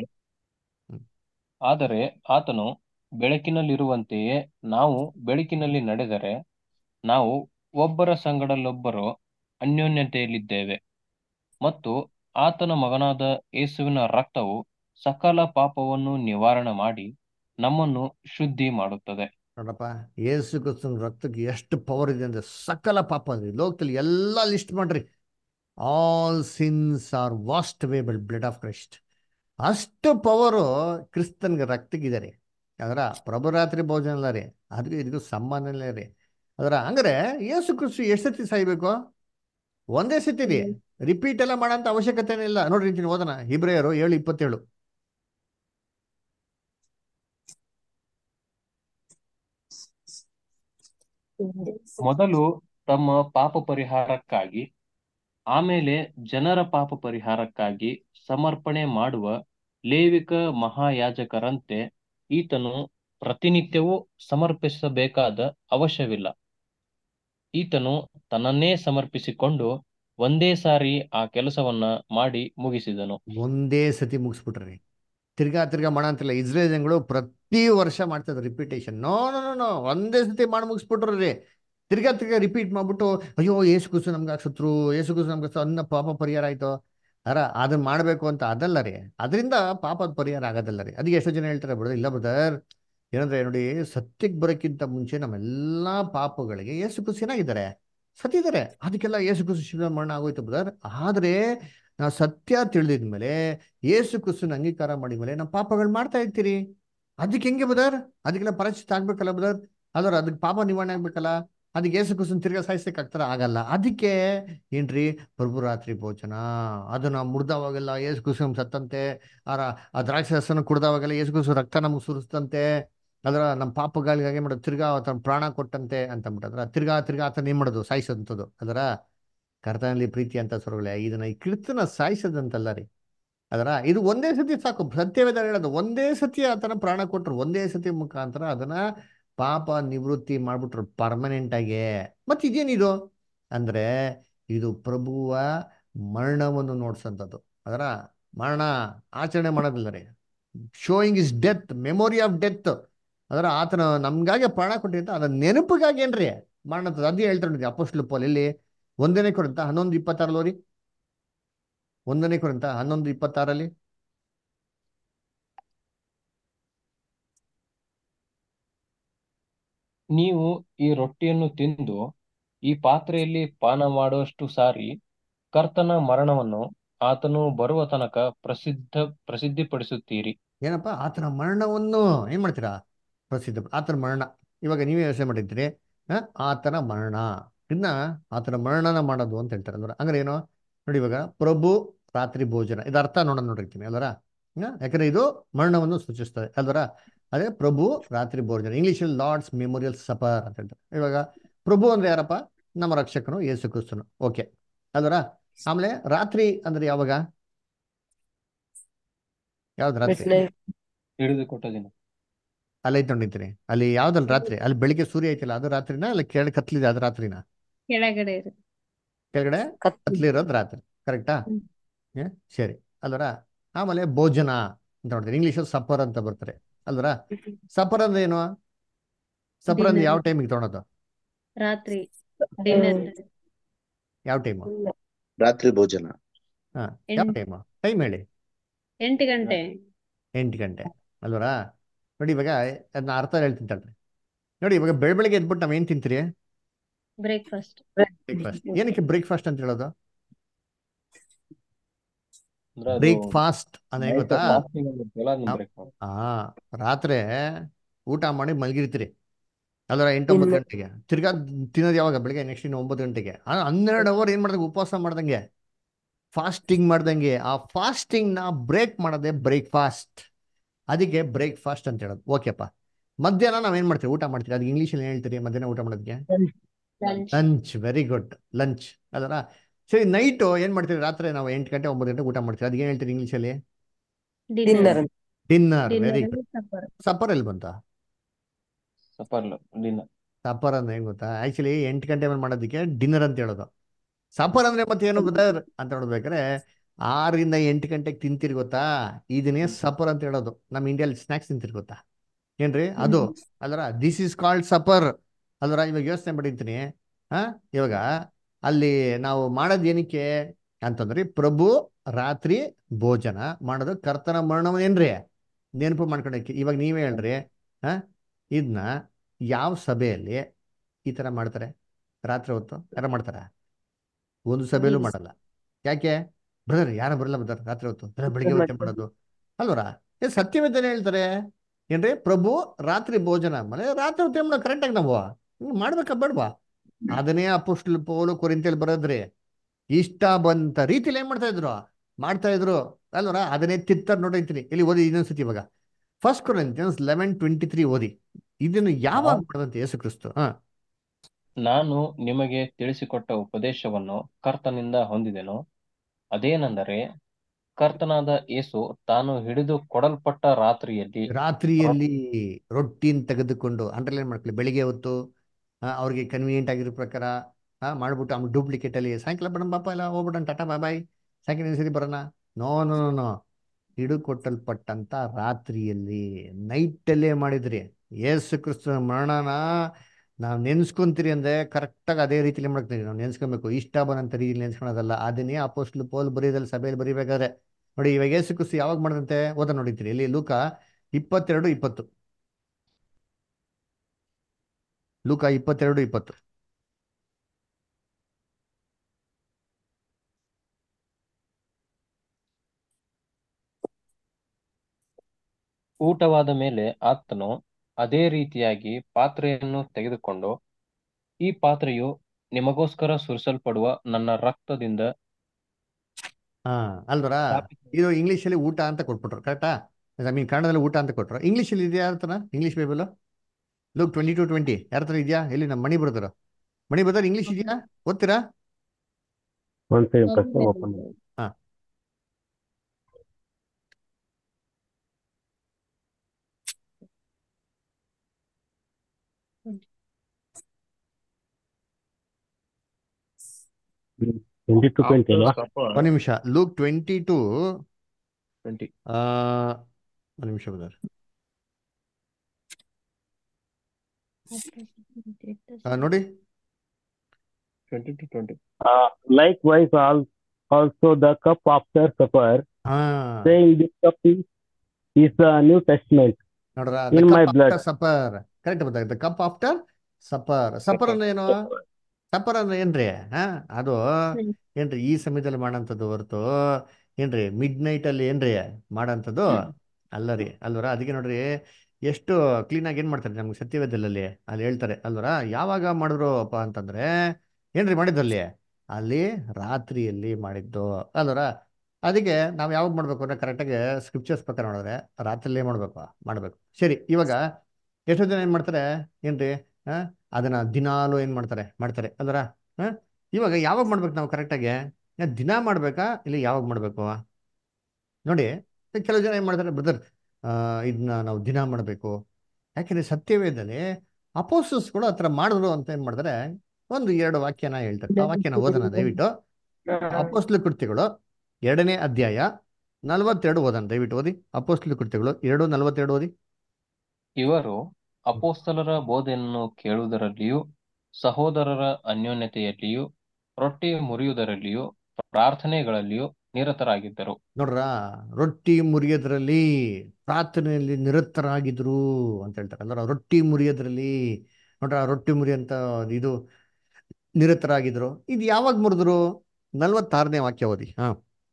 ಆದರೆ ಆತನು ಬೆಳಕಿನಲ್ಲಿರುವಂತೆಯೇ ನಾವು ಬೆಳಕಿನಲ್ಲಿ ನಡೆದರೆ ನಾವು ಒಬ್ಬರ ಸಂಗಡಲೊಬ್ಬರು ಅನ್ಯೋನ್ಯತೆಯಲ್ಲಿದ್ದೇವೆ ಮತ್ತು ಆತನ ಮಗನಾದ ಯೇಸುವಿನ ರಕ್ತವು ಸಕಲ ಪಾಪವನ್ನು ನಿವಾರಣೆ ಮಾಡಿ ನಮ್ಮನ್ನು ಶುದ್ಧಿ ಮಾಡುತ್ತದೆ ನೋಡಪ್ಪ ಯೇಸು ಕ್ರಿಸ್ತನ ರಕ್ತಕ್ಕೆ ಎಷ್ಟು ಪವರ್ ಇದೆ ಅಂದ್ರೆ ಸಕಲ ಪಾಪ ಇದೆ ಲೋಕದಲ್ಲಿ ಎಲ್ಲ ಲಿಸ್ಟ್ ಮಾಡ್ರಿ all sins are washed away ಬಲ್ ಬ್ಲಡ್ ಆಫ್ ಕ್ರೈಸ್ಟ್ ಅಷ್ಟು ಪವರು ಕ್ರಿಸ್ತನ್ಗೆ ರಕ್ತಕ್ಕಿದೆ ರೀ ಅದರ ಪ್ರಭುರಾತ್ರಿ ಭೋಜನ ಅಲ್ಲ ರೀ ಅದಕ್ಕೂ ಇದಕ್ಕೂ ಸಂಬಂಧ ಇಲ್ಲ ರೀ ಅದರ ಹಂಗಾರೆ ಯೇಸು ಕ್ರಿಸ್ತು ಎಷ್ಟು ಸತಿ ಸಾಯ್ಬೇಕು ಒಂದೇ ಸತಿ ರೀ ರಿಪೀಟ್ ಎಲ್ಲ ಮಾಡೋಂಥ ಅವಶ್ಯಕತೆನೇ ಇಲ್ಲ ನೋಡ್ರಿ ಅಂತೀನಿ ಓದನ ಇಬ್ರಿಯರು ಏಳು ಇಪ್ಪತ್ತೇಳು ಮೊದಲು ತಮ್ಮ ಪಾಪ ಪರಿಹಾರಕ್ಕಾಗಿ ಆಮೇಲೆ ಜನರ ಪಾಪ ಪರಿಹಾರಕ್ಕಾಗಿ ಸಮರ್ಪಣೆ ಮಾಡುವ ಲೇವಿಕ ಮಹಾಯಾಜಕರಂತೆ ಈತನು ಪ್ರತಿನಿತ್ಯವೂ ಸಮರ್ಪಿಸಬೇಕಾದ ಅವಶ್ಯವಿಲ್ಲ ಈತನು ತನ್ನನ್ನೇ ಸಮರ್ಪಿಸಿಕೊಂಡು ಒಂದೇ ಸಾರಿ ಆ ಕೆಲಸವನ್ನ ಮಾಡಿ ಮುಗಿಸಿದನು ಒಂದೇ ಸತಿ ಮುಗಿಸ್ಬಿಟ್ರಿ ತಿರ್ಗಾ ತಿರ್ಗಾ ಮಾಡೋ ಅಂತಿಲ್ಲ ಇಸ್ರೇಲ್ ಜನಗಳು ಪ್ರತಿ ವರ್ಷ ಮಾಡ್ತಿದ್ರು repetition no no no no ಒಂದೇ ಸತಿ ಮಾಡಿ ಮುಗಿಸ್ಬಿಟ್ರು ರೀ ತಿರ್ಗಾ ತಿರ್ಗಾ ರಿಪೀಟ್ ಮಾಡ್ಬಿಟ್ಟು ಅಯ್ಯೋ ಏಸು ಕುಸು ನಮ್ಗೆ ಸತ್ರು ಏಸು ಕುಸು ನಮ್ಗೆ ಅನ್ನ ಪಾಪ ಪರಿಹಾರ ಆಯ್ತು ಅರ ಅದನ್ನ ಮಾಡಬೇಕು ಅಂತ ಅದಲ್ಲ ರೀ ಅದರಿಂದ ಪಾಪದ ಪರಿಹಾರ ಆಗೋದಲ್ಲ ರೀ ಅದಕ್ಕೆ ಎಷ್ಟೋ ಜನ ಹೇಳ್ತಾರೆ ಬ್ರದರ್ ಇಲ್ಲ ಬ್ರದರ್ ಏನಂದ್ರೆ ನೋಡಿ ಸತ್ಯಕ್ಕೆ ಬರೋಕ್ಕಿಂತ ಮುಂಚೆ ನಮ್ಮೆಲ್ಲ ಪಾಪಗಳಿಗೆ ಏಸು ಕುಸು ಏನಾಗಿದ್ದಾರೆ ಸತ್ತಿದ್ದಾರೆ ಅದಕ್ಕೆಲ್ಲ ಏಸು ಕುಸು ಶಿವ ಮರಣ ಆಗೋಯ್ತು ಬ್ರದರ್ ಆದ್ರೆ ನಾವು ಸತ್ಯ ತಿಳಿದಿದ್ಮೇಲೆ ಏಸು ಕುಸುನ ಅಂಗೀಕಾರ ಮಾಡಿದ್ಮೇಲೆ ನಾವು ಪಾಪಗಳು ಮಾಡ್ತಾ ಇರ್ತೀರಿ ಅದಕ್ಕೆ ಹೆಂಗೆ ಬದರ್ ಅದಕ್ಕೆಲ್ಲ ಪರಿಚಿತ ಆಗ್ಬೇಕಲ್ಲ ಬದರ್ ಅದ್ರ ಅದಕ್ಕೆ ಪಾಪ ನಿವಾರಣೆ ಆಗ್ಬೇಕಲ್ಲ ಅದಕ್ಕೆ ಏಸು ಕುಸುನ್ ತಿರ್ಗಾ ಸಾಯಿಸಕ್ಕೆ ಆಗ್ತಾರ ಆಗಲ್ಲ ಅದಕ್ಕೆ ಏನ್ರಿ ಪ್ರಭು ರಾತ್ರಿ ಭೋಜನ ಅದನ್ನ ಮುಡ್ದವಾಗೆಲ್ಲ ಏಸು ಕುಸುಮ್ ಸತ್ತಂತೆ ಆರ ಆ ದ್ರಾಕ್ಷಿ ರಸನ ಕುಡ್ದವಾಗೆಲ್ಲ ಏಸು ಕುಸು ರಕ್ತ ನಮ್ಗೆ ಸುರಿಸ್ತಂತೆ ಅದರ ನಮ್ಮ ಪಾಪಗಳಿಗೆ ಮಾಡೋದು ತಿರ್ಗಾ ಆತನ ಪ್ರಾಣ ಕೊಟ್ಟಂತೆ ಅಂತ ಅಂದ್ಬಿಟ್ಟದ್ರ ತಿರ್ಗಾ ತಿರ್ಗಾ ಆತನ ಏನ್ ಮಾಡೋದು ಸಾಯಿಸೋದಂಥದ್ದು ಅದರ ಕರ್ತನಲ್ಲಿ ಪ್ರೀತಿ ಅಂತ ಸ್ವರಗಳೇ ಇದನ್ನ ಈ ಕೀರ್ತನ ಸಾಯಿಸೋದಂತಲ್ಲ ರೀ ಅದರ ಇದು ಒಂದೇ ಸತಿ ಸಾಕು ಸತ್ಯವೇದ ಹೇಳೋದು ಒಂದೇ ಸತಿ ಆತನ ಪ್ರಾಣ ಕೊಟ್ಟರು ಒಂದೇ ಸತಿ ಮುಖಾಂತರ ಅದನ್ನ ಪಾಪ ನಿವೃತ್ತಿ ಮಾಡ್ಬಿಟ್ರು ಪರ್ಮನೆಂಟ್ ಆಗಿ ಮತ್ತೆ ಇದೇನಿದು ಅಂದ್ರೆ ಇದು ಪ್ರಭುವ ಮರಣವನ್ನು ನೋಡ್ಸಂಥದ್ದು ಅದರ ಮರಣ ಆಚರಣೆ ಮಾಡೋದಿಲ್ಲ ರೀ showing is death memory of death ಅದರ ಆತನ ನಮ್ಗಾಗಿ ಪ್ರಾಣ ಕೊಟ್ಟಿರ್ತ ಅದರ ನೆನಪಿಗಾಗಿ ಏನ್ರಿ ಮರಣದ ಅದೇ ಹೇಳ್ತಾರೆ ಅಪೋಸ್ಟ್ಲು ಪೋಲ್ ಇಲ್ಲಿ ಒಂದನೇ ಕೊರಂತ ಹನ್ನೊಂದು ಇಪ್ಪತ್ತಾರಲ್ಲಿ ಓದಿ ಒಂದನೇ ಕೊರಂತ ಹನ್ನೊಂದು ಇಪ್ಪತ್ತಾರಲ್ಲಿ ನೀವು ಈ ರೊಟ್ಟಿಯನ್ನು ತಿಂದು ಈ ಪಾತ್ರೆಯಲ್ಲಿ ಪಾನ ಮಾಡುವಷ್ಟು ಸಾರಿ ಕರ್ತನ ಮರಣವನ್ನು ಆತನು ಬರುವ ತನಕ ಪ್ರಸಿದ್ಧ ಪ್ರಸಿದ್ಧಿಪಡಿಸುತ್ತೀರಿ ಏನಪ್ಪ ಆತನ ಮರಣವನ್ನು ಏನ್ ಮಾಡ್ತೀರಾ ಪ್ರಸಿದ್ಧ ಆತನ ಮರಣ ಇವಾಗ ನೀವೇ ಯೋಚನೆ ಮಾಡಿದ್ದೀರಿ ಆ, ಆತನ ಮರಣ ಇನ್ನ ಆತನ ಮರಣನ ಮಾಡೋದು ಅಂತ ಹೇಳ್ತಾರೆ ಅಂದ್ರೆ ಹಂಗಾರೆ ಏನು ನೋಡಿ ಇವಾಗ ಪ್ರಭು ರಾತ್ರಿ ಭೋಜನ ಇದು ಅರ್ಥ ನೋಡೋಣ ನೋಡಿರ್ತೀನಿ ಅಲ್ವರ ಯಾಕಂದ್ರೆ ಇದು ಮರಣವನ್ನು ಸೂಚಿಸ್ತದೆ ಅಲ್ವರ ಅದೇ ಪ್ರಭು ರಾತ್ರಿ ಭೋಜನ ಇಂಗ್ಲಿಷಲ್ಲಿ ಲಾರ್ಡ್ಸ್ ಮೆಮೋರಿಯಲ್ ಸಪರ್ ಅಂತ ಹೇಳ್ತಾರೆ ಇವಾಗ ಪ್ರಭು ಅಂದ್ರೆ ಯಾರಪ್ಪ ನಮ್ಮ ರಕ್ಷಕನು ಯೇಸು ಕ್ರಿಸ್ತನು ಓಕೆ ಅಲ್ವರ ಆಮೇಲೆ ರಾತ್ರಿ ಅಂದ್ರೆ ಯಾವಾಗ ಯಾವ್ದು ರಾತ್ರಿ ಹಿಡಿದು ಕೊಟ್ಟ ದಿನ ಅಲ್ಲಿ ಐತೆ ನೋಡಿರ್ತೀನಿ ಅಲ್ಲಿ ಯಾವ್ದಲ್ಲಿ ರಾತ್ರಿ ಅಲ್ಲಿ ಬೆಳಿಗ್ಗೆ ಸೂರ್ಯ ಐತಿಲ್ಲ ಅದು ರಾತ್ರಿನಾ ಅಲ್ಲಿ ಕೆಳಗೆ ಕತ್ಲಿದೆ ಅದು ರಾತ್ರಿನಾ ಕೆಳಗಡೆ ಇರುತ್ತೆ ಕೆಳಗಡೆ ಕತ್ಲಿರೋದು ರಾತ್ರಿ ಕರೆಕ್ಟಾ ಹ್ಮ್. ಸರಿ ಅಲ್ವರ ಆಮೇಲೆ ಭೋಜನ ಅಂತ ನೋಡ್ತೀನಿ ಇಂಗ್ಲೀಷಲ್ಲಿ ಸಫರ್ ಅಂತ ಬರ್ತಾರೆ ಅಲ್ವರ ಸಫರ್ ಅಂದ್ರೆ ಏನು ಸಫರ್ ಅಂದ್ರೆ Dinner. ಯಾವ ಟೈಮಿಗೆ ತೊಗೊಳೋದು ರಾತ್ರಿ ಡಿನ್ನರ್ ಯಾವ ಟೈಮು ರಾತ್ರಿ ಭೋಜನ ಹಾ ಯಾವ ಎಂಟ್- ಟೈಮು ಟೈಮ್ ಹೇಳಿ ಎಂಟು ಗಂಟೆ ಎಂಟು ಗಂಟೆ ಅಲ್ವರ ನೋಡಿ ಇವಾಗ ಅದನ್ನ ಅರ್ಥ ಹೇಳ್ತೀನಿ ತಡ್ರಿ ನೋಡಿ ಇವಾಗ ಬೆಳ ಬೆಳಗ್ಗೆ ಎದ್ಬಿಟ್ಟು ನಾವ್ ಏನ್ ತಿಂತೀರಿ ಬ್ರೇಕ್ಫಾಸ್ಟ್ ಬ್ರೇಕ್ಫಾಸ್ಟ್ ಏನಕ್ಕೆ ಬ್ರೇಕ್ಫಾಸ್ಟ್ ಅಂತ ಹೇಳೋದು ಅಂದ್ರೆ ಅದು ಬ್ರೇಕ್ಫಾಸ್ಟ್ ಅಂದ್ರೆ ಹೆಂಗ್ night ಗೊತ್ತಾ fasting ಆಗಿರುತ್ತಲ್ಲ, ಅದನ್ನ ನಾವು- break ಮಾಡೋದು. ಹಾ ರಾತ್ರಿ ಊಟ ಮಾಡಿ ಮಲಗಿರ್ತೀರಿ ಅಲ್ವರ ಎಂಟು ಒಂಬತ್ತು ಗಂಟೆಗೆ ತಿರ್ಗಾ ತಿನ್ನೋದು ಯಾವಾಗ ಬೆಳಿಗ್ಗೆ ನೆಕ್ಸ್ಟ್ ಇನ್ನು ಒಂಬತ್ತು ಗಂಟೆಗೆ ಆ ಹನ್ನೆರಡು ಅವರ್ ಏನ್ ಮಾಡ್ದಂಗೆ ಉಪವಾಸ ಮಾಡ್ದಂಗೆ ಫಾಸ್ಟಿಂಗ್ ಮಾಡ್ದಂಗೆ ಆ ಫಾಸ್ಟಿಂಗ್ ನ ಬ್ರೇಕ್ ಮಾಡೋದೇ ಬ್ರೇಕ್ಫಾಸ್ಟ್ ಅದಕ್ಕೆ ಬ್ರೇಕ್ಫಾಸ್ಟ್ ಅಂತ ಹೇಳೋದು ಓಕೆಪ್ಪ ಮಧ್ಯಾಹ್ನ ನಾವೇನ್ ಮಾಡ್ತೀವಿ ಊಟ ಮಾಡ್ತೀವಿ ಅದಕ್ಕೆ ಇಂಗ್ಲೀಷಲ್ಲಿ ಏನ್ ಹೇಳ್ತೀರಿ ಮಧ್ಯಾಹ್ನ ಊಟ ಮಾಡೋದಕ್ಕೆ lunch lunch very good lunch ಅದರ ಸರಿ ನೈಟು ಏನ್ ಮಾಡ್ತೀವಿ ರಾತ್ರಿ ನಾವು ಎಂಟು ಗಂಟೆ ಒಂಬತ್ತು ಗಂಟೆ ಊಟ ಮಾಡ್ತೀವಿ ಅದಕ್ಕೆ ಏನ್ ಹೇಳ್ತೀರಿ ಇಂಗ್ಲೀಷಲ್ಲಿ dinner dinner very dinner good supper supper ಎಲ್ಲಿ ಬಂತ ಸಫರ್ dinner. ಸಪ್ಪರ್ ಅಂದ್ರೆ ಏನ್ ಗೊತ್ತಾ ಆಕ್ಚುಲಿ ಎಂಟು ಗಂಟೆ ಮೇಲೆ ಮಾಡೋದಕ್ಕೆ ಡಿನ್ನರ್ ಅಂತ ಹೇಳೋದು ಸಪ್ಪರ್ ಅಂದ್ರೆ ಮತ್ತೆ ಏನು ಬ್ರದರ್ ಅಂತ ನೋಡ್ಬೇಕಾದ್ರೆ ಆರರಿಂದ ಎಂಟು ಗಂಟೆಗೆ ತಿಂತೀರಿ ಗೊತ್ತಾ ಇದನ್ನೇ ಸಪ್ಪರ್ ಅಂತ ಹೇಳೋದು ನಮ್ಮ ಇಂಡಿಯಲ್ಲಿ ಸ್ನಾಕ್ಸ್ ತಿಂತೀರಿ ಗೊತ್ತಾ ಏನ್ರಿ ಅದು ಅಲ್ರ ದಿಸ್ ಇಸ್ ಕಾಲ್ಡ್ ಸಪ್ಪರ್ ಅಲ್ರ ಇವಾಗ ಯೋಚನೆ ಮಾಡಿರ್ತೀನಿ ಹಾ ಇವಾಗ ಅಲ್ಲಿ ನಾವು ಮಾಡೋದು ಏನಕ್ಕೆ ಅಂತಂದ್ರಿ ಪ್ರಭು ರಾತ್ರಿ ಭೋಜನ ಮಾಡೋದು ಕರ್ತನ ಮರಣವನ್ನೇನ್ರಿ ನೆನಪು ಮಾಡ್ಕೊಳಕ್ಕೆ ಇವಾಗ ನೀವೇ ಹೇಳ್ರಿ ಹಾ ಇದನ್ನ ಯಾವ ಸಭೆಯಲ್ಲಿ ಈ ತರ ಮಾಡ್ತಾರೆ ರಾತ್ರಿ ಹೊತ್ತು ಯಾರ ಮಾಡ್ತಾರ ಒಂದು ಸಭೆಯಲ್ಲೂ Yes. ಮಾಡಲ್ಲ ಯಾಕೆ ಬ್ರದರ್ ಯಾರು ಬರಲ್ಲ ಬ್ರದರ್ ರಾತ್ರಿ ಹೊತ್ತು ಬರೀ ಬೆಳಿಗ್ಗೆ ಹೊತ್ತೆ ಮಾಡೋದು ಅಲ್ವರ ಏ ಸತ್ಯವೇದನೆ ಹೇಳ್ತಾರೆ ಏನ್ರಿ ಪ್ರಭು ರಾತ್ರಿ ಭೋಜನ ಆಮೇಲೆ ರಾತ್ರಿ ಹೊತ್ತೆ ಮಾಡೋ ಕರೆಕ್ಟಾಗಿ ನಾವು ಹಿಂಗ್ ಮಾಡ್ಬೇಕಾ ಬೇಡವಾ ಅದನ್ನೇ ಅಪೋಸ್ಟಲ್ ಪೌಲು ಕೊರಿಂತಿಯಲ್ಲಿ ಬರೋದ್ರಿ ಇಷ್ಟ ಬಂತ ರೀತಿಲಿ ಏನ್ ಮಾಡ್ತಾ ಇದ್ರು ಮಾಡ್ತಾ ಇದ್ರು ಅಲ್ವರ ಅದನ್ನೇ ತಿತ್ತಾರ್ ನೋಡಿರ್ತೀನಿ ಇಲ್ಲಿ ಓದಿ ಇನ್ನೊಂದ್ಸತಿ ಇವಾಗ first Corinthians eleven twenty three ಓದಿ ಇದನ್ನು ಯಾವಾಗ ಮಾಡದಂತೆ ಯೇಸು ಕ್ರಿಸ್ತು ಹಾ ನಾನು ನಿಮಗೆ ತಿಳಿಸಿಕೊಟ್ಟ ಉಪದೇಶವನ್ನು ಕರ್ತನಿಂದ ಹೊಂದಿದೆನು ಅದೇನೆಂದರೆ ಕರ್ತನಾದ ಯೇಸು ತಾನು ಹಿಡಿದು ಕೊಡಲ್ಪಟ್ಟ ರಾತ್ರಿಯಲ್ಲಿ ರಾತ್ರಿಯಲ್ಲಿ ರೊಟ್ಟಿನ ತೆಗೆದುಕೊಂಡು ಅಂಡರ್ಲೈನ್ ಮಾಡ್ಕೊಳ್ಳಿ ಬೆಳಿಗ್ಗೆ ಹೊತ್ತು ಆ, ಅವ್ರಿಗೆ ಕನ್ವೀನಿಯಂಟ್ ಆಗಿರೋ ಪ್ರಕಾರ ಆ, ಮಾಡ್ಬಿಟ್ಟು ಆಮೇಲೆ ಡೂಪ್ಲಿಕೇಟ್ ಅಲ್ಲಿ ಸಾಯಂಕಾಲ ಬರೋಣ ಪಾಪ ಎಲ್ಲ ಹೋಗ್ಬಿಡೋಣ ಟಾಟಾ ಬಾಯ್ ಬಾಯ್ ಸಾಯಂಕಾಲ ಇನ್ನೊಂದ್ ಸರಿ ಬರೋಣ ನೋ ನೋ ನೋ ನೋ ಹಿಡುಕೊಟ್ಟಲ್ಪಟ್ಟಂತ ರಾತ್ರಿಯಲ್ಲಿ ನೈಟಲ್ಲೇ ಮಾಡಿದ್ರಿ ಯೇಸು ಕ್ರಿಸ್ತನ ಮರಣನ ನಾವು ನೆನ್ಸ್ಕೊಂತೀರಿ ಅಂದ್ರೆ ಕರೆಕ್ಟಾಗಿ ಅದೇ ರೀತಿಲಿ ಮಾಡ್ತೀವಿ ನಾವು ನೆನ್ಸ್ಕೊಬೇಕು ಇಷ್ಟ ಬಂದಂತ ರೀತಿಲಿ ನೆನ್ಸ್ಕೊಳೋದಲ್ಲ ಅದನ್ನೇ ಅಪೋಸ್ಟ್ಲು ಪೋಲ್ ಬರೀದಲ್ಲಿ ಸಭೆಯಲ್ಲಿ ಬರೀಬೇಕಾದ್ರೆ ನೋಡಿ ಇವಾಗ ಯೇಸು ಕ್ರಿಸ್ತು ಯಾವಾಗ ಮಾಡಿದಂತೆ ಓದ ನೋಡಿದ್ರಿ ಇಲ್ಲಿ ಲೂಕ ಇಪ್ಪತ್ತೆರಡು ಇಪ್ಪತ್ತು ಲೂಕ ಇಪ್ಪತ್ತೆರಡು ಇಪ್ಪತ್ತು ಊಟವಾದ ಮೇಲೆ ಆತನು ಅದೇ ರೀತಿಯಾಗಿ ಪಾತ್ರೆಯನ್ನು ತೆಗೆದುಕೊಂಡು ಈ ಪಾತ್ರೆಯು ನಿಮಗೋಸ್ಕರ ಸುರಿಸಲ್ಪಡುವ ನನ್ನ ರಕ್ತದಿಂದ ಹಾ ಅಲ್ವರಾ ಸ್ಥಾಪಿತ ಇದು ಇಂಗ್ಲೀಷಲ್ಲಿ ಊಟ ಅಂತ ಕೊಟ್ಬಿಟ್ರು ಕರೆಕ್ಟಾ ಐ ಮೀನ್ ಕನ್ನಡದಲ್ಲಿ ಊಟ ಅಂತ ಕೊಟ್ರು ಇಂಗ್ಲೀಷಲ್ಲಿ ಇದೆಯಾ ಯಾರ English Bible Luke twenty two twenty ಯಾರ ಹತ್ರ ಇದೆಯಾ ಎಲ್ಲಿ ನಮ್ಮ ಮಣಿ ಬರ್ತಾರ ಮಣಿ ಬರ್ತಾರೆ ಇಂಗ್ಲೀಷ್ ಇದೆಯಾ ಓದ್ತೀರಾ One second, Pastor, open. ಹಾ Twenty to twenty After ಅಲ್ವಾ supper, ಒಂದು ನಿಮಿಷ ಲೂಕ್ ಟ್ವೆಂಟಿ ಟು 20. ಒಂದು ನಿಮಿಷ ಬದರ್ ನೋಡಿ 20 to 20. Uh, likewise, al- also the cup after supper, ಹಾ saying, This cup is, is the New Testament ನೋಡ್ರ in my blood. Supper correct ಬದ ಕಪ್ ಆಫ್ಟರ್ ಸಪರ್ ಸಪರ್ ಅಂದ್ರೆ ಏನು ಸಪರ್ ಅಂದ್ರೆ ಏನ್ರಿ ಹಾ ಅದು ಹ್ಮ್. ಏನ್ರಿ ಈ ಸಮಯದಲ್ಲಿ ಮಾಡಂತದ್ದು ಹೊರತು ಏನ್ರಿ ಮಿಡ್ ನೈಟ್ ಅಲ್ಲಿ ಏನ್ರಿ ಮಾಡಂತದ್ದು ಅಲ್ಲ ರೀ ಅಲ್ವರ ಅದಕ್ಕೆ ನೋಡ್ರಿ ಎಷ್ಟು ಕ್ಲೀನ್ ಆಗಿ ಏನ್ ಮಾಡ್ತಾರೆ ನಮ್ಗೆ ಸತ್ಯವೇದದಲ್ಲಿ ಅಲ್ಲಿ ಹೇಳ್ತಾರೆ ಅಲ್ವರ ಯಾವಾಗ ಮಾಡಿದ್ರು ಅಪ್ಪ ಅಂತಂದ್ರೆ ಏನ್ರಿ ಮಾಡಿದ್ದಲ್ಲಿ ಅಲ್ಲಿ ರಾತ್ರಿಯಲ್ಲಿ ಮಾಡಿದ್ದು ಅಲ್ವರ ಅದಕ್ಕೆ ನಾವು ಯಾವಾಗ ಮಾಡ್ಬೇಕು ಅಂದ್ರೆ ಕರೆಕ್ಟಾಗಿ ಸ್ಕ್ರಿಪ್ಚರ್ಸ್ ಪ್ರಕಾರ ನೋಡಿದ್ರೆ ರಾತ್ರಿಯಲ್ಲೇ ಮಾಡ್ಬೇಕು ಮಾಡ್ಬೇಕು ಸರಿ ಇವಾಗ ಎಷ್ಟೋ ಜನ ಏನ್ ಮಾಡ್ತಾರೆ ಏನ್ರಿ ಆ ಅದನ್ನ ದಿನಾಲು ಏನ್ ಮಾಡ್ತಾರೆ ಮಾಡ್ತಾರೆ ಅಲ್ವರ ಆ ಇವಾಗ ಯಾವಾಗ ಮಾಡ್ಬೇಕು ನಾವು ಕರೆಕ್ಟಾಗಿ ದಿನ ಮಾಡ್ಬೇಕಾ ಇಲ್ಲ ಯಾವಾಗ ಮಾಡ್ಬೇಕು ನೋಡಿ ಕೆಲವು ಜನ ಏನ್ ಮಾಡ್ತಾರೆ ಬ್ರದರ್ ಇದನ್ನ ನಾವು ದಿನ ಮಾಡಬೇಕು ಯಾಕೆಂದ್ರೆ ಸತ್ಯವೇದಲ್ಲಿ ಅಪೋಸಸ್ಗಳು ಆ ಥರ ಮಾಡಿದ್ರು ಅಂತ ಏನ್ ಮಾಡ್ತಾರೆ ಒಂದು ಎರಡು ವಾಕ್ಯನ ಹೇಳ್ತಾರೆ ಆ ವಾಕ್ಯನ ಓದೋಣ ದಯವಿಟ್ಟು ಅಪೋಸ್ಲ ಕೃತ್ಯಗಳು ಎರಡನೇ ಅಧ್ಯಾಯ ನಲವತ್ತೆರಡು ಓದೋಣ ದಯವಿಟ್ಟು ಓದಿ ಅಪೋಸ್ಲ ಕೃತ್ಯಗಳು ಎರಡು ನಲವತ್ತೆರಡು ಓದಿ ಇವರು ಅಪೋಸ್ತಲರ ಬೋಧೆಯನ್ನು ಕೇಳುವುದರಲ್ಲಿಯೂ ಸಹೋದರರ ಅನ್ಯೋನ್ಯತೆಯಲ್ಲಿಯೂ ರೊಟ್ಟಿ ಮುರಿಯುವುದರಲ್ಲಿಯೂ ಪ್ರಾರ್ಥನೆಗಳಲ್ಲಿಯೂ ನಿರತರಾಗಿದ್ದರು ನೋಡ್ರ ರೊಟ್ಟಿ ಮುರಿಯೋದ್ರಲ್ಲಿ ಪ್ರಾರ್ಥನೆಯಲ್ಲಿ ನಿರತರಾಗಿದ್ರು ಅಂತ ಹೇಳ್ತಾರೆ ಅಂದ್ರೆ ರೊಟ್ಟಿ ಮುರಿಯೋದ್ರಲ್ಲಿ ನೋಡ್ರ ರೊಟ್ಟಿ ಮುರಿಯಂತ ಇದು ನಿರತರಾಗಿದ್ರು ಇದು ಯಾವಾಗ ಮುರಿದ್ರು ನಲ್ವತ್ತಾರನೇ ವಾಕ್ಯ ಓದಿ ಹಾ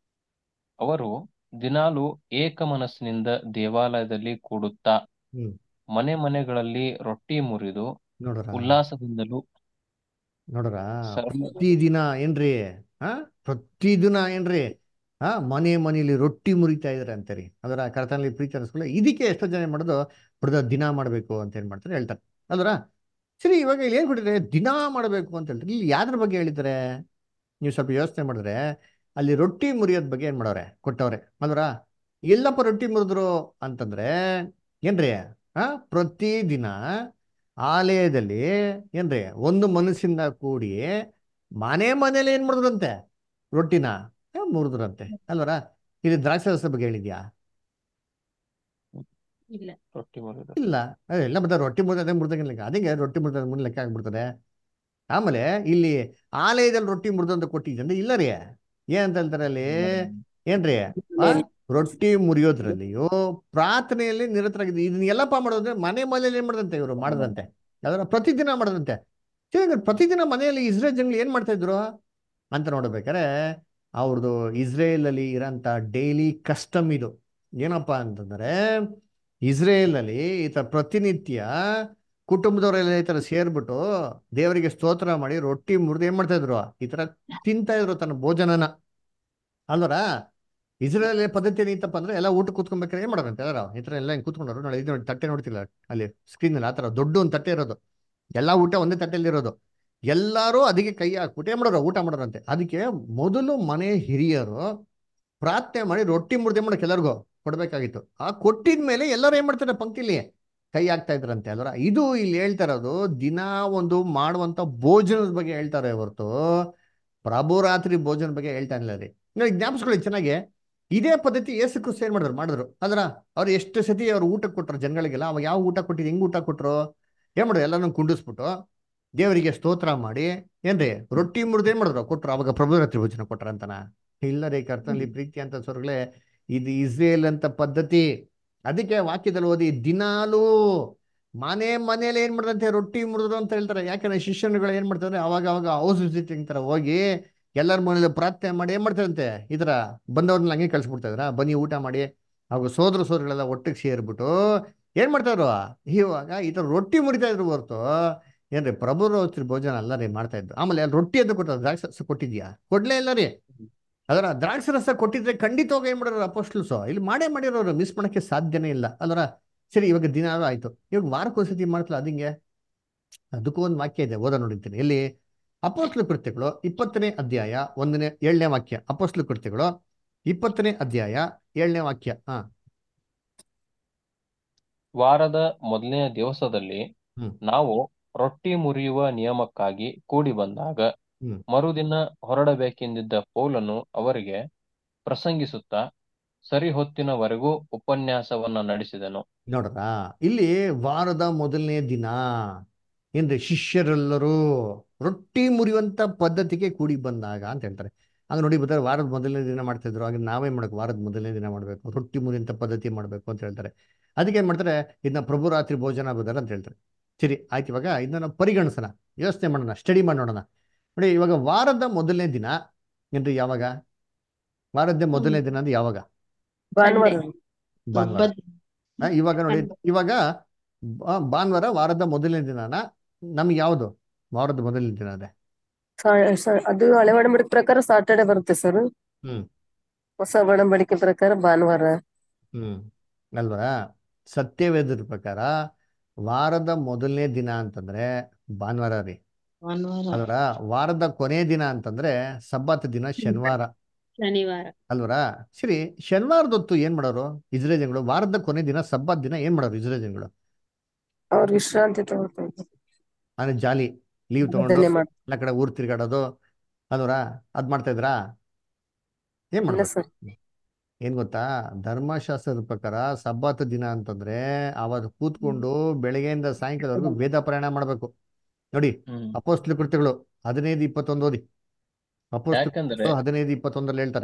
ಅವರು ದಿನಾಲು ಏಕ ಮನಸ್ಸಿನಿಂದ ದೇವಾಲಯದಲ್ಲಿ ಕೂಡುತ್ತಾ ಹ್ಮ್ ಮನೆ ಮನೆಗಳಲ್ಲಿ ರೊಟ್ಟಿ ಮುರಿದು ನೋಡ್ರ ಉಲ್ಲಾಸದಿಂದಲೂ ನೋಡ್ರ ಸರ್ವ ಪ್ರತಿದಿನ ಏನ್ರಿ ಹಾ ಪ್ರತಿದಿನ ಏನ್ರಿ ಹಾ ಮನೆ ಮನೆಯಲ್ಲಿ ರೊಟ್ಟಿ ಮುರಿತಾ ಇದಾರೆ ಅಂತಾರಿ ಅದರ ಕರ್ತನಲ್ಲಿ ಪ್ರೀತಿ ಅನಿಸ್ಕೊಳ್ಳಿ ಇದಕ್ಕೆ ಎಷ್ಟೋ ಜನ ಏನ್ ಮಾಡೋದು ಬಿಡದ ದಿನ ಮಾಡಬೇಕು ಅಂತ ಏನ್ ಮಾಡ್ತಾರೆ ಹೇಳ್ತಾರೆ ಅಲ್ವರ ಸರಿ ಇವಾಗ ಇಲ್ಲಿ ಏನ್ ಕೊಟ್ಟಿದ್ದಾರೆ ದಿನ ಮಾಡಬೇಕು ಅಂತ ಹೇಳ್ತಾರೆ ಇಲ್ಲಿ ಯಾವ್ದ್ರ ಬಗ್ಗೆ ಹೇಳಿದ್ದಾರೆ ನೀವು ಸ್ವಲ್ಪ ಯೋಚನೆ ಮಾಡಿದ್ರೆ ಅಲ್ಲಿ ರೊಟ್ಟಿ ಮುರಿಯೋದ್ ಬಗ್ಗೆ ಏನ್ ಮಾಡವ್ರೆ ಕೊಟ್ಟವ್ರೆ ಅಲ್ವರ ಎಲ್ಲಪ್ಪ ರೊಟ್ಟಿ ಮುರಿದ್ರು ಅಂತಂದ್ರೆ ಏನ್ರಿ ಆ ಪ್ರತಿದಿನ ಆಲಯದಲ್ಲಿ ಏನ್ರಿ ಒಂದು ಮನಸ್ಸಿಂದ ಕೂಡಿ ಮನೆ ಮನೇಲಿ ಏನ್ ಮಾಡಿದ್ರಂತೆ ರೊಟ್ಟಿನ ಆ, ಮುರಿದ್ರಂತೆ ಅಲ್ವರ ಇಲ್ಲಿ ದ್ರಾಕ್ಷಿ ರಸ ಬಗ್ಗೆ ಹೇಳಿದ್ಯಾ ಇಲ್ಲ ರೊಟ್ಟಿ ಮುರಿದು ಇಲ್ಲ ಅದೇ ಎಲ್ಲ ಬರ್ತಾರೆ ರೊಟ್ಟಿ ಮುರಿದ ಮುರಿದಂಗಿಲ್ಲ ಅದಕ್ಕೆ ರೊಟ್ಟಿ ಮುರಿದ ಮುಂದೆ ಲೆಕ್ಕ ಆಗ್ಬಿಡ್ತದೆ ಆಮೇಲೆ ಇಲ್ಲಿ ಆಲಯದಲ್ಲಿ ರೊಟ್ಟಿ ಮುರಿದಂತ ಕೊಟ್ಟಿದ್ದಂದ್ರೆ ಇಲ್ಲ ರೀ ಏನಂತ ಹೇಳ್ತಾರೆ ಅಲ್ಲಿ ಏನ್ರಿ ಆ ರೊಟ್ಟಿ ಮುರಿಯೋದ್ರಲ್ಲಿಯೋ ಪ್ರಾರ್ಥನೆಯಲ್ಲಿ ನಿರತರಾಗಿದ್ದು ಇದನ್ನ ಎಲ್ಲಪ್ಪ ಮಾಡೋದಂದ್ರೆ ಮನೆ ಮನೆಯಲ್ಲಿ ಏನ್ ಮಾಡದಂತೆ ಇವರು ಮಾಡದಂತೆ ಯಾವ್ದಾರ ಪ್ರತಿದಿನ ಮಾಡದಂತೆ ಸರಿ, ಹಂಗಾರೆ ಪ್ರತಿದಿನ ಮನೆಯಲ್ಲಿ ಇಸ್ರೇಲ್ ಜನಗಳು ಏನ್ ಮಾಡ್ತಾ ಇದ್ರು ಅಂತ ನೋಡ್ಬೇಕಾರೆ ಅವ್ರದ್ದು ಇಸ್ರೇಲ್ ಅಲ್ಲಿ ಇರೋಂಥ ಡೈಲಿ ಕಸ್ಟಮ್ ಇದು ಏನಪ್ಪಾ ಅಂತಂದ್ರೆ ಇಸ್ರೇಲ್ ಅಲ್ಲಿ ಈ ತರ ಪ್ರತಿನಿತ್ಯ ಕುಟುಂಬದವರೆಲ್ಲ ಈ ತರ ಸೇರ್ಬಿಟ್ಟು ದೇವರಿಗೆ ಸ್ತೋತ್ರ ಮಾಡಿ ರೊಟ್ಟಿ ಮುರಿದು ಏನ್ ಮಾಡ್ತಾ ಇದ್ರು ಈ ತರ ತಿಂತಾ ಇದ್ರು ತನ್ನ ಭೋಜನನ ಅಲ್ವರ ಇಸ್ರೇಲ್ ಪದ್ಧತಿ ಏನಿತ್ತಪ್ಪ ಅಂದ್ರೆ ಎಲ್ಲ ಊಟ ಕೂತ್ಕೊಬೇಕಾದ್ರೆ ಏನ್ ಮಾಡೋರಂತೆ ಎಲ್ಲಾರು ಈ ತರ ಎಲ್ಲ ಹಿಂಗ್ ಕೂತ್ಕೊಂಡ್ರು ನೋಡಿ ಇದು ನೋಡಿ ತಟ್ಟೆ ನೋಡ್ತಿಲ್ಲ ಅಲ್ಲಿ ಸ್ಕ್ರೀನ್ ಅಲ್ಲಿ ಆ ತರ ದೊಡ್ಡ ಒಂದು ತಟ್ಟೆ ಇರೋದು ಎಲ್ಲಾ ಊಟ ಒಂದೇ ತಟ್ಟೆಯಲ್ಲಿ ಇರೋದು ಎಲ್ಲರೂ ಅದಕ್ಕೆ ಕೈ ಹಾಕ್ಬಿಟ್ಟು ಏನ್ ಮಾಡೋರು ಊಟ ಮಾಡೋರಂತೆ ಅದಕ್ಕೆ ಮೊದಲು ಮನೆ ಹಿರಿಯರು ಪ್ರಾರ್ಥನೆ ಮಾಡಿ ರೊಟ್ಟಿ ಮುರ್ದೆ ಮಾಡಕ್ಕೆ ಎಲ್ಲರಿಗೂ ಕೊಡ್ಬೇಕಾಗಿತ್ತು ಆ ಕೊಟ್ಟಿದ ಮೇಲೆ ಎಲ್ಲರೂ ಏನ್ ಮಾಡ್ತಾರೆ ಪಂಕ್ತಿಲಿ ಕೈ ಹಾಕ್ತಾ ಇದ್ರಂತೆ ಅಲ್ವರ ಇದು ಇಲ್ಲಿ ಹೇಳ್ತಾ ಇರೋದು ದಿನ ಒಂದು ಮಾಡುವಂತ ಭೋಜನದ ಬಗ್ಗೆ ಹೇಳ್ತಾರೆ ಹೊರತು ಪ್ರಭು ರಾತ್ರಿ ಭೋಜನ ಬಗ್ಗೆ ಹೇಳ್ತಾ ಇಲ್ಲ ರೀ ನೋಡಿ ಜ್ಞಾಪಿಸ್ಕೊಳ್ಳಿ ಚೆನ್ನಾಗಿ ಇದೇ ಪದ್ಧತಿ ಏಸು ಕ್ರಿಸ್ತ ಏನ್ ಮಾಡಿದ್ರು ಮಾಡಿದ್ರು ಅದ್ರ ಅವ್ರು ಎಷ್ಟು ಸತಿ ಅವ್ರು ಊಟ ಕೊಟ್ರು ಜನಗಳಿಗೆಲ್ಲ ಅವಾಗ ಯಾವ ಊಟ ಕೊಟ್ಟಿದ್ದು ಹೆಂಗ್ ಊಟ ಕೊಟ್ರು ಏನ್ ಮಾಡಿದ್ರು ಎಲ್ಲಾನು ಕುಂಡಿಸ್ಬಿಟ್ಟು ದೇವರಿಗೆ ಸ್ತೋತ್ರ ಮಾಡಿ ಏನ್ರಿ ರೊಟ್ಟಿ ಮುರಿದು ಏನ್ ಮಾಡಿದ್ರು ಕೊಟ್ರು ಅವಾಗ ಪ್ರಭು ರಾತ್ರಿ ಭೋಜನ ಕೊಟ್ರ ಅಂತನ ಇಲ್ಲ ರೀ ಕರ್ತನಲ್ಲಿ ಪ್ರೀತಿ ಅಂತ ಸ್ವರ್ಗಳೇ ಇದು ಇಸ್ರೇಲ್ ಅಂತ ಪದ್ಧತಿ ಅದಕ್ಕೆ ವಾಕ್ಯದಲ್ಲಿ ಓದಿ ದಿನಾಲೂ ಮನೆ ಮನೇಲಿ ಏನ್ ಮಾಡ್ದಂತೆ ರೊಟ್ಟಿ ಮುರಿದ್ರು ಅಂತ ಹೇಳ್ತಾರೆ ಯಾಕಂದ್ರೆ ಶಿಷ್ಯನುಗಳು ಏನ್ ಮಾಡ್ತಾರೆ ಅವಾಗ ಅವಾಗ ಹೌಸ್ ವಿಸಿಟ್ ತರ ಹೋಗಿ ಎಲ್ಲರ ಮನೇಲಿ ಪ್ರಾರ್ಥನೆ ಮಾಡಿ ಏನ್ ಮಾಡ್ತಾರಂತೆ ಇದರ ಬಂದವ್ರನ್ನ ಹಂಗೆ ಕಳ್ಸಿಬಿಡ್ತಾ ಇದ್ರ ಬನ್ನಿ ಊಟ ಮಾಡಿ ಹಾಗೂ ಸೋದರ ಸೋದರಿಗಳೆಲ್ಲ ಒಟ್ಟಿಗೆ ಸೇರ್ಬಿಟ್ಟು ಏನ್ ಮಾಡ್ತಾವ್ರು ಇವಾಗ ಈ ತರ ರೊಟ್ಟಿ ಮುರಿತಾ ಇದ್ರು ಹೊರ್ತು ಏನ್ರಿ ಪ್ರಭು ರಾತ್ರಿ ಭೋಜನ ಅಲ್ಲ ರೀ ಮಾಡ್ತಾ ಇದ್ದು ಆಮೇಲೆ ಅಲ್ಲಿ ರೊಟ್ಟಿ ಅಂತ ಕೊಟ್ಟ ದ್ರಾಕ್ಷ ರಸ ಕೊಟ್ಟಿದ್ಯಾ ಕೊಡ್ಲೇ ಇಲ್ಲ ರೀ ಅದರ ದ್ರಾಕ್ಷ ರಸ ಕೊಟ್ಟಿದ್ರೆ ಖಂಡಿತವಾಗಿ ಏನ್ ಮಾಡೋರು ಅಪೋಸ್ಟಲ್ಸು ಇಲ್ಲಿ ಮಾಡೇ ಮಾಡಿರೋರು ಮಿಸ್ ಮಾಡಕ್ಕೆ ಸಾಧ್ಯನೇ ಇಲ್ಲ ಅಲ್ವರ ಸರಿ ಇವಾಗ ದಿನ ಆಯ್ತು ಇವಾಗ ವಾರಕ್ಕೊಂದ್ಸತಿ ಮಾಡ್ತಲ್ಲ ಅದಿಂಗೆ ಅದಕ್ಕೂ ಒಂದು ವಾಕ್ಯ ಇದೆ ಓದ ನೋಡಿರ್ತೀನಿ ಎಲ್ಲಿ ಅಪೋಸ್ಲು ಕೃತ್ಯಗಳು ಇಪ್ಪತ್ತನೇ ಅಧ್ಯಾಯ ಒಂದನೇ ಏಳನೇ ವಾಕ್ಯ ಅಪೋಸ್ಲು ಕೃತ್ಯಗಳು ಇಪ್ಪತ್ತನೇ ಅಧ್ಯಾಯ ಏಳನೇ ವಾಕ್ಯ ಹಾ ವಾರದ ಮೊದಲನೆಯ ದಿವಸದಲ್ಲಿ ಹ್ಮ್. ನಾವು ರೊಟ್ಟಿ ಮುರಿಯುವ ನಿಯಮಕ್ಕಾಗಿ ಕೂಡಿ ಬಂದಾಗ ಹ್ಮ್. ಮರುದಿನ ಹೊರಡಬೇಕೆಂದಿದ್ದ ಪೌಲನು ಅವರಿಗೆ ಪ್ರಸಂಗಿಸುತ್ತಾ ಸರಿ ಹೊತ್ತಿನವರೆಗೂ ಉಪನ್ಯಾಸವನ್ನ ನಡೆಸಿದನು ನೋಡ್ರಾ ಇಲ್ಲಿ ವಾರದ ಮೊದಲನೇ ದಿನ ಏನ್ರಿ ಶಿಷ್ಯರೆಲ್ಲರೂ ರೊಟ್ಟಿ ಮುರಿಯುವಂತ ಪದ್ಧತಿಗೆ ಕೂಡಿ ಬಂದಾಗ ಅಂತ ಹೇಳ್ತಾರೆ ಆಗ ನೋಡಿ ಬರ್ತಾರೆ ವಾರದ ಮೊದಲನೇ ದಿನ ಮಾಡ್ತಿದ್ರು ಆಗ ನಾವೇ ಮಾಡಬೇಕು ವಾರದ ಮೊದಲನೇ ದಿನ ಮಾಡಬೇಕು ರೊಟ್ಟಿ ಮುರಿಯುವಂತ ಪದ್ಧತಿ ಮಾಡಬೇಕು ಅಂತ ಹೇಳ್ತಾರೆ ಅದಕ್ಕೆ ಏನ್ ಮಾಡ್ತಾರೆ ಇದನ್ನ ಪ್ರಭು ರಾತ್ರಿ ಭೋಜನ ಬದಲ ಅಂತ ಹೇಳ್ತಾರೆ ಸರಿ ಆಯ್ತು ಇವಾಗ ಇದನ್ನ ನಾವು ಪರಿಗಣಿಸೋಣ ಯೋಚನೆ ಮಾಡೋಣ ಸ್ಟಡಿ ಮಾಡಿ ನೋಡೋಣ ನೋಡಿ ಇವಾಗ ವಾರದ ಮೊದಲನೇ ದಿನ ಏನ್ರಿ ಯಾವಾಗ ವಾರದ ಮೊದಲನೇ ದಿನ ಅಂದ್ರೆ ಯಾವಾಗ ಭಾನುವಾರ ಭಾನುವಾರ ಆ, ಇವಾಗ ನೋಡಿ ಇವಾಗ ಬಾ- ಭಾನುವಾರ ವಾರದ ಮೊದಲನೇ ದಿನನ ನಮ್ಗೆ ಯಾವುದು ವಾರದ ಮೊದಲನೇ ದಿನ ಅದೇ ಸಾ- ಸಾ- ಅದು ಹಳೆ ಒಡಂಬಡಿಕೆ ಪ್ರಕಾರ ಸಾಟರ್ಡೆ ಬರುತ್ತೆ ಸರ್ ಹ್ಮ್ ಹೊಸ ಒಡಂಬಡಿಕೆ ಪ್ರಕಾರ ಭಾನುವಾರ ಹ್ಮ್ ಅಲ್ವಾ ಸತ್ಯವೇದರ ಪ್ರಕಾರ ವಾರದ ಮೊದಲನೇ ದಿನ ಅಂತಂದ್ರೆ ಭಾನುವಾರ ರೀ ಅಲ್ವರ ವಾರದ ಕೊನೆ ದಿನ ಅಂತಂದ್ರೆ ಸಬ್ಬತ್ ದಿನ ಶನಿವಾರ ಶನಿವಾರ ಅಲ್ವರ ಸರಿ ಶನಿವಾರದ ಹೊತ್ತು ಏನ್ ಮಾಡೋರು ಇಸ್ರೇಲ್ ಜನಗಳು ವಾರದ ಕೊನೆ ದಿನ ಸಬ್ಬತ್ ದಿನ ಏನ್ ಮಾಡೋರು ಇಸ್ರೇಲ್ ಜನಗಳು ಅವ್ರ ವಿಶ್ರಾಂತಿ ತಗೋತಾರೆ ಅಂದ್ರೆ ಜಾಲಿ ಲೀವ್ ತಗೊಂಡು ಅದನ್ನೇ ಮಾಡ್ ಎಲ್ಲ ಕಡೆ ಊರ್ ತಿರ್ಗಾಡೋದು ಅಲ್ವರ ಅದ್ ಮಾಡ್ತಾ ಇದ್ರಾ ಏನ್ ಇಲ್ಲ ಮಾಡ್ಬೇಕು ಸರ್ ಏನ್ ಗೊತ್ತಾ ಧರ್ಮಶಾಸ್ತ್ರದ ಪ್ರಕಾರ ಸಬ್ಬತ್ ದಿನ ಅಂತಂದ್ರೆ ಅವತ್ತು ಕೂತ್ಕೊಂಡು ಬೆಳಗ್ಗೆಯಿಂದ ಸಾಯಂಕಾಲವರೆಗೂ ವೇದ ಪಾರಾಯಣ ಮಾಡ್ಬೇಕು ನೋಡಿ ಹ್ಮ್ ಅಪೋಸ್ತ್ಲ ಕೃತ್ಯಗಳು ಹದಿನೈದು ಇಪ್ಪತ್ತೊಂದು ಓದಿ ಅಪೋಸ್ತ್ಲ ಯಾಕಂದ್ರೆ ಕೃತ್ಯಗಳು ಹದಿನೈದು ಇಪ್ಪತ್ತೊಂದಲ್ಲಿ ಹೇಳ್ತಾರೆ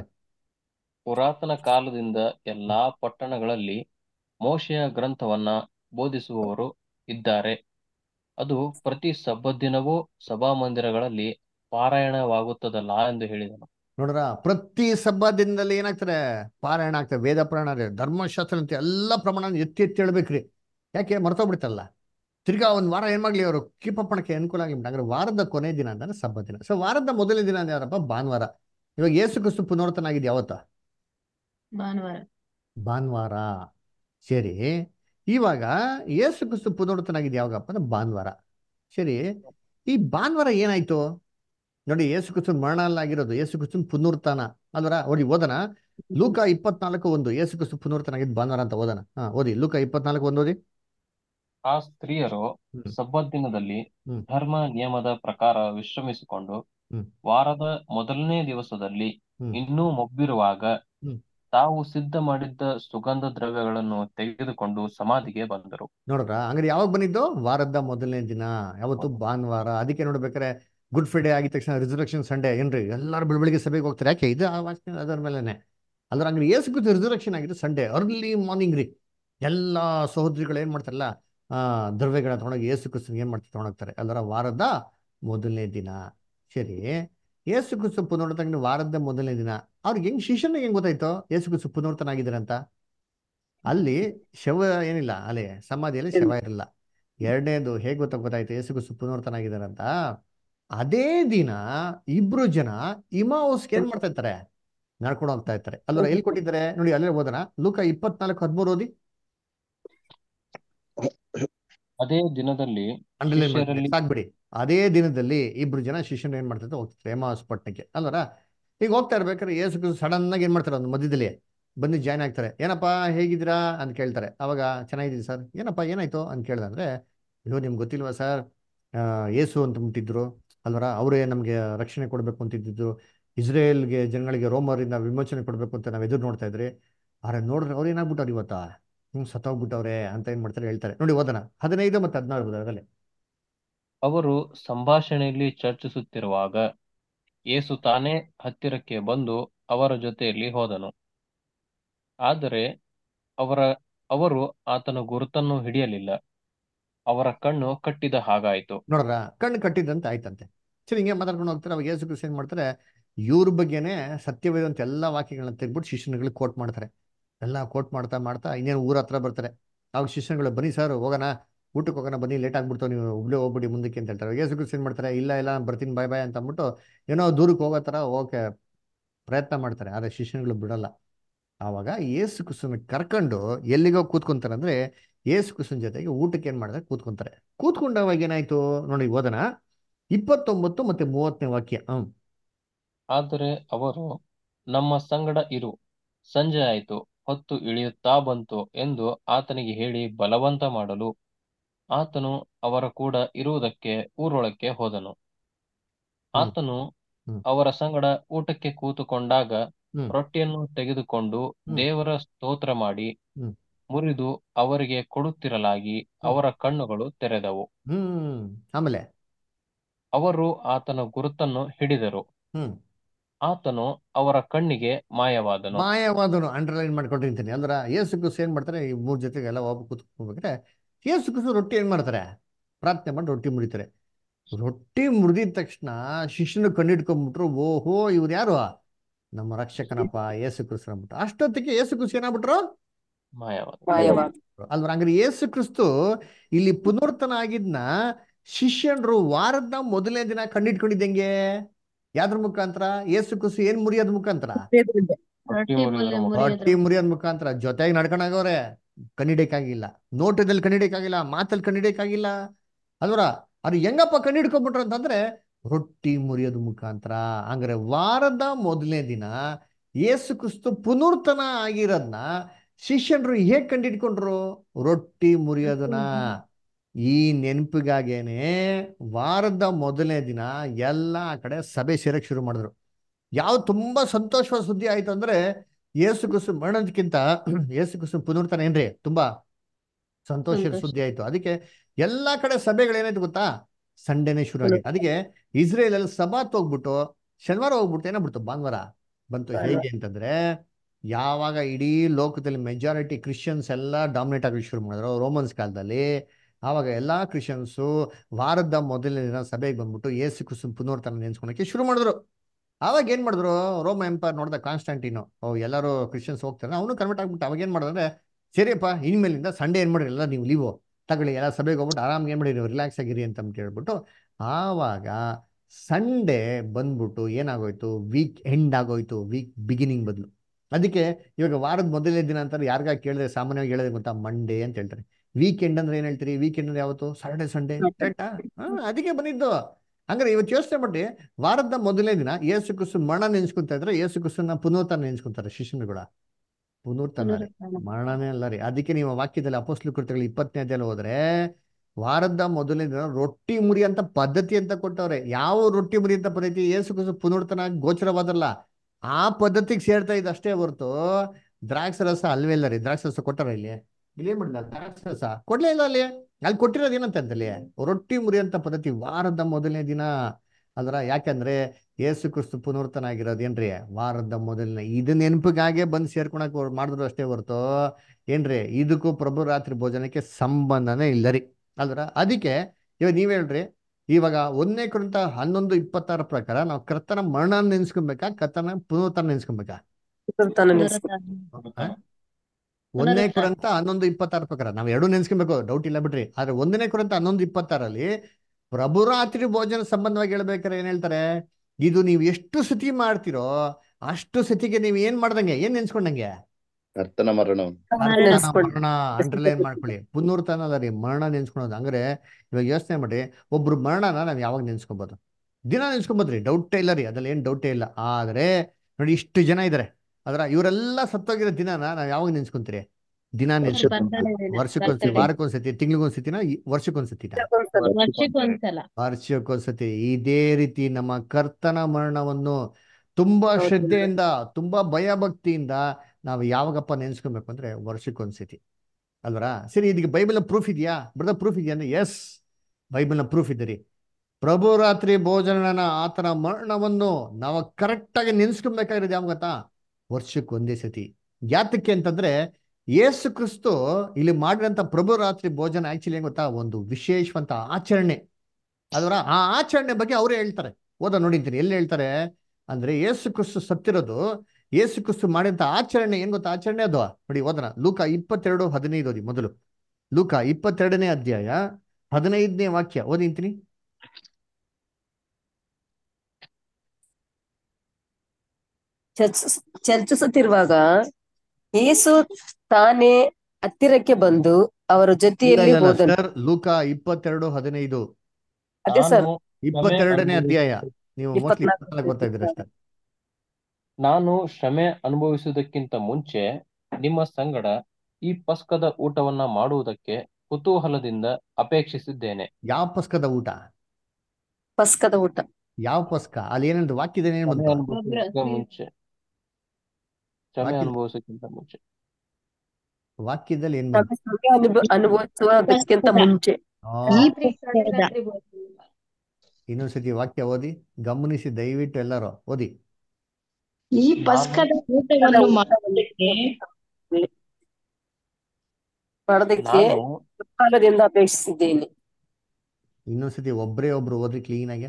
ಪುರಾತನ ಕಾಲದಿಂದ ಎಲ್ಲಾ ಪಟ್ಟಣಗಳಲ್ಲಿ ಮೋಶೆಯ ಗ್ರಂಥವನ್ನ ಬೋಧಿಸುವವರು ಇದ್ದಾರೆ ಅದು ಪ್ರತಿ ಸಬ್ಬತ್ ದಿನವೂ ಸಭಾಮಂದಿರಗಳಲ್ಲಿ ಪಾರಾಯಣವಾಗುತ್ತದಲ್ಲ ಎಂದು ಹೇಳಿದನು ನೋಡ್ರ ಪ್ರತಿ ಸಬ್ಬ ದಿನದಲ್ಲಿ ಏನಾಗ್ತಾರೆ ಪಾರಾಯಣ ಆಗ್ತದೆ ವೇದ ಪಾರಾಯಣ ರೀ ಧರ್ಮಶಾಸ್ತ್ರ ಅಂತ ಎಲ್ಲ ಪ್ರಮಾಣ ಎತ್ತಿ ಎತ್ತಿ ಹೇಳ್ಬೇಕ್ರಿ ಯಾಕೆ ಮರ್ತೋಗ್ಬಿಡ್ತಲ್ಲ ತಿರ್ಗಾ ಒಂದ್ ವಾರ ಏನ್ ಮಾಡ್ಲಿ ಅವರು ಕೀಪ್ ಮಾಡಕ್ಕೆ ಅನುಕೂಲ ಆಗಿಬಿಟ್ಟು ಹಾಗಾದ್ರೆ ವಾರದ ಕೊನೆ ದಿನ ಅಂದ್ರೆ ಸಬ್ಬ ದಿನ ಸೊ ವಾರದ ಮೊದಲನೇ ದಿನ ಅಂದ್ರೆ ಯಾರಪ್ಪ ಭಾನುವಾರ ಇವಾಗ ಏಸು ಕ್ರಿಸ್ತು ಪುನರ್ತನ ಆಗಿದ್ದು ಯಾವತ್ತ ಭಾನುವಾರ ಭಾನುವಾರ ಸರಿ ಇವಾಗ ಏಸು ಕ್ರಿಸ್ತು ಪುನರ್ತನ ಆಗಿದ್ದು ಯಾವಾಗಪ್ಪ ಅಂದ್ರೆ ಭಾನುವಾರ ಸರಿ ಈ ಭಾನುವಾರ ಏನಾಯ್ತು ನೋಡಿ ಏಸು ಕ್ರಿಸ್ತು ಮರಣ ಅಲ್ಲ ಆಗಿರೋದು ಏಸು ಕ್ರಿಸ್ತನ್ ಪುನರುತ್ಥಾನ ಅಲ್ವರ ಓದಿ ಓದನ ಲೂಕ ಇಪ್ಪತ್ನಾಲ್ಕು ಒಂದು ಏಸು ಕ್ರಿಸ್ತು ಪುನರುತ್ಥಾನ ಆಗಿದ್ದು ಭಾನುವಾರ ಅಂತ ಓದನ ಹಾ ಓದಿ ಲೂಕ ಇಪ್ಪತ್ನಾಲ್ಕು ಒಂದು ಓದಿ ಆ ಸ್ತ್ರೀಯರು ಹ್ಮ್. ಸಬ್ಬತ್ ದಿನದಲ್ಲಿ ಹ್ಮ್. ಧರ್ಮ ನಿಯಮದ ಪ್ರಕಾರ ವಿಶ್ರಮಿಸಿಕೊಂಡು ಹ್ಮ್. ವಾರದ ಮೊದಲನೇ ದಿವಸದಲ್ಲಿ ಹ್ಮ್. ಇನ್ನೂ ಮೊಬ್ಬಿರುವಾಗ ಹ್ಮ್. ತಾವು ಸಿದ್ಧ ಮಾಡಿದ್ದ ಸುಗಂಧ ದ್ರವ್ಯಗಳನ್ನು ತೆಗೆದುಕೊಂಡು ಸಮಾಧಿಗೆ ಬಂದರು ನೋಡ್ರ ಹಂಗಾರೆ ಯಾವಾಗ ಬಂದಿದ್ದು ವಾರದ ಮೊದಲನೇ ದಿನ ಯಾವತ್ತು ಭಾನುವಾರ ಅದಕ್ಕೆ ನೋಡ್ಬೇಕಾರೆ ಗುಡ್ ಫ್ರೈಡೆ ಆಗಿದ ತಕ್ಷಣ ರಿಸರ್ವೇಷನ್ ಸಂಡೇ ಏನ್ರಿ ಎಲ್ಲರೂ ಬೆಳಬೆಳಿಗ್ಗೆ ಸಭೆಗೆ ಹೋಗ್ತಾರೆ ಯಾಕೆ ಇದು ಆ ವಾಸನೆ ಅದರ ಮೇಲೆನೆ ಅದ್ರ ಹಂಗಾರೆ ಏಸು ಕೂತು ರಿಸರ್ವೇಷನ್ ಆಗಿದೆ ಸಂಡೇ ಅರ್ಲಿ ಮಾರ್ನಿಂಗ್ ರೀ ಎಲ್ಲ ಸಹೋದರಿಗಳು ಏನ್ ಮಾಡ್ತಾರಲ್ಲ ಆ ದ್ರವ್ಯಗಳನ್ನ ತಗೊಂಡೋಗಿ ಏಸು ಕ್ರಿಸ್ತನ್ ಏನ್ ಮಾಡ್ತಾರೆ ತಗೊಂಡೋಗ್ತಾರೆ ಅಲ್ಲರ ವಾರದ ಮೊದಲನೇ ದಿನ ಸರಿ ಏಸು ಕ್ರಿಸ್ತು ಪುನರ್ತನ ವಾರದ ಮೊದಲನೇ ದಿನ ಅವ್ರಿಗೆ ಹೆಂಗ್ ಶಿಷ್ಯನಿಗೆ ಹೆಂಗ್ ಗೊತ್ತಾಯ್ತು ಏಸು ಕ್ರಿಸ್ತು ಪುನರ್ತನ ಆಗಿದ್ದಾರೆ ಅಂತ ಅಲ್ಲಿ ಶವ ಏನಿಲ್ಲ ಅಲ್ಲಿ ಸಮಾಧಿಯಲ್ಲಿ ಶವ ಇರಲ್ಲ ಎರಡನೇದು ಹೇಗೆ ಗೊತ್ತ ಗೊತ್ತಾಯ್ತು ಯೇಸು ಕ್ರಿಸ್ತು ಪುನರ್ತನ ಆಗಿದ್ದಾರೆ ಅಂತ ಅದೇ ದಿನ ಇಬ್ರು ಜನ ಇಮಾವುಸ್ಗೆ ಏನ್ ಮಾಡ್ತಾ ಇರ್ತಾರೆ ನಡ್ಕೊಂಡು ಹೋಗ್ತಾ ಇರ್ತಾರೆ ಅಲ್ವರ ಎಲ್ಲಿ ಕೊಟ್ಟಿದ್ದಾರೆ ನೋಡಿ ಅಲ್ಲೇ ಓದೋಣ ಲೂಕ ಇಪ್ಪತ್ನಾಲ್ಕು ಹದಿಮೂರು ಓದಿ ಅದೇ ದಿನದಲ್ಲಿ ಅಂಡರ್ಲೈನ್ ಮಾಡ್ತಾರೆ ಶಿಷ್ಯರಲ್ಲಿ ಸಾಕ್ಬಿಡಿ ಅದೇ ದಿನದಲ್ಲಿ ಇಬ್ರು ಜನ ಶಿಷ್ಯರು ಏನ್ ಮಾಡ್ತಾರೆ ಹೋಗ್ತಾರೆ ಹೇಮಾಸ್ ಪಟ್ಟಣಕ್ಕೆ ಅಲ್ವರ ಈಗ ಹೋಗ್ತಾ ಇರ್ಬೇಕಾದ್ರೆ ಯೇಸು ಸಡನ್ ಆಗಿ ಏನ್ ಮಾಡ್ತಾರೆ ಒಂದು ಮಧ್ಯದಲ್ಲಿ ಬಂದು ಜಾಯ್ನ್ ಆಗ್ತಾರೆ ಏನಪ್ಪ ಹೇಗಿದ್ದೀರಾ ಅಂತ ಕೇಳ್ತಾರೆ ಅವಾಗ ಚೆನ್ನಾಗಿದ್ದೀನಿ ಸರ್ ಏನಪ್ಪ ಏನಾಯ್ತು ಅಂತ ಕೇಳ್ದಂದ್ರೆ ಅಯ್ಯೋ ನಿಮ್ಗೆ ಗೊತ್ತಿಲ್ವಾ ಸರ್ ಯೇಸು ಅಂತ ಮುಟ್ಟಿದ್ರು ಅಲ್ವರ ಅವರೇ ನಮಗೆ ರಕ್ಷಣೆ ಕೊಡಬೇಕು ಅಂತಿದ್ದು ಇಸ್ರೇಲ್ಗೆ ಜನಗಳಿಗೆ ರೋಮರಿಂದ ವಿಮೋಚನೆ ಕೊಡಬೇಕು ಅಂತ ನಾವು ಎದುರು ನೋಡ್ತಾ ಇದ್ರಿ ಆದ್ರೆ ನೋಡ್ರಿ ಅವ್ರು ಏನಾಗ್ಬಿಟ್ಟವ್ರು ಇವತ್ತ ಹಿಂಗ್ ಸತ್ತೋಗ್ಬಿಟ್ಟವ್ರೆ ಅಂತ ಏನ್ ಮಾಡ್ತಾರೆ ಹೇಳ್ತಾರೆ ನೋಡಿ ಓದೋಣ ಹದಿನೈದು ಮತ್ತೆ ಹದಿನಾರು ಅದರಲ್ಲಿ ಅವರು ಸಂಭಾಷಣೆಯಲ್ಲಿ ಚರ್ಚಿಸುತ್ತಿರುವಾಗ ಯೇಸು ತಾನೇ ಹತ್ತಿರಕ್ಕೆ ಬಂದು ಅವರ ಜೊತೆಯಲ್ಲಿ ಹೋದನು ಆದರೆ ಅವರ ಅವರು ಆತನ ಗುರುತನ್ನು ಹಿಡಿಯಲಿಲ್ಲ ಅವರ ಕಣ್ಣು ಕಟ್ಟಿದ ಹಾಗಾಯಿತು ನೋಡ್ರ ಕಣ್ಣು ಕಟ್ಟಿದಂತೆ ಆಯ್ತಂತೆ ಸರಿ ಹಿಂಗೆ ಮಾತಾಡ್ಕೊಂಡು ಹೋಗ್ತಾರೆ ಅವಾಗ ಯೇಸು ಕ್ರಿಸ್ತ ಏನ್ ಮಾಡ್ತಾರೆ ಇವ್ರ ಬಗ್ಗೆನೇ ಸತ್ಯವೇದಂತ ಎಲ್ಲ ವಾಕ್ಯಗಳನ್ನ ತೆಗ್ಬಿಟ್ಟು ಶಿಷ್ಯನುಗಳಿಗೆ ಕೋಟ್ ಮಾಡ್ತಾರೆ ಎಲ್ಲ ಕೋಟ್ ಮಾಡ್ತಾ ಮಾಡ್ತಾ ಇನ್ನೇನು ಊರ ಹತ್ರ ಬರ್ತಾರೆ ಅವಾಗ ಶಿಷ್ಯನುಗಳು ಬನ್ನಿ ಸರ್ ಹೋಗೋಣ ಊಟಕ್ಕೆ ಹೋಗೋಣ ಬನ್ನಿ ಲೇಟ್ ಆಗ್ಬಿಡ್ತು ನೀವು ಹುಬ್ಳಿ ಹೋಗ್ಬಿಡಿ ಮುಂದಕ್ಕೆ ಅಂತ ಹೇಳ್ತಾರೆ ಯೇಸು ಕ್ರಿಸ್ತ ಏನ್ ಮಾಡ್ತಾರೆ ಇಲ್ಲ ಇಲ್ಲ ನಾನ್ ಬರ್ತೀನಿ ಬಾಯ್ ಬಾಯ್ ಅಂತ ಅಂದ್ಬಿಟ್ಟು ಏನೋ ದೂರಕ್ಕೆ ಹೋಗೋ ಥರ ಓಕೆ ಪ್ರಯತ್ನ ಮಾಡ್ತಾರೆ ಆದರೆ ಶಿಷ್ಯನುಗಳು ಬಿಡಲ್ಲ ಆವಾಗ ಯೇಸು ಕ್ರಿಸ್ತನ ಕರ್ಕೊಂಡು ಎಲ್ಲಿಗೋ ಕೂತ್ಕೊಂತಾರೆ ಅಂದ್ರೆ ಯೇಸು ಕ್ರಿಸ್ತನ ಜೊತೆಗೆ ಊಟಕ್ಕೆ ಏನ್ ಮಾಡ್ತಾರೆ ಕೂತ್ಕೊಂತಾರೆ ಕೂತ್ಕೊಂಡವಾಗ ಏನಾಯ್ತು ನೋಡಿ ಓದನ ಇಪ್ಪತ್ತೊಂಬತ್ತು ಮತ್ತೆ ಮೂವತ್ತನೇ ವಾಕ್ಯ ಹ್ಮ್ ಆದರೆ ಅವರು ನಮ್ಮ ಸಂಗಡ ಇರು ಸಂಜೆ ಆಯಿತು ಹೊತ್ತು ಇಳಿಯುತ್ತಾ ಬಂತು ಎಂದು ಆತನಿಗೆ ಹೇಳಿ ಬಲವಂತ ಮಾಡಲು ಆತನು ಅವರ ಕೂಡ ಇರುವುದಕ್ಕೆ ಊರೊಳಕ್ಕೆ ಹೋದನು ಹ್ಮ್ ಆತನು ಹ್ಮ್ ಅವರ ಸಂಗಡ ಊಟಕ್ಕೆ ಕೂತುಕೊಂಡಾಗ ಹ್ಮ್ ರೊಟ್ಟಿಯನ್ನು ತೆಗೆದುಕೊಂಡು ಹ್ಮ್ ದೇವರ ಸ್ತೋತ್ರ ಮಾಡಿ ಹ್ಮ್ ಮುರಿದು ಅವರಿಗೆ ಕೊಡುತ್ತಿರಲಾಗಿ ಹ್ಮ್ ಅವರ ಕಣ್ಣುಗಳು ತೆರೆದವು ಹ್ಮ್ ಆಮೇಲೆ ಅವರು ಆತನ ಗುರುತನ್ನು ಹಿಡಿದರು ಹ್ಮ್ ಆತನು ಅವರ ಕಣ್ಣಿಗೆ ಮಾಯವಾದನು ಮಾಯವಾದನು ಅಂಡರ್ಲೈನ್ ಮಾಡ್ಕೊಂಡಿರ್ತೀನಿ ಅಂದ್ರ ಯೇಸು ಕ್ರಿಸ್ತು ಏನ್ ಮಾಡ್ತಾರೆ ಈ ಮೂರ್ ಜೊತೆಗೆ ಎಲ್ಲ ಒಬ್ಬ ಕೂತ್ಕೋಬೇಕಾದ್ರೆ ಯೇಸು ಕ್ರಿಸ್ತು ರೊಟ್ಟಿ ಏನ್ ಮಾಡ್ತಾರೆ ಪ್ರಾರ್ಥನೆ ಮಾಡಿ ರೊಟ್ಟಿ ಮುರಿತಾರೆ ರೊಟ್ಟಿ ಮುರಿದಿದ ತಕ್ಷಣ ಶಿಷ್ಯನು ಕಂಡಿಡ್ಕೊಂಡ್ಬಿಟ್ರು ಓಹೋ ಇವ್ರು ಯಾರು ನಮ್ಮ ರಕ್ಷಕನಪ್ಪ ಯೇಸು ಕ್ರಿಸ್ತು ಅಂದ್ಬಿಟ್ಟು ಅಷ್ಟೊತ್ತಿಗೆ ಯೇಸು ಕ್ರಿಸ್ತು ಏನಾಗ್ಬಿಟ್ರು ಮಾಯವಾದ ಮಾಯವಾದ ಅಲ್ವಾ ಹಂಗಾರೆ ಯೇಸು ಕ್ರಿಸ್ತು ಇಲ್ಲಿ ಪುನರ್ತನ ಆಗಿದ್ನ ಶಿಷ್ಯನರು ವಾರದ ಮೊದಲನೇ ದಿನ ಕಂಡಿಟ್ಕೊಂಡಿದ್ದಂಗೆ ಯಾವ್ದ್ರ ಮುಖಾಂತರ ಯೇಸು ಕ್ರಿಸ್ತು ಏನ್ ಮುರಿಯೋದ್ ಮುಖಾಂತರ ರೊಟ್ಟಿ ರೊಟ್ಟಿ ಮುರಿಯುವುದರ ಮುರಿ- ಮುಖಾಂತರ ರೊಟ್ಟಿ ಮುರಿಯೋದ್ ಮುಖಾಂತರ ಜೊತೆಗೆ ನಡ್ಕೊಂಡಾಗವ್ರೆ ಕಣ್ಣಿಡಿಯಕ್ಕಾಗಿಲ್ಲ ನೋಟದಲ್ಲಿ ಕಣ್ಣಿಡಿಯಕ್ಕಾಗಿಲ್ಲ ಮಾತಲ್ಲಿ ಕಣ್ಣಿಡಿಯಕ್ಕಾಗಿಲ್ಲ ಅಲ್ವರ ಅದು ಹೆಂಗಪ್ಪ ಕಣ್ಣಿಡ್ಕೊಂಡ್ಬಿಟ್ರು ಅಂತಂದ್ರೆ ರೊಟ್ಟಿ ಮುರಿಯೋದ್ ಮುಖಾಂತರ ಹಂಗಾರೆ ವಾರದ ಮೊದಲನೇ ದಿನ ಯೇಸು ಕ್ರಿಸ್ತು ಪುನರ್ತನ ಆಗಿರೋದ್ನ ಶಿಷ್ಯನರು ಹೇಗ್ ಕಂಡಿಡ್ಕೊಂಡ್ರು ರೊಟ್ಟಿ ಮುರಿಯೋದನ್ನ ಈ ನೆನಪಿಗಾಗೇನೆ ವಾರದ ಮೊದಲನೇ ದಿನ ಎಲ್ಲ ಕಡೆ ಸಭೆ ಸೇರಕ್ ಶುರು ಮಾಡಿದ್ರು ಯಾವ್ದು ತುಂಬಾ ಸಂತೋಷವಾದ ಸುದ್ದಿ ಆಯ್ತು ಅಂದ್ರೆ ಯೇಸು ಕ್ರಿಸ್ತು ಮರಣಕ್ಕಿಂತ ಯೇಸು ಕ್ರಿಸ್ತು ಪುನರ್ತನ ಏನ್ರಿ ತುಂಬಾ ಸಂತೋಷದ ಸಂತೋಷ. ಸುದ್ದಿ ಆಯ್ತು ಅದಕ್ಕೆ ಎಲ್ಲಾ ಕಡೆ ಸಭೆಗಳೇನಾಯ್ತು ಗೊತ್ತಾ ಸಂಡೇನೆ ಶುರು ಆಗಿತ್ತು ಅದಕ್ಕೆ ಇಸ್ರೇಲ್ ಅಲ್ಲಿ ಸಭಾತ್ ಹೋಗ್ಬಿಟ್ಟು ಶನಿವಾರ ಹೋಗ್ಬಿಟ್ಟು ಏನಾಗ್ಬಿಡ್ತು ಭಾನುವಾರ ಬಂತು ಹೇಗೆ ಅಂತಂದ್ರೆ ಯಾವಾಗ ಇಡೀ ಲೋಕದಲ್ಲಿ ಮೆಜಾರಿಟಿ ಕ್ರಿಶ್ಚಿಯನ್ಸ್ ಎಲ್ಲ ಡಾಮಿನೇಟ್ ಆಗಿ ಶುರು ಮಾಡಿದ್ರು ರೋಮನ್ಸ್ ಕಾಲದಲ್ಲಿ ಆವಾಗ ಎಲ್ಲಾ ಕ್ರಿಶ್ಚಿಯನ್ಸು ವಾರದ ಮೊದಲನೇ ದಿನ ಸಭೆಗೆ ಬಂದ್ಬಿಟ್ಟು ಏಸು ಕ್ರಿಸ್ತನ ಪುನರ್ತನ ನೆನ್ಸ್ಕೊಳಕ್ಕೆ ಶುರು ಮಾಡಿದ್ರು ಆವಾಗ ಏನ್ ಮಾಡಿದ್ರು ರೋಮ್ ಎಂಪೈರ್ ನೋಡ್ದ ಕಾನ್ಸ್ಟಾಂಟಿನು ಓ ಎಲ್ಲರೂ ಕ್ರಿಶ್ಚಿಯನ್ಸ್ ಹೋಗ್ತಾರೆ ಅವನು ಕನ್ವರ್ಟ್ ಆಗ್ಬಿಟ್ಟು ಅವಾಗ ಏನ್ ಮಾಡಿದ್ರೆ ಸರಿಯಪ್ಪ ಇನ್ಮೇಲಿಂದ ಸಂಡೇ ಏನ್ ಮಾಡಿರಿ ಎಲ್ಲ ನೀವು ಲೀವು ತಗೊಳ್ಳಿ ಎಲ್ಲ ಸಭೆಗೆ ಹೋಗ್ಬಿಟ್ಟು ಆರಾಮ್ ಏನ್ ಮಾಡಿರಿ ರಿಲ್ಯಾಕ್ಸ್ ಆಗಿರಿ ಅಂತ ಅಂದ್ಬಿಟ್ಟು ಹೇಳ್ಬಿಟ್ಟು ಆವಾಗ ಸಂಡೇ ಬಂದ್ಬಿಟ್ಟು ಏನಾಗೋಯ್ತು ವೀಕ್ ಎಂಡ್ ಆಗೋಯ್ತು ವೀಕ್ ಬಿಗಿನಿಂಗ್ ಬದಲು ಅದಕ್ಕೆ ಇವಾಗ ವಾರದ ಮೊದಲನೇ ದಿನ ಅಂತಾರೆ ಯಾರಿಗ ಕೇಳಿದ್ರೆ ಸಾಮಾನ್ಯವಾಗಿ ಹೇಳಿದ್ರೆ ಗೊತ್ತಾ ಮಂಡೇ ಅಂತ ಹೇಳ್ತಾರೆ ವೀಕೆಂಡ್ ಅಂದ್ರೆ ಏನ್ ಹೇಳ್ತೀರಿ ವೀಕೆಂಡ್ ಅಂದ್ರೆ ಯಾವತ್ತು ಸಾಟರ್ಡೆ ಸಂಡೇ ಕರೆಕ್ಟಾ ಹಾ ಅದಕ್ಕೆ ಬಂದಿದ್ದು ಹಂಗಾರೆ ಇವತ್ತು ಯೋಚನೆ ಮಾಡಿ ವಾರದ ಮೊದಲನೇ ದಿನ ಯೇಸು ಕ್ರಿಸ್ತು ಮರಣ ನೆನ್ಸ್ಕೊಂತ ಇದ್ರೆ ಯೇಸು ಕ್ರಿಸ್ತನ ಪುನರ್ತನ ನೆನ್ಸ್ಕೊಂತಾರೆ ಶಿಷ್ಯನುಗಳ ಪುನರ್ತನ ರೀ ಮರಣನೇ ಅಲ್ಲ ರೀ ಅದಕ್ಕೆ ನೀವು ವಾಕ್ಯದಲ್ಲಿ ಅಪೋಸ್ಲು ಕೃತ್ಯಗಳು ಇಪ್ಪತ್ತನೇ ಅಧ್ಯಾಯ ಹೋದ್ರೆ ವಾರದ ಮೊದಲನೇ ದಿನ ರೊಟ್ಟಿ ಮುರಿ ಅಂತ ಪದ್ಧತಿ ಅಂತ ಕೊಟ್ಟವ್ರೆ ಯಾವ ರೊಟ್ಟಿ ಮುರಿ ಅಂತ ಪದ್ಧತಿ ಯೇಸು ಕ್ರಿಸ್ತು ಪುನರ್ತನ ಗೋಚರವಾದಲ್ಲ ಆ ಪದ್ಧತಿಗೆ ಸೇರ್ತಾ ಇದೆ ಅಷ್ಟೇ ಹೊರತು ದ್ರಾಕ್ಷ ರಸ ಅಲ್ವೇ ಇಲ್ಲ ರೀ ದ್ರಾಕ್ಷ ರಸ ಕೊಟ್ಟಾರ ಇಲ್ಲಿ ಇಲ್ಲಿ ಏನ್ ಮಾಡಿಲ್ಲ ದ್ರಾಕ್ಷ ರಸ ಕೊಡ್ಲೇ ಇಲ್ಲ ಅಲ್ಲಿ ಅಲ್ಲಿ ಕೊಟ್ಟಿರೋದು ಏನಂತ ಅಂತಲ್ಲಿ ರೊಟ್ಟಿ ಮುರಿ ಅಂತ ಪದ್ಧತಿ ವಾರದ ಮೊದಲನೇ ದಿನ ಅದ್ರ ಯಾಕಂದ್ರೆ ಯೇಸು ಕ್ರಿಸ್ತು ಪುನರ್ತನ ಆಗಿರೋದು ಏನ್ರಿ ವಾರದ ಮೊದಲನೇ ಇದು ನೆನಪಿಗಾಗೆ ಬಂದು ಸೇರ್ಕೊಳಕ್ ಅವ್ರು ಮಾಡಿದ್ರು ಅಷ್ಟೇ ಹೊರತು ಏನ್ರಿ ಇದಕ್ಕೂ ಪ್ರಭು ರಾತ್ರಿ ಭೋಜನಕ್ಕೆ ಸಂಬಂಧನೇ ಇಲ್ಲ ರೀ ಅಲ್ದ್ರ ಅದಕ್ಕೆ ಇವಾಗ ನೀವ್ ಹೇಳ್ರಿ ಇವಾಗ ಒಂದನೇ ಕುರಿತ ಹನ್ನೊಂದು ಇಪ್ಪತ್ತಾರ ಪ್ರಕಾರ ನಾವು ಕರ್ತನ ಮರಣ ನೆನ್ಸ್ಕೊಬೇಕಾ ಕರ್ತನ ಪುನರ್ತನ ನೆನ್ಸ್ಕೊಬೇಕಾ ಪುನರುತ್ಥಾನ ನೆನ್ಸ್ಕೊ. ಆ? ಒಂದನೇ ಕುರಂತ ಹನ್ನೊಂದು ಇಪ್ಪತ್ತಾರ ಪ್ರಕಾರ ನಾವ್ ಎರಡು ನೆನ್ಸ್ಕೊಬೇಕು ಡೌಟ್ ಇಲ್ಲ ಬಿಡ್ರಿ ಆದ್ರೆ ಒಂದನೇ ಕುರಂತ ಹನ್ನೊಂದು ಇಪ್ಪತ್ತಾರಲ್ಲಿ ಪ್ರಭು ರಾತ್ರಿ ಭೋಜನ ಸಂಬಂಧವಾಗಿ ಹೇಳ್ಬೇಕಾರೆ ಏನ್ ಹೇಳ್ತಾರೆ ಇದು ನೀವು ಎಷ್ಟು ಸತಿ ಮಾಡ್ತಿರೋ ಅಷ್ಟು ಸತಿಗೆ ನೀವು ಏನ್ ಮಾಡ್ದಂಗೆ ಏನ್ ನೆನ್ಸ್ಕೊಂಡಂಗೆ ಕರ್ತನ ಮರಣವನ್ನು ಮರಣ ಕರ್ತನ ನೆನ್ಸ್ಕೊಳ್ಳಿ ಮರಣ ಅಂಡರ್ಲೈನ್ ಮಾಡ್ಕೊಳ್ಳಿ ಪುನರುತ್ಥಾನ ಅಲ್ಲ ರೀ ಮರಣ ನೆನ್ಸ್ಕೊಳೋದು ಹಂಗಾರೆ ಇವಾಗ ಯೋಚನೆ ಮಾಡಿ ಒಬ್ರು ಮರಣನ ನಾವು ಯಾವಾಗ ನೆನ್ಸ್ಕೊಬೋದು ದಿನ ನೆನ್ಸ್ಕೊಬೋದ್ರಿ ಡೌಟೇ ಇಲ್ಲ ರೀ ಅದ್ರಲ್ಲಿ ಏನು ಡೌಟೇ ಇಲ್ಲ ಆದ್ರೆ ನೋಡಿ ಇಷ್ಟು ಜನ ಇದಾರೆ ಅದರ ಇವರೆಲ್ಲ ಸತ್ತೋಗಿರೋ ದಿನನ ನಾವು ಯಾವಾಗ ನೆನ್ಸ್ಕೊಂತೀರಿ ದಿನ ನೆನ್ಸ್ಕೊಂತೀವಿ ಬರ್ತಡೇ ದಿನ ವರ್ಷಕ್ಕೊಂದ್ಸತಿ ಬರ್ತಡೇ ವಾರಕ್ಕೊಂದ್ಸತಿ ತಿಂಗ್ಳಿಗೊಂದ್ಸತಿನ ಈ- ವರ್ಷಕ್ಕೊಂದ್ಸತಿನ ವರ್ಷಕ್ಕೊಂದ್ಸಲ ವಾರ್ಷಿಕೋತ್ಸತಿ ಇದೇ ರೀತಿ ನಮ್ಮ ಕರ್ತನ ಮರಣವನ್ನು ತುಂಬಾ ಹೌದು. ಶ್ರದ್ಧೆಯಿಂದ ತುಂಬಾ ಭಯ ಭಕ್ತಿಯಿಂದ ನಾವು ಯಾವಾಗಪ್ಪ ನೆನ್ಸ್ಕೊಬೇಕು ಅಂದ್ರೆ ವರ್ಷಕ್ಕೊಂದ್ಸತಿ ಅಲ್ವರಾ ಸರಿ ಇದಕ್ಕೆ ಬೈಬಲ್ನ ಪ್ರೂಫ್ ಇದೆಯಾ ಬ್ರದರ್ ಪ್ರೂಫ್ ಇದೆಯಾ ಅಂದ್ರೆ ಎಸ್ ಬೈಬಲ್ನ ಪ್ರೂಫ್ ಇದೆ ರೀ ಪ್ರಭು ರಾತ್ರಿ ಭೋಜನನ ಆತನ ಮರಣವನ್ನು ನಾವು ಕರೆಕ್ಟಾಗಿ ನೆನ್ಸ್ಕೊಬೇಕಾಗಿರೋದು ಯಾವಾಗ ಗೊತ್ತಾ ವರ್ಷಕ್ಕೆ ಒಂದೇ ಸತಿ ಯಾತಕ್ಕೆ ಅಂತಂದ್ರೆ ಯೇಸು ಕ್ರಿಸ್ತು ಇಲ್ಲಿ ಮಾಡಿರೋಂಥ ಪ್ರಭು ರಾತ್ರಿ ಭೋಜನ ಆಕ್ಚುಲಿ ಏನ್ ಗೊತ್ತಾ ಒಂದು ವಿಶೇಷವಂತ ಆಚರಣೆ ಅದರ ಆ ಆಚರಣೆ ಬಗ್ಗೆ ಅವರೇ ಹೇಳ್ತಾರೆ ಓದ ನೋಡಿದ್ದೀನಿ ಎಲ್ಲಿ ಹೇಳ್ತಾರೆ ಅಂದ್ರೆ ಯೇಸು ಕ್ರಿಸ್ತು ಸತ್ತಿರೋದು ಯೇಸು ಕ್ರಿಸ್ತು ಮಾಡಿದಂತ ಆಚರಣೆ ಏನ್ ಗೊತ್ತಾ ಆಚರಣೆ ಅದು ನೋಡಿ ಓದನ ಲೂಕ ಇಪ್ಪತ್ತೆರಡು ಹದಿನೈದು ಓದಿ ಮೊದಲು ಲೂಕ ಇಪ್ಪತ್ತೆರಡನೇ ಅಧ್ಯಾಯ ಹದಿನೈದನೇ ವಾಕ್ಯ ಓದಿಂತೀನಿ ಚರ್ಚ- ಚರ್ಚಿಸುತ್ತಿರುವಾಗ ಯೇಸು ತಾನೇ ಹತ್ತಿರಕ್ಕೆ ಬಂದು ಅವರ ಇಲ್ಲ ಜೊತೆಯಲ್ಲಿ ಇಲ್ಲ ಹೋದನು ಸರ್ ಲೂಕ ಇಪ್ಪತ್ತೆರಡು ಹದಿನೈದು ಅದೇ ಸರ್ ನಾನು ಇಪ್ಪತ್ತೆರಡನೇ ಅಧ್ಯಾಯ ನೀವು ಮೋಸ್ಟ್ಲಿ ಇಪ್ಪತ್ನಾಲ್ಕು ಇಪ್ಪತ್ನಾಲ್ಕು ಓದ್ತಾ ಇದ್ದೀರ ಅಷ್ಟೇ ನಾನು ಶ್ರಮೆ ಅನುಭವಿಸುವುದಕ್ಕಿಂತ ಮುಂಚೆ ನಿಮ್ಮ ಸಂಗಡ ಈ ಪಸ್ಕದ ಊಟವನ್ನ ಮಾಡುವುದಕ್ಕೆ ಕುತೂಹಲದಿಂದ ಅಪೇಕ್ಷಿಸಿದ್ದೇನೆ ಯಾವ ಪಸ್ಕದ ಊಟ ಪಸ್ಕದ ಊಟ ಯಾವ ಪಸ್ಕ ಅಲ್ಲಿ ಏನಂದ್ರೆ ವಾಕ್ಯದಲ್ಲಿ ಏನ್ ಶ್ರಮೆ ಬಂತು ಅನುಭವಿಸೋದಕ್ಕೆ ಮುಂಚೆ ಶ್ರಮೆ ವಾಕ್ಯ ಅನುಭವಿಸೋಕ್ಕಿಂತ ಮುಂಚೆ ವಾಕ್ಯದಲ್ಲಿ ಏನ್ ಶ್ರಮೆ ಬಂತು ಶ್ರಮೆ ಅನುಭ ಅನುಭವಿಸುವುದಕ್ಕಿಂತ ಮುಂಚೆ ಈ ರಾತ್ರಿ ಪಸ್ಕದ ರಾತ್ರಿ ಭೋಜನ ಇನ್ನೊಂದ್ಸತಿ ವಾಕ್ಯ ಓದಿ ಗಮನಿಸಿ ದಯವಿಟ್ಟು ಎಲ್ಲರೂ ಓದಿ ಈ ಪಸ್ಕದ ಊಟವನ್ನು ಮಾಡುವುದಕ್ಕೆ ಮಾಡೋದಕ್ಕೆ ನಾನು ಕಾಲದಿಂದ ಅಪೇಕ್ಷಿಸಿದ್ದೇನೆ ಇನ್ನೊಂದ್ಸತಿ ಒಬ್ರೇ ಒಬ್ರು ಓದಿ ಕ್ಲೀನ್ ಆಗಿ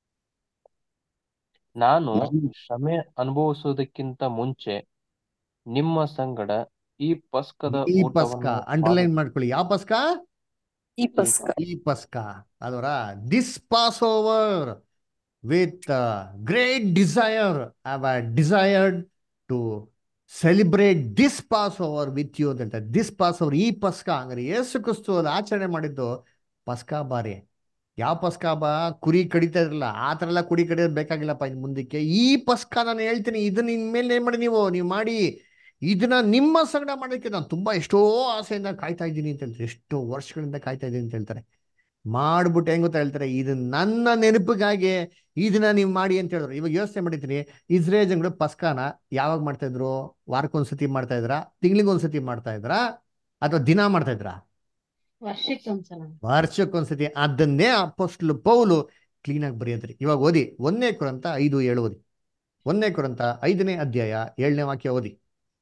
ನಾನು ಶ್ರಮೆ ಅನುಭವಿಸುವುದಕ್ಕಿಂತ ಮುಂಚೆ ನಿಮ್ಮ ಸಂಗಡ ಈ ಪಸ್ಕದ ಈ ಪಸ್ಕ ಊಟವನ್ನು ಅಂಡರ್ಲೈನ್ ಮಾಡು ಮಾಡ್ಕೊಳ್ಳಿ ಯಾವ ಪಸ್ಕ ಈ ಪಸ್ಕ ಈ ಪಸ್ಕ ಅದರ this passover with great desire have a desired to celebrate this passover with you ಅಂತ ಹೇಳ್ತಾರೆ ದಿಸ್ ಪಾಸ್ ಓವರ್ ಈ ಪಸ್ಕ ಹಂಗಾರೆ ಯೇಸು ಕ್ರಿಸ್ತು ಅದು ಆಚರಣೆ ಮಾಡಿದ್ದು ಪಸ್ಕ ಬಾರಿ ಯಾವ ಪಸ್ಕ ಬಾ ಕುರಿ ಕಡಿತಾ ಇರಲ್ಲ ಆ ಥರ ಎಲ್ಲ ಕುರಿ ಕಡಿಯೋದು ಬೇಕಾಗಿಲ್ಲಪ್ಪ ಇನ್ನು ಮುಂದಕ್ಕೆ ಈ ಪಸ್ಕ ನಾನು ಹೇಳ್ತೀನಿ ಇದನ್ನ ಇನ್ಮೇಲೆ ಏನ್ ಮಾಡಿ ನೀವು ನೀವು ಮಾಡಿ ಇದನ್ನ ನಿಮ್ಮ ಸಂಗಡ ಮಾಡೋಕ್ಕೆ ನಾನು ತುಂಬಾ ಎಷ್ಟೋ ಆಸೆಯಿಂದ ಕಾಯ್ತಾ ಇದ್ದೀನಿ ಅಂತ ಹೇಳ್ತಾರೆ ಎಷ್ಟೋ ವರ್ಷಗಳಿಂದ ಕಾಯ್ತಾ ಇದ್ದೀನಿ ಅಂತ ಹೇಳ್ತಾರೆ ಮಾಡ್ಬಿಟ್ಟು ಹೆಂಗ್ ಗೊತ್ತಾ ಹೇಳ್ತಾರೆ ಇದು ನನ್ನ ನೆನಪಿಗಾಗಿ ಇದನ್ನ ನೀವು ಮಾಡಿ ಅಂತ ಹೇಳಿದ್ರು ಇವಾಗ ಯೋಚನೆ ಮಾಡಿದ್ದೀನಿ ಇಸ್ರೇಲ್ ಜನಗಳು ಪಸ್ಕಾನ ಯಾವಾಗ ಮಾಡ್ತಾ ಇದ್ರು ವಾರಕ್ಕೊಂದ್ಸತಿ ಮಾಡ್ತಾ ಇದ್ರಾ ತಿಂಗಳಿಗೊಂದ್ಸತಿ ಮಾಡ್ತಾ ಇದ್ರಾ ಅಥವಾ ದಿನ ಮಾಡ್ತಾ ಇದ್ರಾ ವರ್ಷಕ್ಕೊಂದ್ಸಲ ವರ್ಷಕ್ಕೊಂದ್ಸತಿ ಅದನ್ನೇ ಅಪೋಸ್ಟ್ಲು ಪೌಲು ಕ್ಲೀನಾಗಿ ಬರೆಯೋದ್ರಿ ಇವಾಗ ಓದಿ ಒಂದನೇ ಕುರಂತ ಐದು ಏಳು ಓದಿ ಒಂದನೇ ಕುರಂತ ಐದನೇ ಅಧ್ಯಾಯ ಏಳನೇ ವಾಕ್ಯ ಓದಿ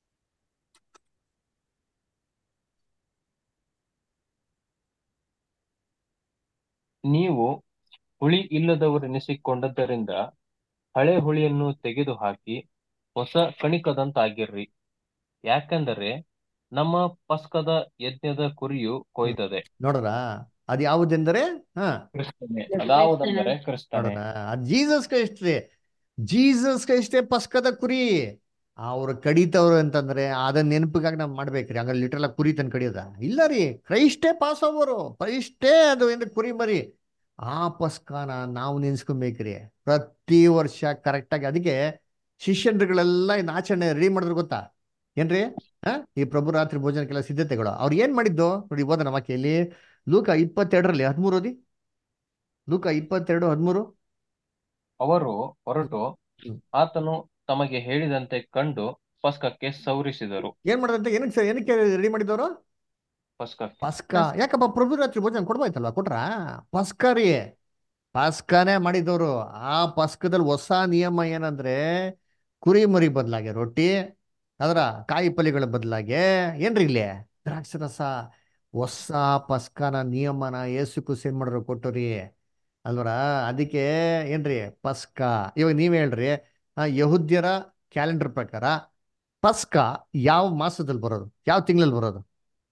ನೀವು ಹುಳಿ ಇಲ್ಲದವರೆನಿಸಿಕೊಂಡದ್ದರಿಂದ ಹಳೆ ಹುಳಿಯನ್ನು ತೆಗೆದುಹಾಕಿ ಹೊಸ ಕಣಿಕದಂತಾಗಿರ್ರಿ ಯಾಕೆಂದರೆ ನಮ್ಮ ಪಸ್ಕದ ಯಜ್ಞದ ಕುರಿಯು ಕೊಯ್ದದೆ ನೋಡ್ರ ಅದು ಯಾವುದೆಂದರೆ ಹಾ ಕ್ರಿಸ್ತನೇ ಅದಾವುದೆಂದರೆ ಕ್ರಿಸ್ತನೇ ನೋಡೋಣ ಅದು ಜೀಸಸ್ ಕ್ರೈಸ್ಟ್ ರೀ ಜೀಸಸ್ ಕ್ರೈಸ್ಟೇ ಪಸ್ಕದ ಕುರಿ ಅವ್ರು ಕಡಿತವ್ರು ಅಂತಂದ್ರೆ ಅದನ್ನ ನೆನಪಿಗಾಗಿ ನಾವು ಮಾಡ್ಬೇಕ್ರಿ ಹಂಗಾರೆ ಲಿಟ್ರಲ್ ಕುರಿ ತಂದು ಕಡಿಯೋದ ಇಲ್ಲ ರೀ ಕ್ರೈಸ್ಟೇ ಪಾಸ್ ಓವರು ಕ್ರೈಸ್ಟೇ ಅದು ಏನು ಕುರಿ ಮರಿ ಆ ಪಸ್ಕನ ನಾವು ನೆನ್ಸ್ಕೊಬೇಕ್ರಿ ಪ್ರತಿ ವರ್ಷ ಕರೆಕ್ಟಾಗಿ ಅದಕ್ಕೆ ಶಿಷ್ಯನ್ರುಗಳೆಲ್ಲ ಇನ್ನು ಆಚರಣೆ ರೆಡಿ ಮಾಡಿದ್ರು ಗೊತ್ತಾ ಏನ್ರಿ ಹಾ ಈ ಪ್ರಭು ರಾತ್ರಿ ಭೋಜನಕ್ಕೆಲ್ಲ ಸಿದ್ಧತೆಗಳು ಅವ್ರು ಏನ್ ಮಾಡಿದ್ದು ನೋಡಿ ಓದನ ವಾಕ್ಯಲ್ಲಿ ಲೂಕ ಇಪ್ಪತ್ತೆರಡರಲ್ಲಿ ಹದಿಮೂರು ಓದಿ ಲೂಕ ಇಪ್ಪತ್ತೆರಡು ಹದಿಮೂರು ಅವರು ಹೊರಟು ಹ್ಮ್. ಆತನು ತಮಗೆ ಹೇಳಿದಂತೆ ಕಂಡು ಪಸ್ಕಕ್ಕೆ ಸೌರಿಸಿದರು ಏನ್ ಮಾಡಿದಂತೆ ಏನಕ್ಕೆ ಸರ್ ಏನಕ್ಕೆ ರೆಡಿ ಮಾಡಿದವರು ಪಸ್ಕಕ್ಕೆ ಪಸ್ಕ ಯಾಕಪ್ಪ ಪ್ರಭು ರಾತ್ರಿ ಭೋಜನ ಕೊಡ್ಬೋಯ್ತಲ್ವಾ ಕೊಟ್ರ ಪಸ್ಕ ರೀ ಪಸ್ಕನೇ ಮಾಡಿದವರು ಆ ಪಸ್ಕದಲ್ಲಿ ಹೊಸ ನಿಯಮ ಏನಂದ್ರೆ ಕುರಿ ಮರಿ ಬದಲಾಗಿ ರೊಟ್ಟಿ ಅದರ ಕಾಯಿ ಪಲ್ಯಗಳ ಬದಲಾಗಿ ಏನ್ರಿ ಇಲ್ಲಿ ದ್ರಾಕ್ಷರಸ ಹೊಸ ಪಸ್ಕನ ನಿಯಮನ ಏಸು ಕುಸ್ ಏನ್ ಮಾಡ್ರು ಕೊಟ್ಟರಿ ಅಲ್ವರ ಅದಕ್ಕೆ ಏನ್ರಿ ಪಸ್ಕ ಇವಾಗ ನೀವ್ ಹೇಳ್ರಿ ಆ, ಯಹೂದ್ಯರ ಕ್ಯಾಲೆಂಡರ್ ಪ್ರಕಾರ ಪಸ್ಕ ಯಾವ ಮಾಸದಲ್ಲಿ ಬರೋದು ಯಾವ ತಿಂಗಳಲ್ಲಿ ಬರೋದು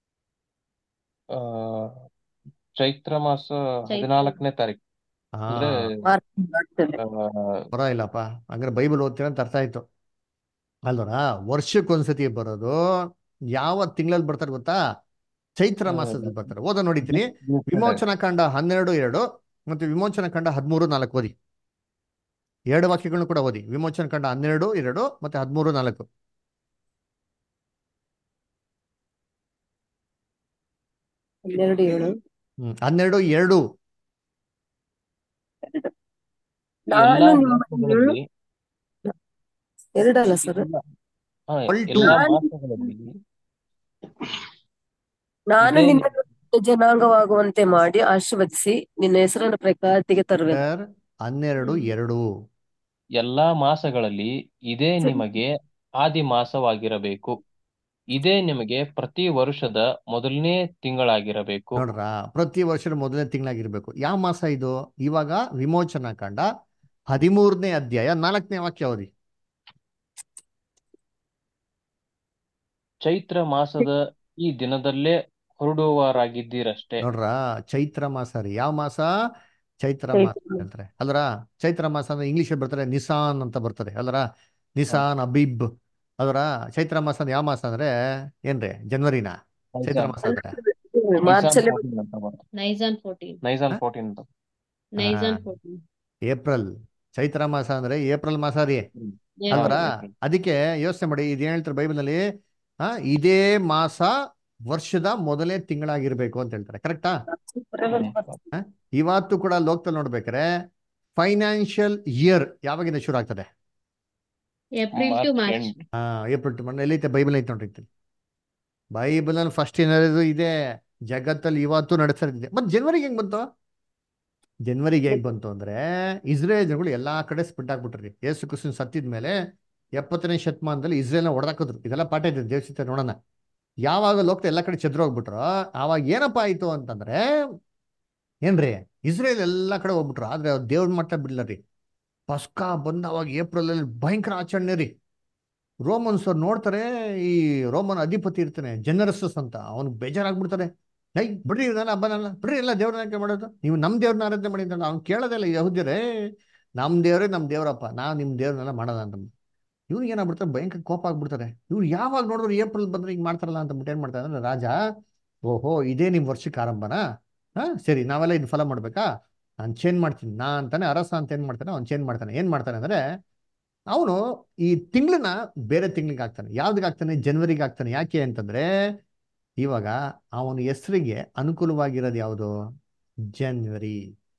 ಆ ಚೈತ್ರ ಮಾಸ ಹದಿನಾಲ್ಕನೇ ತಾರೀಕು ಆ ಅಂದ್ರೆ ಮಾಡ್ತೇನೆ ಆ, ಪರವಾಗಿಲ್ಲಪ್ಪ ಹಂಗಾರೆ ಬೈಬಲ್ ಓದ್ತೀರ ಅಂತ ಅರ್ಥ ಆಯ್ತು ಅಲ್ವರ ವರ್ಷಕ್ಕೊಂದ್ಸತಿ ಬರೋದು ಯಾವ ತಿಂಗಳಲ್ಲಿ ಬರ್ತಾರೆ ಗೊತ್ತಾ ಚೈತ್ರ ಮಾಸದಲ್ಲಿ ಬರ್ತಾರೆ ಓದ ನೋಡಿತೀನಿ ವಿಮೋಚನಾ ಕಾಂಡ ಹನ್ನೆರಡು ಎರಡು ಮತ್ತು ವಿಮೋಚನಾ ಕಾಂಡ ಹದಿಮೂರು ನಾಲ್ಕು ಓದಿ ಎರಡು ವಾಕ್ಯಗಳನ್ನು ಕೂಡ ಓದಿ ವಿಮೋಚನಾ ಕಾಂಡ ಹನ್ನೆರಡು ಎರಡು ಮತ್ತೆ ಹದಿಮೂರು ನಾಲ್ಕು ಹನ್ನೆರಡು ಏಳು ಹ್ಮ್ ಹನ್ನೆರಡು ಎರಡು ನಾನು ಎಲ್ಲಾ ನಿಮ್ಮನ್ನು ಮಾಸಗಳಲ್ಲಿ ಎರಡಲ್ಲ ಸರ್ ಹಾ, All ಎಲ್ಲಾ two. ಮಾಸಗಳಲ್ಲಿ ನಾನು ಇದೇ ನಿನ್ನ ಜನಾಂಗವಾಗುವಂತೆ ಮಾಡಿ ಆಶೀರ್ವದಿಸಿ ನಿನ್ನ ಹೆಸರನ್ನು ಪ್ರಖ್ಯಾತಿಗೆ ತರುವೆನು ಸರ್, ಹನ್ನೆರಡು ಎರಡು ಎಲ್ಲಾ ಮಾಸಗಳಲ್ಲಿ ಇದೇ ನಿಮಗೆ ಆದಿ ಮಾಸವಾಗಿರಬೇಕು ಇದೇ ನಿಮಗೆ ಪ್ರತಿ ವರ್ಷದ ಮೊದಲನೇ ತಿಂಗಳಾಗಿರಬೇಕು ನೋಡ್ರ ಪ್ರತಿ ವರ್ಷದ ಮೊದಲನೇ ತಿಂಗಳಾಗಿರ್ಬೇಕು ಯಾವ ಮಾಸ ಇದು ಇವಾಗ ವಿಮೋಚನಾ ಕಾಂಡ ಹದಿಮೂರನೇ ಅಧ್ಯಾಯ ನಾಲ್ಕನೇ ವಾಕ್ಯ ಓದಿ ಚೈತ್ರ ಮಾಸದ ಈ ದಿನದಲ್ಲೇ ಹೊರಡುವವರಾಗಿದ್ದೀರಷ್ಟೇ ನೋಡ್ರ ಚೈತ್ರ ಮಾಸ ರೀ ಯಾವ ಮಾಸ ಚೈತ್ರ ಚೈತ್ರ ಮಾಸ ಅಂತ ಹೇಳ್ತಾರೆ ಅಲ್ರ ಚೈತ್ರ ಮಾಸ ಅಂದ್ರೆ ಇಂಗ್ಲಿಷ್ ಬರ್ತಾರೆ ನಿಸಾನ್ ಅಂತ ಬರ್ತದೆ ಅಲ್ರ ನಿಸಾನ್ ಅಬಿಬ್ ಅದರ ಚೈತ್ರ ಮಾಸ ಅಂದ್ರೆ ಯಾವ ಮಾಸ ಅಂದ್ರೆ ಏನ್ರಿ ಜನವರಿನ ಚೈತ್ರ ಮಾಸ ಅಂದ್ರೆ ಮಾರ್ಚ್ ಅಲ್ಲಿ ನೈಜಾನ್ ಫೋರ್ಟೀನ್ ನೈಜಾನ್ ಹಾ? ಫೋರ್ಟೀನ್ ಅಂತ ನೈಜಾನ್ ಫೋರ್ಟೀನ್ ಏಪ್ರಿಲ್ ಚೈತ್ರ ಮಾಸ ಅಂದ್ರೆ ಏಪ್ರಿಲ್ ಮಾಸ ರೀ ಅಲ್ವರ ಅದಕ್ಕೆ ಯೋಚನೆ ಮಾಡಿ ಇದು ಹೇಳ್ತಾರೆ ಬೈಬಲ್ನಲ್ಲಿ ಆ ಇದೇ ಮಾಸ ವರ್ಷದ ಮೊದಲನೇ ತಿಂಗಳಾಗಿರ್ಬೇಕು ಅಂತ ಹೇಳ್ತಾರೆ ಕರೆಕ್ಟಾ ಇವತ್ತು ಕೂಡ ಲೋಕದಲ್ಲಿ ನೋಡ್ಬೇಕಾರೆ ಫೈನಾನ್ಷಿಯಲ್ ಇಯರ್ ಯಾವಾಗಿಂದ ಶುರು ಆಗ್ತದೆ ಏಪ್ರಿಲ್ ಟು ಮಾರ್ಚ್ ಆ ಏಪ್ರಿಲ್ ಟು ಮಂಡ್ ಎಲ್ಲೈತೆ ಬೈಬಲ್ ಐತೆ ನೋಡ್ರಿ ಇಲ್ಲಿ ಬೈಬಲ್ ಫಸ್ಟ್ ಏನಾದ್ರು ಇದೆ ಜಗತ್ತಲ್ಲಿ ಇವತ್ತು ನಡೆಸ್ತಾ ಇದೆ ಮತ್ತೆ ಜನವರಿಗೆ ಹೆಂಗ್ ಬಂತು ಜನವರಿಗೆ ಹೇಗ್ ಬಂತು ಅಂದ್ರೆ ಇಸ್ರೇಲ್ ಜನಗಳು ಎಲ್ಲಾ ಕಡೆ ಸ್ಪ್ರೆಡ್ ಆಗ್ಬಿಟ್ರಿ ಯೇಸು ಕ್ರಿಸ್ತನ್ ಸತ್ತಿದ ಮೇಲೆ ಎಪ್ಪತ್ತನೇ ಶತಮಾನದಲ್ಲಿ ಇಸ್ರೇಲ್ನ ಹೊಡೆದಾಕಿದ್ರು ಇದೆಲ್ಲ ಪಾಠ ಇದೆ ದೇವಸ್ಥಿತ ನೋಡೋಣ ಯಾವಾಗ ಲೋಕ ಎಲ್ಲ ಕಡೆ ಚದ್ರ ಹೋಗ್ಬಿಟ್ರು ಆವಾಗ ಏನಪ್ಪ ಆಯ್ತು ಅಂತಂದ್ರೆ ಏನ್ರಿ ಇಸ್ರೇಲ್ ಎಲ್ಲಾ ಕಡೆ ಹೋಗ್ಬಿಟ್ರು ಆದ್ರೆ ಅವ್ರು ದೇವ್ರ ಮಟ್ಟ ಬಿಡ್ಲ ರೀ ಪಸ್ಕಾ ಬಂದ ಅವಾಗ ಏಪ್ರಿಲ್ ಅಲ್ಲಿ ಭಯಂಕರ ಆಚರಣೆ ರೀ ರೋಮನ್ಸ್ ಅವ್ರು ನೋಡ್ತಾರೆ ಈ ರೋಮನ್ ಅಧಿಪತಿ ಇರ್ತಾನೆ ಜನರಸಸ್ ಅಂತ ಅವ್ನಿಗೆ ಬೇಜಾರಾಗ್ಬಿಡ್ತಾರೆ ನೈ ಬಿಡ್ರಿ ಇವನ್ನೆಲ್ಲ ಹಬ್ಬನಲ್ಲ ಬಿಡ್ರಿ ಎಲ್ಲ ದೇವ್ರನ್ನ ಆರಾಧನೆ ಮಾಡೋದು ನೀವು ನಮ್ಮ ದೇವ್ರನ್ನ ಆರಾಧನೆ ಮಾಡಿ ಅಂತ ಅವ್ನು ಕೇಳೋದಿಲ್ಲ ಯಹೂದ್ಯರೇ ನಮ್ಮ ದೇವ್ರೇ ನಮ್ಮ ದೇವ್ರಪ್ಪ ನಾವು ನಿಮ್ಮ ದೇವ್ರನ್ನೆಲ್ಲ ಮಾಡಲ್ಲ ಅಂತ ಇವ್ನಿಗೆ ಏನಾಗ್ಬಿಡ್ತಾರೆ ಭಯಂಕರ ಕೋಪ ಆಗ್ಬಿಡ್ತಾರೆ ಇವ್ರು ಯಾವಾಗ ನೋಡಿದ್ರು ಏಪ್ರಿಲ್ ಬಂದ್ರೆ ಹಿಂಗೆ ಮಾಡ್ತಾರಲ್ಲ ಅಂತ ಬಿಟ್ಟು ಏನ್ ಮಾಡ್ತಾರೆ ಅಂದ್ರೆ ರಾಜ ಓಹೋ ಇದೇ ನಿಮ್ಮ ವರ್ಷಕ್ಕೆ ಆರಂಭನಾ ಹಾ ಸರಿ ನಾವೆಲ್ಲ ಇದು ಫಾಲೋ ಮಾಡ್ಬೇಕಾ ನಾನು ಚೇಂಜ್ ಮಾಡ್ತೀನಿ ನಾ ಅಂತಾನೆ ಅರಸ ಅಂತ ಏನ್ ಮಾಡ್ತಾನೆ ಅವ್ನು ಚೇಂಜ್ ಮಾಡ್ತಾನೆ ಏನ್ ಮಾಡ್ತಾನೆ ಅಂದ್ರೆ ಅವನು ಈ ತಿಂಗಳನ್ನ ಬೇರೆ ತಿಂಗಳಿಗೆ ಹಾಕ್ತಾನೆ ಯಾವ್ದಕ್ಕೆ ಹಾಕ್ತಾನೆ ಜನವರಿಗೆ ಹಾಕ್ತಾನೆ ಯಾಕೆ ಅಂತಂದ್ರೆ ಇವಾಗ ಅವನ ಹೆಸರಿಗೆ ಅನುಕೂಲವಾಗಿರೋದು ಯಾವುದು ಜನವರಿ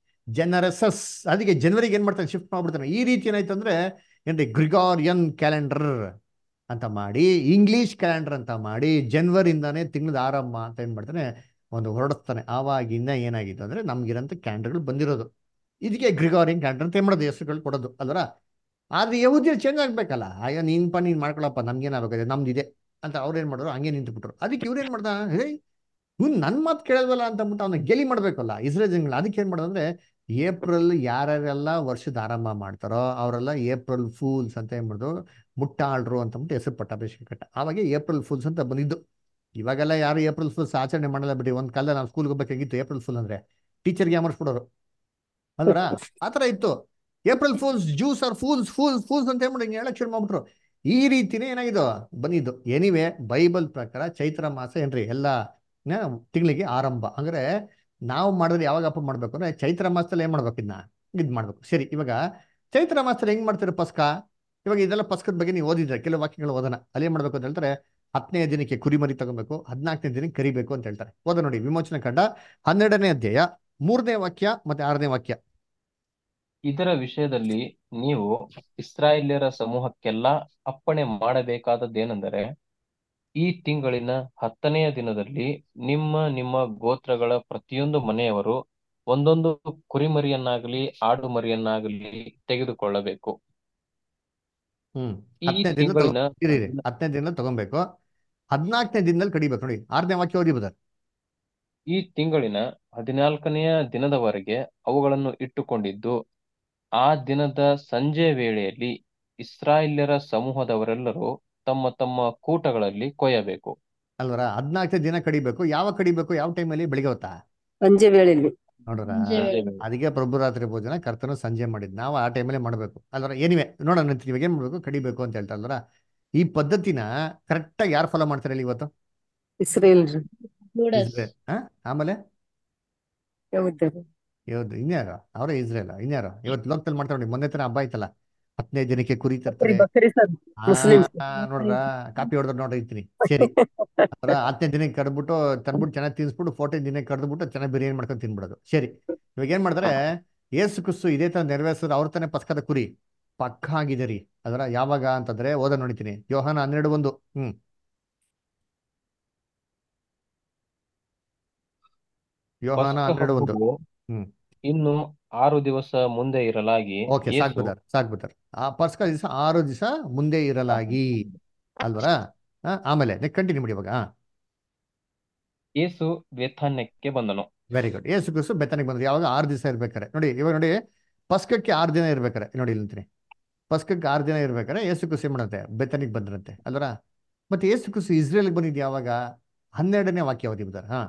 ಜನರಸಸ್ ಅದಕ್ಕೆ ಜನವರಿಗೆ ಏನ್ ಮಾಡ್ತಾನೆ ಶಿಫ್ಟ್ ಮಾಡ್ಬಿಡ್ತಾನೆ ಈ ರೀತಿ ಏನಾಯ್ತು ಅಂದ್ರೆ ಏನ್ರಿ ಗ್ರಿಗಾರಿಯನ್ ಕ್ಯಾಲೆಂಡರ್ ಅಂತ ಮಾಡಿ ಇಂಗ್ಲಿಷ್ ಕ್ಯಾಲೆಂಡರ್ ಅಂತ ಮಾಡಿ ಜನವರಿಂದಾನೇ ತಿಂಗಳದ ಆರಂಭ ಅಂತ ಏನ್ ಮಾಡ್ತಾನೆ ಒಂದು ಹೊರಡಿಸ್ತಾನೆ ಆವಾಗಿಂದ ಏನಾಗಿತ್ತು ಅಂದ್ರೆ ನಮ್ಗಿರಂತ ಕ್ಯಾಲೆಂಡರ್ಗಳು ಬಂದಿರೋದು ಇದಕ್ಕೆ ಗ್ರಿಗಾರಿಯನ್ ಕ್ಯಾಲೆಂಡರ್ ಅಂತ ಏನ್ ಮಾಡೋದು ಹೆಸರುಗಳು ಕೊಡೋದು ಅಲ್ವರ ಆದ್ರೆ ಯಹೂದ್ಯರು ಚೇಂಜ್ ಆಗ್ಬೇಕಲ್ಲ ಅಯ್ಯೋ ನೀನ್ಪ ನೀನ್ ಮಾಡ್ಕೊಳಪ್ಪ ನಮ್ಗೇನಾಗಬೇಕಾಗಿದೆ ನಮ್ದಿದೆ ಅಂತ ಅವ್ರು ಏನ್ ಮಾಡಿದ್ರು ಹಂಗೆ ನಿಂತುಬಿಟ್ರು ಅದಕ್ಕೆ ಇವ್ರು ಏನ್ ಮಾಡ್ದ ಹೇ ಇವ್ನು ನನ್ನ ಮಾತು ಕೇಳಲ್ವಲ್ಲ ಅಂತ ಅಂದ್ಬಿಟ್ಟು ಅವ್ನ ಗೆಲಿ ಮಾಡ್ಬೇಕಲ್ಲ ಇಸ್ರೇಲ್ ಜನಗಳು ಅದಕ್ಕೆ ಏನ್ ಮಾಡೋದು ಅಂದ್ರೆ ಏಪ್ರಿಲ್ ಯಾರ್ಯಾರೆಲ್ಲ ವರ್ಷದ ಆರಂಭ ಮಾಡ್ತಾರೋ ಅವರೆಲ್ಲ ಏಪ್ರಿಲ್ ಫೂಲ್ಸ್ ಅಂತ ಏನ್ ಮಾಡಿದ್ರು ಮುಟ್ಟಾಳ್ರು ಅಂತ ಅಂದ್ಬಿಟ್ಟು ಹೆಸರು ಪಟ್ಟಾಭಿಷೇಕ ಕಟ್ಟ ಆವಾಗ ಏಪ್ರಿಲ್ ಫೂಲ್ಸ್ ಅಂತ ಬಂದಿದ್ದು ಇವಾಗೆಲ್ಲ ಯಾರು ಏಪ್ರಿಲ್ ಫುಲ್ಸ್ ಆಚರಣೆ ಮಾಡಲ್ಲ ಬಿಡಿ ಒಂದ್ ಕಾಲದಲ್ಲಿ ನಾವು ಸ್ಕೂಲ್ಗೆ ಹೋಗ್ಬೇಕಾಗಿತ್ತು ಏಪ್ರಿಲ್ ಫುಲ್ ಅಂದ್ರೆ ಟೀಚರ್ಗೆ ಯಾಮರ್ಸ್ಬಿಡೋರು ಅಲ್ವರ ಆತರ ಇತ್ತು April fools Jews are fools fools fools ಅಂತ ಹೇಳ್ಬಿಟ್ಟು ಹಿಂಗೆ ಹೇಳಕ್ ಶುರು ಮಾಡ್ಬಿಟ್ರು ಈ ರೀತಿನೇ ಏನಾಗಿದ್ದು ಬಂದಿದ್ದು ಎನಿವೆ ಬೈಬಲ್ ಪ್ರಕಾರ ಚೈತ್ರ ಮಾಸ ಏನ್ರಿ ಎಲ್ಲ ತಿಂಗಳಿಗೆ ಆರಂಭ ಅಂದ್ರೆ ನಾವು ಮಾಡಿದ್ರೆ ಯಾವಾಗ ಹಬ್ಬ ಮಾಡ್ಬೇಕು ಅಂದ್ರೆ ಚೈತ್ರ ಮಾಸದಲ್ಲಿ ಏನ್ ಮಾಡ್ಬೇಕು ಇದನ್ನ ಇದ್ ಮಾಡ್ಬೇಕು ಸರಿ ಇವಾಗ ಚೈತ್ರ ಮಾಸದಲ್ಲಿ ಹೆಂಗ್ ಮಾಡ್ತೀರಿ ಪಸ್ಕ ಇವಾಗ ಇದೆಲ್ಲ ಪಸ್ಕದ ಬಗ್ಗೆ ನೀವು ಓದಿದ್ರೆ ಕೆಲವು ವಾಕ್ಯಗಳು ಓದೋಣ ಅಲ್ಲಿ ಏನ್ ಮಾಡ್ಬೇಕು ಅಂತ ಹೇಳ್ತಾರೆ ಹತ್ತನೇ ದಿನಕ್ಕೆ ಕುರಿಮರಿ ತಗೊಬೇಕು ಹದಿನಾಲ್ಕನೇ ದಿನಕ್ಕೆ ಕರಿಬೇಕು ಅಂತ ಹೇಳ್ತಾರೆ ಓದ ನೋಡಿ ವಿಮೋಚನೆ ಕಂಡ ಹನ್ನೆರಡನೇ ಅಧ್ಯಾಯ ಮೂರನೇ ವಾಕ್ಯ ಮತ್ತೆ ಆರನೇ ವಾಕ್ಯ ಇದರ ವಿಷಯದಲ್ಲಿ ನೀವು ಇಸ್ರಾಯೇಲ್ಯರ ಸಮೂಹಕ್ಕೆಲ್ಲ ಅಪ್ಪಣೆ ಮಾಡಬೇಕಾದದ್ದೇನೆಂದರೆ ಈ ತಿಂಗಳಿನ ಹತ್ತನೆಯ ದಿನದಲ್ಲಿ ನಿಮ್ಮ ನಿಮ್ಮ ಗೋತ್ರಗಳ ಪ್ರತಿಯೊಂದು ಮನೆಯವರು ಒಂದೊಂದು ಕುರಿಮರಿಯನ್ನಾಗಲಿ ಆಡು ಮರಿಯನ್ನಾಗಲಿ ತೆಗೆದುಕೊಳ್ಳಬೇಕು ಹ್ಮ್ ಈ ಹತ್ತನೇ ದಿನ ತಿಂಗಳಿನ ಇರಿ ಇರಿ. ಹತ್ತನೇ ದಿನ ತಗೊಬೇಕು ಹದಿನಾಲ್ಕನೇ ದಿನದಲ್ಲಿ ಕಡಿಬೇಕು ನೋಡಿ ಆರನೇ ವಾಕ್ಯ ಓದಿ ಬದರ್ ಈ ತಿಂಗಳಿನ ಹದಿನಾಲ್ಕನೆಯ ದಿನದವರೆಗೆ ಅವುಗಳನ್ನು ಇಟ್ಟುಕೊಂಡಿದ್ದು ಆ ದಿನದ ಸಂಜೆ ವೇಳೆಯಲ್ಲಿ ಇಸ್ರಾಯೇಲ್ಯರ ಸಮೂಹದವರೆಲ್ಲರೂ ತಮ್ಮ ತಮ್ಮ ಕೂಟಗಳಲ್ಲಿ ಕೊಯ್ಯಬೇಕು ಅಲ್ವರ ಹದಿನಾಲ್ಕನೇ ದಿನ ಕಡಿಬೇಕು ಯಾವಾಗ ಕಡಿಬೇಕು ಯಾವ ಟೈಮಲ್ಲಿ ಬೆಳಿಗ್ಗೆ ಹೊತ್ತಾ ಸಂಜೆ ವೇಳೆಯಲ್ಲಿ ನೋಡ್ರ ಸಂಜೆ ವೇಳೆ. ಅದಕ್ಕೆ ಪ್ರಭು ರಾತ್ರಿ ಭೋಜನ ಕರ್ತನು ಸಂಜೆ ಮಾಡಿದ್ ನಾವು ಆ ಟೈಮಲ್ಲೇ ಮಾಡ್ಬೇಕು ಅಲ್ವರ ಏನಿವೆ ನೋಡೋಣ ಇವಾಗ ಏನ್ ಮಾಡ್ಬೇಕು ಕಡಿಬೇಕು ಅಂತ ಹೇಳ್ತಾ ಅಲ್ವರ ಈ ಪದ್ಧತಿನ ಕರೆಕ್ಟಾಗಿ ಯಾರು ಫಾಲೋ ಮಾಡ್ತಾರೆ ಹೇಳಿ ಇವತ್ತು ಇಸ್ರೇಲ್ Judas. ಇಸ್ರೇಲ್ ಆ? ಆಮೇಲೆ ಯಹೂದ್ಯರು ಇವತ್ತು ಇನ್ಯಾರು ಅವರೇ ಇಸ್ರೇಲ್ ಇನ್ಯಾರು ಇವತ್ತು ಲೋಕದಲ್ಲಿ ಮಾಡ್ತಾರೆ ನೋಡಿ ಮೊನ್ನೆ ತರ ಹಬ್ಬ ಆಯ್ತಲ್ಲ ಹತ್ತನೇ ದಿನಕ್ಕೆ ಕುರಿ ತರ್ತಾರೆ ಬಕರಿ ಸರ್ ಆ, ಮುಸ್ಲಿಮ್ಸ್ ನೋಡ್ರ ಕಾಪಿ ಹೊಡೆದ್ರೆ ನೋಡಿರ್ತೀನಿ ಸರಿ ಅವರ ಹತ್ತನೇ ದಿನಕ್ಕೆ ಕರೆದ್ಬಿಟ್ಟು ತಂದ್ಬಿಟ್ಟು ಚೆನ್ನಾಗಿ ತಿನ್ಸ್ಬಿಟ್ಟು ಫೋರ್ಟೀನ್ ದಿನಕ್ಕೆ ಕರೆದ್ಬಿಟ್ಟು ಚೆನ್ನಾಗಿ ಬಿರಿಯಾನಿ ಮಾಡ್ಕೊಂಡು ತಿನ್ಬಿಡೋದು ಸರಿ ಇವಾಗ ಏನ್ ಮಾಡ್ತಾರೆ ಏಸು ಕುಸ್ಸು ಇದೇ ತರ ನೆರವೇರಿಸಿದ್ರೆ ಅವ್ರ ತಾನೇ ಪಸ್ಕದ ಕುರಿ ಪಕ್ಕ ಆಗಿದೆ ರೀ ಅದರ ಯಾವಾಗ ಅಂತಂದ್ರೆ ಓದ ನೋಡಿತೀನಿ ಯೋಹಾನ ಹನ್ನೆರಡು ಒಂದು ಹ್ಮ್ ಯೋಹಾನ ಪಸ್ಕ ಹನ್ನೆರಡು ಒಂದು ಹಬ್ಬವು ಹ್ಮ್ ಇನ್ನು ಆರು ದಿವಸ ಮುಂದೆ ಇರಲಾಗಿ ಓಕೆ ಸಾಕ್ ಯೇಸು ಬಿದ್ದಾರ ಸಾಕ್ ಬಿದ್ದಾರ ಆ ಪಸ್ಕ ದಿವಸ ಆರು ದಿವಸ ಮುಂದೆ ಇರಲಾಗಿ ಅಲ್ವರ ಆ, ಆಮೇಲೆ ಕಂಟಿನ್ಯೂ ಮಾಡಿ ಇವಾಗ ಯೇಸು ಬೇಥಾನ್ಯಕ್ಕೆ ಬಂದನು ವೆರಿ ಗುಡ್ ಏಸು ಕ್ರಿಸ್ತು ಬೆತ್ತನಿಗೆ ಬಂದ್ರು ಯಾವಾಗ ಆರು ದಿವಸ ಇರ್ಬೇಕಾರೆ ನೋಡಿ ಇವಾಗ ನೋಡಿ ಪಸ್ಕಕ್ಕೆ ಆರು ದಿನ ಇರ್ಬೇಕಾರೆ ನೋಡಿ ಇಲ್ಲಂತೀನಿ ಪಸ್ಕಕ್ಕೆ ಆರು ದಿನ ಇರ್ಬೇಕಾರೆ ಏಸು ಕ್ರಿಸ್ತು ಏನ್ ಮಾಡಂತೆ ಬೆತ್ತನಿಗೆ ಬಂದ್ರಂತೆ ಅಲ್ವರ ಮತ್ತೆ ಏಸು ಕ್ರಿಸ್ತು ಇಸ್ರೇಲ್ಗೆ ಬಂದಿದ್ದು ಯಾವಾಗ ಹನ್ನೆರಡನೇ ವಾಕ್ಯ ಓದಿಬಿದ್ದಾರೆ ಹಾ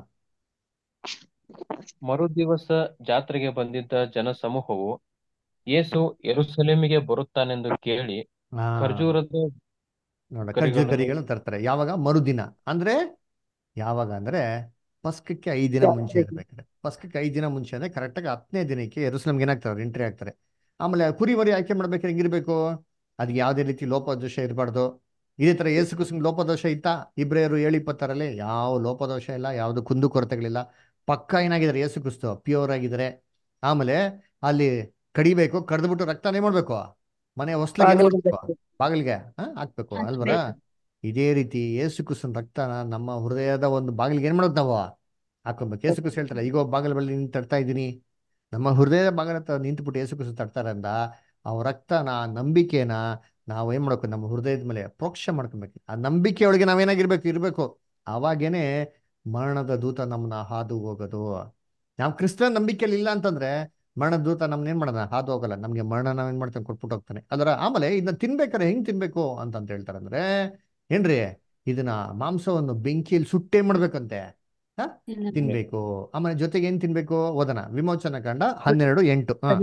ಮರು ದಿವಸ ಜಾತ್ರೆಗೆ ಬಂದಿದ್ದ ಜನಸಮೂಹವು ಯೇಸು ಯೆರೂಸಲೇಮಿಗೆ ಬರುತ್ತಾನೆಂದು ಕೇಳಿ ಹಾ ಖರ್ಜೂರದ ನೋಡ ಖರ್ಜೂರ ಗರಿಗಳನ್ನು ಗರಿಗಳನ್ನ ತರ್ತಾರೆ ಯಾವಾಗ ಮರುದಿನ ಅಂದ್ರೆ ಯಾವಾಗ ಅಂದ್ರೆ ಪಸ್ಕಕ್ಕೆ ಐದು ದಿನ ಮುಂಚೆ ಇರ್ಬೇಕಾರೆ ಪಸ್ಕಕ್ಕೆ ಐದು ದಿನ ಮುಂಚೆ ಅಂದ್ರೆ ಕರೆಕ್ಟಾಗಿ ಹತ್ತನೇ ದಿನಕ್ಕೆ ಎರುಸಲೇಮ್ಗೆ ಏನಾಗ್ತಾರೆ ಎಂಟ್ರಿ ಆಗ್ತಾರೆ ಆಮೇಲೆ ಕುರಿ ಮರಿ ಆಯ್ಕೆ ಮಾಡ್ಬೇಕಾದ್ರೆ ಹೆಂಗಿರ್ಬೇಕು ಅದಕ್ಕೆ ಯಾವುದೇ ರೀತಿ ಲೋಪದೋಷ ಇರಬಾರ್ದು ಇದೇ ತರ ಏಸು ಕುಸುಮ್ ಲೋಪದೋಷ ಇತ್ತಾ ಇಬ್ರೇರು ಏಳು ಇಪ್ಪತ್ತಾರಲ್ಲಿ ಯಾವ ಲೋಪದೋಷ ಇಲ್ಲ ಯಾವುದು ಕುಂದು ಕೊರತೆಗಳಿಲ್ಲ ಪಕ್ಕ ಏನಾಗಿದ್ದಾರೆ ಏಸು ಕ್ರಿಸ್ತು ಪ್ಯೂರ್ ಆಗಿದ್ದಾರೆ ಆಮೇಲೆ ಅಲ್ಲಿ ಕಡಿಬೇಕು ಕಡ್ದ್ಬಿಟ್ಟು ರಕ್ತ ಏನ್ ಮಾಡ್ಬೇಕು ಮನೆ ಹೊಸ್ಲಾಗಿ ಏನ್ ಮಾಡ್ಬೇಕು ಬಾಗಿಲಿಗೆ ಹಾ ಹಾಕ್ಬೇಕು ಅಲ್ವರ ಇದೇ ರೀತಿ ಏಸು ಕ್ರಿಸ್ತನ ರಕ್ತನ ನಮ್ಮ ಹೃದಯದ ಒಂದು ಬಾಗಿಲಿಗೆ ಏನ್ ಮಾಡೋದು ನಾವು ಹಾಕೊಬೇಕು ಏಸು ಕ್ರಿಸ್ತು ಹೇಳ್ತಾರೆ ಈಗ ಬಾಗಿಲ ಬಳಿ ನಿಂತು ತಡ್ತಾ ಇದ್ದೀನಿ ನಮ್ಮ ಹೃದಯದ ಬಾಗಿಲ ಹತ್ರ ನಿಂತುಬಿಟ್ಟು ಏಸು ಕ್ರಿಸ್ತು ತಡ್ತಾರಂದ ಅವ ರಕ್ತನ ನಂಬಿಕೆನ ನಾವು ಏನ್ ಮಾಡ್ಬೇಕು ನಮ್ಮ ಹೃದಯದ ಮೇಲೆ ಪ್ರೋಕ್ಷ ಮಾಡ್ಕೊಬೇಕು ಆ ನಂಬಿಕೆಯೊಳಗೆ ನಾವೇನಾಗಿರ್ಬೇಕು ಇರ್ಬೇಕು ಅವಾಗೇನೆ ಮರಣದ ದೂತ ನಮ್ಮನ್ನ ಹಾದು ಹೋಗೋದು ನಾವು ಕ್ರಿಸ್ತನ ನಂಬಿಕೆಯಲ್ಲಿ ಇಲ್ಲ ಅಂತಂದ್ರೆ ಮರಣದ ದೂತ ನಮ್ನ ಏನ್ ಮಾಡೋಣ ಹಾದು ಹೋಗಲ್ಲ ನಮ್ಗೆ ಮರಣ ನಾವೇನ್ ಮಾಡ್ತಾನೆ ಕೊಟ್ಬಿಟ್ಟು ಹೋಗ್ತಾನೆ ಅದರ ಆಮೇಲೆ ಇದನ್ನ ತಿನ್ಬೇಕಾರೆ ಹೆಂಗ್ ತಿನ್ಬೇಕು ಅಂತಂತ ಹೇಳ್ತಾರೆ ಅಂದ್ರೆ ಏನ್ರಿ ಇದನ್ನ ಮಾಂಸವನ್ನು ಬೆಂಕಿಯಲ್ಲಿ ಸುಟ್ಟೆ ಮಾಡ್ಬೇಕಂತೆ ಹ ತಿನ್ಬೇಕು ಆಮೇಲೆ ಜೊತೆಗೆ ಏನ್ ತಿನ್ಬೇಕು ಓದನ ವಿಮೋಚನ ಕಂಡ ಹನ್ನೆರಡು ಎಂಟು ಹ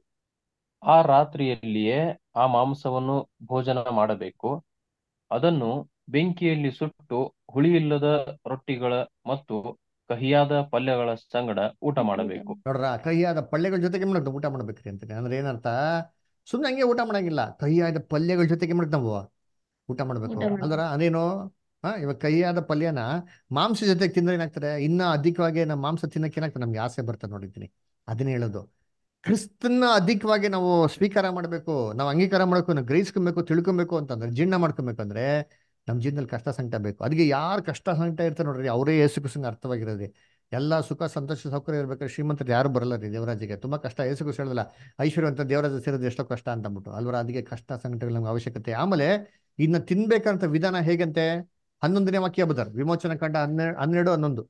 ಆ ರಾತ್ರಿಯಲ್ಲಿಯೇ ಆ ಮಾಂಸವನ್ನು ಭೋಜನ ಮಾಡಬೇಕು ಅದನ್ನು ಬೆಂಕಿಯಲ್ಲಿ ಸುಟ್ಟು ಹುಳಿಯಿಲ್ಲದ ರೊಟ್ಟಿಗಳ ಮತ್ತು ಕಹಿಯಾದ ಪಲ್ಯಗಳ ಸಂಗಡ ಊಟ ಮಾಡಬೇಕು ನೋಡ್ರ ಕಹಿಯಾದ ಪಲ್ಯಗಳ ಜೊತೆಗೆ ಏನ್ ಮಾಡ್ಬೇಕು ಊಟ ಮಾಡ್ಬೇಕ್ರಿ ಅಂತೀನಿ ಅಂದ್ರೆ ಏನರ್ಥ ಸುಮ್ನೆ ಹಂಗೆ ಊಟ ಮಾಡಂಗಿಲ್ಲ ಕಹಿಯಾದ ಪಲ್ಯಗಳ ಜೊತೆಗೆ ಏನ್ ಮಾಡ್ಬೇಕು ನಾವು ಊಟ ಮಾಡ್ಬೇಕು ಊಟ ಮಾಡ್ಬೇಕು. ಅಲ್ವರ ಅದೇನು ಹಾ ಇವಾಗ ಕಹಿಯಾದ ಪಲ್ಯನ ಮಾಂಸ ಜೊತೆಗೆ ತಿಂದ್ರೆ ಏನಾಗ್ತದೆ ಇನ್ನ ಅಧಿಕವಾಗಿ ನಮ್ಮ ಮಾಂಸ ತಿನ್ನಕ್ಕೆ ಏನಾಗ್ತದೆ ನಮ್ಗೆ ಆಸೆ ಬರ್ತದೆ ನೋಡಿದ್ದೀನಿ ಅದನ್ನ ಹೇಳೋದು ಕ್ರಿಸ್ತನ್ನ ಅಧಿಕವಾಗಿ ನಾವು ಸ್ವೀಕಾರ ಮಾಡಬೇಕು ನಾವು ಅಂಗೀಕಾರ ಮಾಡ್ಬೇಕು ನಾವು ಗ್ರಹಿಸ್ಕೊಬೇಕು ತಿಳ್ಕೊಬೇಕು ಅಂತಂದ್ರೆ ಜೀರ್ಣ ಮಾಡ್ಕೊಬೇಕು ಅಂದ್ರೆ ನಮ್ಮ ಜೀವನದಲ್ಲಿ ಕಷ್ಟ ಸಂಕಟ ಬೇಕು ಅದಕ್ಕೆ ಯಾರು ಕಷ್ಟ ಸಂಕಟ ಇರ್ತಾರೆ ನೋಡ್ರಿ ಅವರೇ ಏಸು ಕುಸಂಗ ಅರ್ಥವಾಗಿರೋದು ಎಲ್ಲ ಸುಖ ಸಂತೋಷ ಸೌಕರ್ಯ ಇರ್ಬೇಕಾದ್ರೆ ಶ್ರೀಮಂತರು ಯಾರು ಬರಲ್ಲ ರೀ ದೇವರಾಜಿಗೆ ತುಂಬಾ ಕಷ್ಟ ಏಸು ಕುಸ ಹೇಳಲ್ಲ ಐಶ್ವರ್ಯವಂತ ದೇವರಾಜ ಸೇರೋದು ಎಷ್ಟೋ ಕಷ್ಟ ಅಂತ ಅಂದ್ಬಿಟ್ಟು ಅಲ್ವರ ಅದಕ್ಕೆ ಕಷ್ಟ ಸಂಕಟಗಳ ನಮ್ಗೆ ಅವಶ್ಯಕತೆ ಆಮೇಲೆ ಇದನ್ನ ತಿನ್ಬೇಕಂತ ವಿಧಾನ ಹೇಗಂತೆ ಹನ್ನೊಂದನೇ ವಾಕ್ಯ ಬದರ್ ವಿಮೋಚನ ಕಂಡ ಹನ್ನೆರಡು ಹನ್ನೆರಡು ಹನ್ನೊಂದು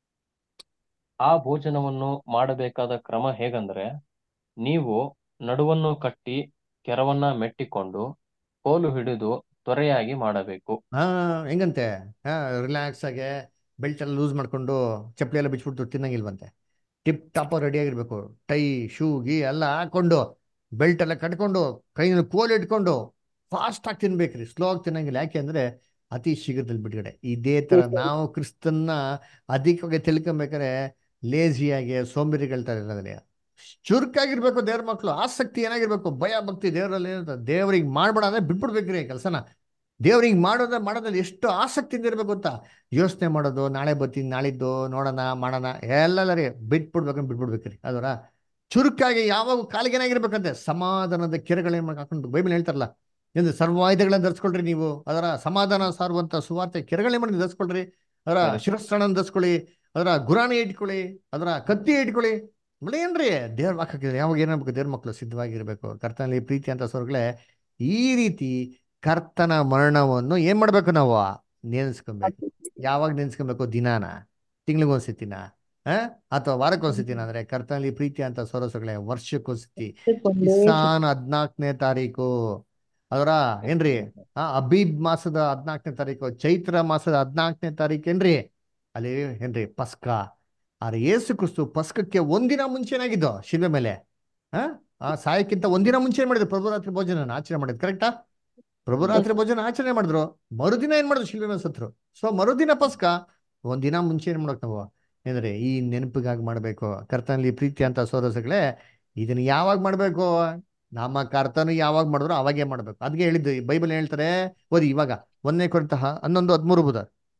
ಆ ಭೋಜನವನ್ನು ಮಾಡಬೇಕಾದ ಕ್ರಮ ಹೇಗಂದ್ರೆ ನೀವು ನಡುವನ್ನು ಕಟ್ಟಿ ಕೆರವನ್ನ ಮೆಟ್ಟಿಕೊಂಡು ಕೋಲು ಹಿಡಿದು ತ್ವರೆಯಾಗಿ ಮಾಡಬೇಕು ಹಾ ಹೆಂಗಂತೆ ಹಾ ರಿಲ್ಯಾಕ್ಸ್ ಆಗಿ ಬೆಲ್ಟ್ ಎಲ್ಲ ಲೂಸ್ ಮಾಡ್ಕೊಂಡು ಚಪ್ಪಲಿ ಎಲ್ಲ ಬಿಚ್ಬಿಟ್ಟು ತಿನ್ನಂಗಿಲ್ವಂತೆ ಟಿಪ್ ಟಾಪ್ ರೆಡಿ ಆಗಿರ್ಬೇಕು ಟೈ ಶೂ ಗಿ ಎಲ್ಲ ಹಾಕೊಂಡು ಬೆಲ್ಟ್ ಎಲ್ಲ ಕಟ್ಕೊಂಡು ಕೈನ ಕೋಲ್ ಇಟ್ಕೊಂಡು ಫಾಸ್ಟ್ ಆಗಿ ತಿನ್ಬೇಕ್ರಿ ಸ್ಲೋ ಆಗಿ ತಿನ್ನಂಗಿಲ್ಲ ಯಾಕೆ ಅಂದ್ರೆ ಅತಿ ಶೀಘ್ರದಲ್ಲಿ ಬಿಡುಗಡೆ ಇದೇ ತರ ನಾವು ಕ್ರಿಸ್ತನ್ನ ಅಧಿಕವಾಗಿ ತಿಳ್ಕೊಬೇಕಾದ್ರೆ ಲೇಜಿಯಾಗಿ ಸೋಂಬೇರಿಗಳ ತರ ಇರೋದಿಲ್ಲ ಚುರುಕಾಗಿರ್ಬೇಕು ದೇವ್ರ ಮಕ್ಕಳು ಆಸಕ್ತಿ ಏನಾಗಿರ್ಬೇಕು ಭಯ ಭಕ್ತಿ ದೇವರಲ್ಲಿ ದೇವ್ರಿಗೆ ಮಾಡ್ಬೇಡ ಅಂದ್ರೆ ಬಿಟ್ಬಿಡ್ಬೇಕ್ರಿ ಕೆಲಸನ ದೇವ್ರಿಗೆ ಮಾಡೋದ ಮಾಡೋದ್ರಲ್ಲಿ ಎಷ್ಟು ಆಸಕ್ತಿಯಿಂದ ಇರ್ಬೇಕು ಗೊತ್ತಾ ಯೋಚನೆ ಮಾಡೋದು ನಾಳೆ ಬರ್ತೀನಿ ನಾಳಿದ್ದು ನೋಡೋಣ ಮಾಡೋಣ ಎಲ್ಲ ರೀ ಬಿಟ್ಬಿಡ್ಬೇಕು ಬಿಟ್ಬಿಡ್ಬೇಕ್ರಿ ಅದರ ಚುರುಕಾಗಿ ಯಾವಾಗ ಕಾಲಿಗೆ ಏನಾಗಿರ್ಬೇಕಂತೆ ಸಮಾಧಾನದ ಕೆರೆಗಳೇನ್ ಹಾಕೊಂಡು ಬೈಬಲ್ ಹೇಳ್ತಾರಲ್ಲ ಎಂದು ಸರ್ವಾಯುಧಗಳನ್ನ ಧರಿಸ್ಕೊಳ್ರಿ ನೀವು ಅದರ ಸಮಾಧಾನ ಸಾರುವಂತ ಸುವಾರ್ತೆ ಕೆರೆಗಳೇ ಮಾಡಿ ಧರಿಸ್ಕೊಳ್ರಿ ಅದರ Correct. ಶಿರಸ್ತ್ರಾಣ ಧರಿಸ್ಕೊಳ್ಳಿ ಅದರ ಗುರಾಣಿ ಇಟ್ಕೊಳ್ಳಿ ಅದರ ಕತ್ತಿ ಇಟ್ಕೊಳ್ಳಿ ಬಳಿ ಏನ್ರಿ ದೇವ್ರ ವಾಕ್ಯ ಯಾವಾಗ ಏನಾಗಬೇಕು ದೇವ್ರ ಮಕ್ಕಳು ಸಿದ್ಧವಾಗಿರ್ಬೇಕು ಕರ್ತನಲ್ಲಿ ಪ್ರೀತಿ ಅಂತ ಸ್ವರ್ಗಳೇ ಈ ರೀತಿ ಕರ್ತನ ಮರಣವನ್ನು ಏನ್ ಮಾಡ್ಬೇಕು ನಾವು ನೆನೆಸ್ಕೊಬೇಕು ಯಾವಾಗ ನೆನೆಸ್ಕೊಬೇಕು ದಿನಾನ ತಿಂಗಳಿಗೊಂದ್ಸತಿನ ಆ ಅಥವಾ ವಾರಕ್ಕೊಂದ್ಸತಿನ ಅಂದ್ರೆ ಕರ್ತನಲ್ಲಿ ಪ್ರೀತಿ ಅಂತ ಸೊರಸುಗಳೇ ವರ್ಷಕ್ಕೊಂದ್ಸತಿ ನಿಸ್ಸಾನ್ ಹದ್ನಾಲ್ಕನೇ ತಾರೀಕು ಅದರ ಏನ್ರಿ ಆ ಅಬೀಬ್ ಮಾಸದ ಹದ್ನಾಲ್ಕನೇ ತಾರೀಕು ಚೈತ್ರ ಮಾಸದ ಹದ್ನಾಲ್ಕನೇ ತಾರೀಕು ಏನ್ರಿ ಅಲ್ಲಿ ಏನ್ರಿ ಪಸ್ಕ ಆದ್ರೆ ಏಸು ಕ್ರಿಸ್ತು ಪಸ್ಕಕ್ಕೆ ಒಂದಿನ ಮುಂಚೆನಾಗಿದ್ದು ಶಿಲ್ವೆ ಮೇಲೆ ಆ ಆ ಸಾಯಕ್ಕಿಂತ ಒಂದಿನ ಮುಂಚೆ ಮಾಡಿದ್ರು ಪ್ರಭು ರಾತ್ರಿ ಭೋಜನ ಆಚರಣೆ ಮಾಡಿದ್ರು ಕರೆಕ್ಟಾ ಪ್ರಭು ರಾತ್ರಿ ಭೋಜನ ಆಚರಣೆ ಮಾಡಿದ್ರು ಮರುದಿನ ಏನ್ ಮಾಡಿದ್ರು ಶಿಲ್ವೆ ಮೇಲೆ ಸತ್ರು ಸೊ ಮರುದಿನ ಪಸ್ಕ ಒಂದಿನ ಮುಂಚೆ ಏನ್ ಮಾಡಕ್ ನಾವು ಅಂದ್ರೆ ಈ ನೆನಪಿಗಾಗಿ ಮಾಡ್ಬೇಕು ಕರ್ತನಲ್ಲಿ ಪ್ರೀತಿ ಅಂತ ಸೋದಸಗಳೇ ಇದನ್ನ ಯಾವಾಗ ಮಾಡ್ಬೇಕು ನಮ್ಮ ಕರ್ತನು ಯಾವಾಗ ಮಾಡಿದ್ರು ಅವಾಗೇ ಮಾಡ್ಬೇಕು ಅದಕ್ಕೆ ಹೇಳಿದ್ದು ಈ ಬೈಬಲ್ ಹೇಳ್ತಾರೆ ಓದಿ ಇವಾಗ ಒಂದನೇ ಕೊರಂತ ಹನ್ನೊಂದು ಹದಿಮೂರು ಬುಧ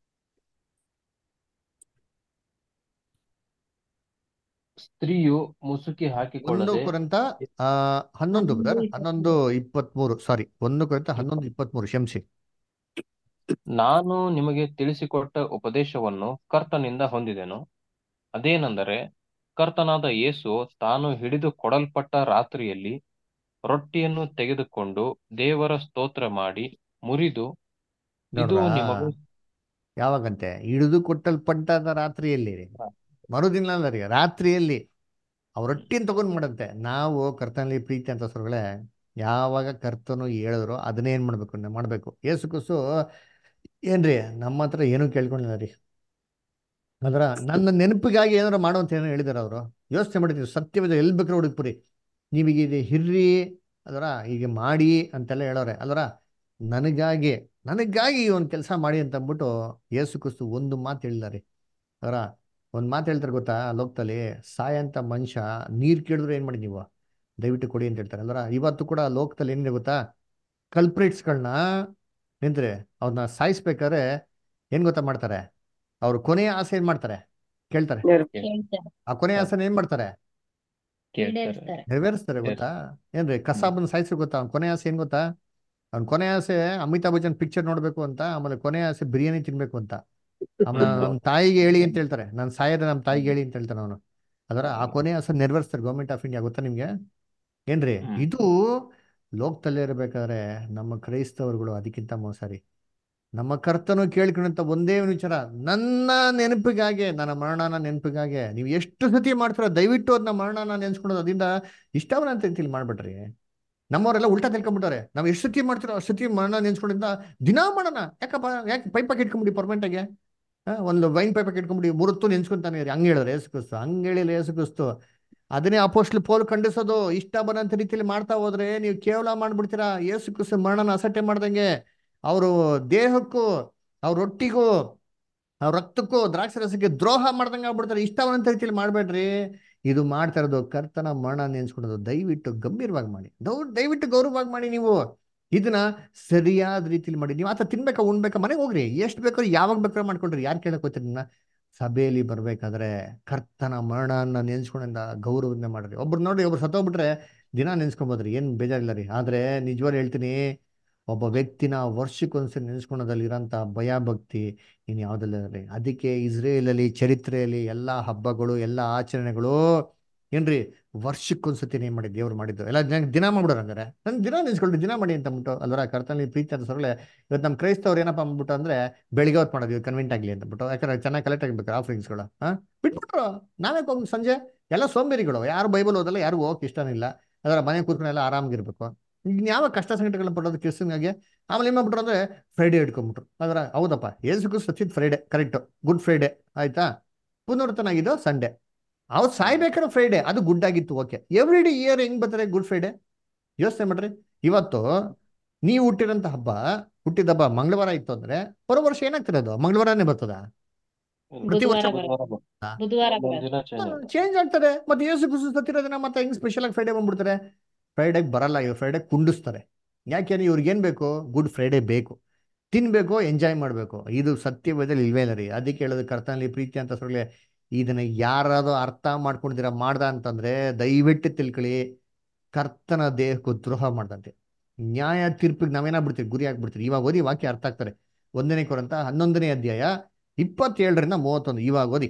ಸ್ತ್ರೀಯು ಮುಸುಕಿ ಒಂದು ಹಾಕಿಕೊಳ್ಳದೆ ಕೊರಂತ ಆ ಹನ್ನೊಂದು ಬ್ರದರ್ ಹನ್ನೊಂದು ಇಪ್ಪತ್ಮೂರು ಸಾರಿ ಒಂದು ಕೊರಂತ ಹನ್ನೊಂದು ಇಪ್ಪತ್ಮೂರು ಕ್ಷಮಿಸಿ ನಾನು ನಿಮಗೆ ತಿಳಿಸಿಕೊಟ್ಟ ಉಪದೇಶವನ್ನು ಕರ್ತನಿಂದ ಹೊಂದಿದೆನು ಅದೇನೆಂದರೆ ಕರ್ತನಾದ ಯೇಸು ತಾನು ಹಿಡಿದು ಕೊಡಲ್ಪಟ್ಟ ರಾತ್ರಿಯಲ್ಲಿ ರೊಟ್ಟಿಯನ್ನು ತೆಗೆದುಕೊಂಡು ದೇವರ ಸ್ತೋತ್ರ ಮಾಡಿ ಮುರಿದು ಇದು ನೋಡ್ರಾ ನಿಮಗೂ ಯಾವಾಗಂತೆ ಹಿಡಿದು ಕೊಟ್ಟಲ್ಪಟ್ಟಾದ ರಾತ್ರಿಯಲ್ಲಿ ಮರುದಿನ ಅಲ್ಲ ರೀ ರಾತ್ರಿಯಲ್ಲಿ ಅವ್ರ ರೊಟ್ಟಿನ ತಗೊಂಡ್ ಮಾಡಂತೆ ನಾವು ಕರ್ತನಲ್ಲಿ ಪ್ರೀತಿ ಅಂತ ಸ್ವರ್ಗಳೇ ಯಾವಾಗ ಕರ್ತನು ಹೇಳಿದ್ರು ಅದನ್ನೇ ಏನ್ ಮಾಡ್ಬೇಕು ನಾವು ಮಾಡ್ಬೇಕು ಏಸು ಕುಸು ಏನ್ರಿ ನಮ್ಮ ಹತ್ರ ಏನೂ ಕೇಳ್ಕೊಂಡಿಲ್ಲ ರೀ ಅದರ ನನ್ನ ನೆನಪಿಗಾಗಿ ಏನಾರು ಮಾಡು ಅಂತ ಏನೋ ಹೇಳಿದಾರೆ ಅವರು ಯೋಚನೆ ಮಾಡಿದ್ರು ಸತ್ಯವಿದ ಎಲ್ಲಿ ಬೇಕಾದ್ರೆ ಹುಡುಕ್ಬಿಡಿ ನೀವೀಗ ಇದು ಹಿರ್ರಿ ಅದರ ಈಗ ಮಾಡಿ ಅಂತೆಲ್ಲ ಹೇಳೋರೆ ಅಲ್ವರ ನನಗಾಗಿ ನನಗಾಗಿ ಈ ಒಂದು ಕೆಲಸ ಮಾಡಿ ಅಂತ ಅಂದ್ಬಿಟ್ಟು ಏಸು ಕ್ರಿಸ್ತು ಒಂದು ಮಾತು ಹೇಳಿದಾರೆ ಅದರ ಒಂದು ಮಾತು ಹೇಳ್ತಾರೆ ಗೊತ್ತಾ ಲೋಕದಲ್ಲಿ ಸಾಯಂತ ಮನುಷ್ಯ ನೀರು ಕೇಳಿದ್ರು ಏನು ಮಾಡಿ ನೀವು ದಯವಿಟ್ಟು ಕೊಡಿ ಅಂತ ಹೇಳ್ತಾರೆ ಅಲ್ವರ ಇವತ್ತು ಕೂಡ ಲೋಕದಲ್ಲಿ ಏನಿದೆ ಗೊತ್ತಾ ಕಲ್ಪ್ರೇಟ್ಸ್ಗಳನ್ನ ನಿಂತ್ರೆ ಅವ್ರನ್ನ ಸಾಯಿಸ್ಬೇಕಾದ್ರೆ ಏನ್ ಗೊತ್ತಾ ಮಾಡ್ತಾರೆ ಅವ್ರ ಕೊನೆಯ ಆಸೆ ಏನ್ ಮಾಡ್ತಾರೆ ಕೇಳ್ತಾರೆ ಕೇಳ್ತಾರೆ ಆ ಕೊನೆಯ ಆಸೆನ ಏನ್ ಮಾಡ್ತಾರೆ ಕೇಳ್ತಾರೆ ಈಡೇರಿಸ್ತಾರೆ ನೆರವೇರಿಸ್ತಾರೆ ಗೊತ್ತಾ ಏನ್ರಿ ಕಸಾಬನ್ ಸಾಯಿಸ್ರು ಗೊತ್ತಾ ಅವ್ನ ಕೊನೆ ಆಸೆ ಏನ್ ಗೊತ್ತಾ ಅವ್ನ ಕೊನೆ ಆಸೆ ಅಮಿತಾಬ್ ಬಚ್ಚನ್ ಪಿಕ್ಚರ್ ನೋಡ್ಬೇಕು ಅಂತ ಆಮೇಲೆ ಕೊನೆ ಆಸೆ ಬಿರಿಯಾನಿ ತಿನ್ಬೇಕು ಅಂತ ಆಮೇಲೆ ನಮ್ಮ ತಾಯಿಗೆ ಹೇಳಿ ಅಂತ ಹೇಳ್ತಾರೆ ನಾನು ಸಾಯದ ನಮ್ಮ ತಾಯಿಗೆ ಹೇಳಿ ಅಂತ ಹೇಳ್ತಾನೆ ಅವನು ಅದರ ಆ ಕೊನೆ ಆಸೆ ನೆರವೇರಿಸ್ತಾರೆ ಗೌರ್ಮೆಂಟ್ ಆಫ್ ಇಂಡಿಯಾ ಗೊತ್ತಾ ನಿಮ್ಗೆ ಏನ್ರಿ ಹ್ಮ್. ಇದು ಲೋಕದಲ್ಲೇ ಇರ್ಬೇಕಾದ್ರೆ ನಮ್ಮ ಕ್ರೈಸ್ತವರುಗಳು ಅದಕ್ಕಿಂತ ಮೋಸ ರೀ ನಮ್ಮ ಕರ್ತನು ಕೇಳ್ಕೊಂಡಂತ ಒಂದೇ ಒಂದು ವಿಚಾರ ನನ್ನ ನೆನಪಿಗಾಗಿ ನನ್ನ ಮರಣನ ನೆನಪಿಗಾಗಿ ನೀವು ಎಷ್ಟು ಸತಿ ಮಾಡ್ತೀರೋ ದಯವಿಟ್ಟು ಅದನ್ನ ಮರಣನ ನೆನ್ಸ್ಕೊಳೋದು ಅದರಿಂದ ಇಷ್ಟವನ್ನ ಅಂತ ರೀತಿಲಿ ಮಾಡ್ಬಿಟ್ರಿ ನಮ್ಮವರೆಲ್ಲ ಉಲ್ಟಾ ತಿಳ್ಕೊಂಡ್ಬಿಟ್ಟಾರೆ ನಾವು ಎಷ್ಟು ಸತಿ ಮಾಡ್ತಿರೋ ಅಷ್ಟು ಸತಿ ಮರಣ ನೆನ್ಸ್ಕೊಂಡಿಂದ ದಿನಾ ಮಾಡೋಣ ಯಾಕಪ್ಪ ಯಾಕೆ ಪೈಪಾಗಿ ಇಟ್ಕೊಂಬಿಡಿ ಪರ್ಮನೆಂಟಾಗೆ ಒಂದು ವೈನ್ ಪೈಪಾಗಿ ಇಟ್ಕೊಂಬಿಡಿ ಮೂರತ್ತು ನೆನ್ಸ್ಕೊಂತಾನೆ ಇರಿ ಹಂಗೆ ಹೇಳಿದ್ರೆ ಏಸು ಕ್ರಿಸ್ತು ಹಂಗೆ ಹೇಳಿಲ್ಲ ಏಸು ಕ್ರಿಸ್ತು ಅದನ್ನೇ ಅಪೋಸ್ಟ್ಲ್ ಪೋಲ್ ಖಂಡಿಸೋದು ಇಷ್ಟ ಬಂದಂತ ರೀತಿಯಲ್ಲಿ ಮಾಡ್ತಾ ಹೋದ್ರೆ ನೀವು ಕೇವಲ ಮಾಡ್ಬಿಡ್ತೀರಾ ಏಸು ಕ್ರಿಸ್ತು ಮರಣನ ಅಸಟ್ಟೆ ಮಾಡ್ದಂಗೆ ಅವರು ದೇಹಕ್ಕೂ ಅವ್ರ ರೊಟ್ಟಿಗೂ ಅವ್ರ ರಕ್ತಕ್ಕೂ ದ್ರಾಕ್ಷಿ ರಸಕ್ಕೆ ದ್ರೋಹ ಮಾಡ್ದಂಗೆ ಆಗ್ಬಿಡ್ತಾರೆ ಇಷ್ಟವಂತ ರೀತಿಯಲ್ಲಿ ಮಾಡಬೇಡ್ರಿ ಇದು ಮಾಡ್ತಾ ಇರೋದು ಕರ್ತನ ಮರಣ ನೆನ್ಸ್ಕೊಳೋದು ದಯವಿಟ್ಟು ಗಂಭೀರವಾಗಿ ಮಾಡಿ ದೌ- ದಯವಿಟ್ಟು ಗೌರವವಾಗಿ ಮಾಡಿ ನೀವು ಇದನ್ನ ಸರಿಯಾದ ರೀತಿಯಲ್ಲಿ ಮಾಡಿ ನೀವು ಆತ ತಿನ್ಬೇಕಾ ಉಣ್ಬೇಕಾ ಮನೆಗೆ ಹೋಗ್ರಿ ಎಷ್ಟು ಬೇಕಾದ್ರೂ ಯಾವಾಗ ಬೇಕಾದ್ರೂ ಮಾಡ್ಕೊಳ್ರಿ ಯಾರು ಕೇಳಕ್ ಹೋಗ್ತೀರಿ ನಿನ್ನ ಸಭೆಯಲ್ಲಿ ಬರ್ಬೇಕಾದ್ರೆ ಕರ್ತನ ಮರಣನ ನೆನ್ಸ್ಕೊಂಡ ಗೌರವದಿಂದ ಮಾಡ್ರಿ ಒಬ್ರು ನೋಡಿ ಒಬ್ರು ಸತ್ತೋಗ್ಬಿಟ್ರೆ ದಿನ ನೆನ್ಸ್ಕೊಬೋದ್ರಿ ಏನ್ ಬೇಜಾರಿಲ್ಲ ರೀ ಆದ್ರೆ ನಿಜವಾಗ್ಲೂ ಹೇಳ್ತೀನಿ ಒಬ್ಬ ವ್ಯಕ್ತಿನ ವರ್ಷಕ್ಕೊಂದ್ಸರಿ ನೆನೆಸ್ಕೊಳೋದಲ್ಲಿ ಇರೋಂಥ ಭಯ ಭಕ್ತಿ ಇನ್ ಯಾವ್ದಲ್ಲ ರೀ ಅದಕ್ಕೆ ಇಸ್ರೇಲಲ್ಲಿ ಚರಿತ್ರೆಯಲ್ಲಿ ಎಲ್ಲಾ ಹಬ್ಬಗಳು ಎಲ್ಲಾ ಆಚರಣೆಗಳು ಏನ್ರಿ ವರ್ಷಕ್ಕೊಂದ್ಸತಿ ಏನ್ ಮಾಡಿ ದೇವ್ರು ಮಾಡಿದ್ದು ಎಲ್ಲ ದಿನ ದಿನ ಮಾಡ್ಬಿಡೋರು ಹಂಗಾರೆ ನನ್ ದಿನ ನೆನ್ಸ್ಕೊಳ್ರಿ ದಿನ ಮಾಡಿ ಅಂತ ಅಂದ್ಬಿಟ್ಟು ಅಲ್ವರ ಕರ್ತನಲ್ಲಿ ಪ್ರೀತಿ ಅಂತ ಸೊರಳೆ ಇವತ್ತು ನಮ್ಮ ಕ್ರೈಸ್ತವ್ರು ಏನಪ್ಪ ಅಂದ್ಬಿಟ್ಟು ಅಂದ್ರೆ ಬೆಳಿಗ್ಗೆ ಹೊತ್ತು ಮಾಡೋದು ಇವತ್ತು ಕನ್ವಿಂಟ್ ಆಗ್ಲಿ ಅಂತಬಿಟ್ಟು ಯಾಕಂದ್ರೆ ಚೆನ್ನಾಗಿ ಕಲೆಕ್ಟ್ ಆಗ್ಬೇಕು ಆಫರಿಂಗ್ಸ್ಗಳು ಹಾ ಬಿಟ್ಬಿಟ್ರು ನಾವೇ ಹೋಗಿ ಸಂಜೆ ಎಲ್ಲ ಸೋಂಬೇರಿಗಳು ಯಾರು ಬೈಬಲ್ ಓದಲ್ಲ ಯಾರಿಗೂ ಹೋಗಕ್ಕೆ ಇಷ್ಟನೇ ಇಲ್ಲ ಅದರ ಮನೆ ಕೂತ್ಕೊಂಡು ಎಲ್ಲ ಆರಾಮಾಗಿರ್ಬೇಕು ಇನ್ ಯಾವ ಕಷ್ಟ ಸಂಕಟಗಳನ್ನ ಪಡೋದು ಕ್ರಿಸ್ತನ್ಗಾಗಿ ಆಮೇಲೆ ಏನ್ ಮಾಡ್ಬಿಟ್ರು ಅಂದ್ರೆ ಫ್ರೈಡೇ ಇಟ್ಕೊಂಡ್ಬಿಟ್ರು ಅದರ ಹೌದಪ್ಪ ಏಸು ಸಚಿತ್ ಫ್ರೈಡೆ ಕರೆಕ್ಟ್ ಗುಡ್ ಫ್ರೈಡೆ ಆಯ್ತಾ ಪುನರ್ತನಾಗಿದ್ದು ಸಂಡೇ ಅವ್ರು ಸಾಯ್ಬೇಕಾದ್ರೆ ಫ್ರೈಡೆ ಅದು ಗುಡ್ ಆಗಿತ್ತು ಓಕೆ ಎವ್ರಿ ಡೇ ಇಯರ್ ಹೆಂಗ್ ಬರ್ತಾರೆ ಗುಡ್ ಫ್ರೈಡೆ ಯೋಚನೆ ಮಾಡ್ರಿ ಇವತ್ತು ನೀವು ಹುಟ್ಟಿರೋಂಥ ಹಬ್ಬ ಹುಟ್ಟಿದ ಹಬ್ಬ ಮಂಗಳವಾರ ಇತ್ತು ಅಂದ್ರೆ ಬರೋ ವರ್ಷ ಏನಾಗ್ತದೆ ಅದು ಮಂಗಳವಾರನೇ ಬರ್ತದ ಪ್ರತಿ ವರ್ಷ ಬುಧವಾರ ಬರ್ತದಾ? ಬುಧವಾರ ಒಂದೊಂದ್ ದಿನ change ಚೇಂಜ್ ಆಗ್ತದೆ ಮತ್ತೆ ಯೇಸು ಕ್ರಿಸ್ತು ಸತ್ತಿರೋ ದಿನ ಮತ್ತೆ ಹೆಂಗ್ ಸ್ಪೆಷಲ್ ಆಗಿ ಫ್ರೈಡೆ ಬಂದ್ಬಿಡ್ತಾರೆ ಫ್ರೈಡೆಗೆ ಬರಲ್ಲ ಇವ್ರು ಫ್ರೈಡೆ ಕುಂಡಿಸ್ತಾರೆ ಯಾಕೆಂದ್ರೆ ಇವ್ರಿಗೆ ಏನ್ ಬೇಕು ಗುಡ್ ಫ್ರೈಡೆ ಬೇಕು ತಿನ್ಬೇಕು ಎಂಜಾಯ್ ಮಾಡಬೇಕು ಇದು ಸತ್ಯವೇದಲ್ಲಿ ಇಲ್ವೇ ಇಲ್ಲ ರೀ ಅದಕ್ಕೆ ಹೇಳೋದು ಕರ್ತನಲ್ಲಿ ಪ್ರೀತಿ ಅಂತ ಸೊರಳೆ ಇದನ್ನ ಯಾರಾದ್ರೂ ಅರ್ಥ ಮಾಡ್ಕೊಂಡಿದ್ದೀರಾ ಮಾಡ್ದ ಅಂತಂದ್ರೆ ದಯವಿಟ್ಟು ತಿಳ್ಕೊಳ್ಳಿ ಕರ್ತನ ದೇಹಕ್ಕೂ ದ್ರೋಹ ಮಾಡ್ದಂತೆ ನ್ಯಾಯ ತೀರ್ಪಿಗೆ ನಾವೇನಾಗ್ಬಿಡ್ತೀವಿ ಗುರಿ ಆಗ್ಬಿಡ್ತೀವಿ ಇವಾಗ ಓದಿ ವಾಕ್ಯ ಅರ್ಥ ಆಗ್ತಾರೆ ಒಂದನೇ ಕೊರಂತ ಹನ್ನೊಂದನೇ ಅಧ್ಯಾಯ ಇಪ್ಪತ್ತೇಳರಿಂದ ಮೂವತ್ತೊಂದು ಇವಾಗ ಓದಿ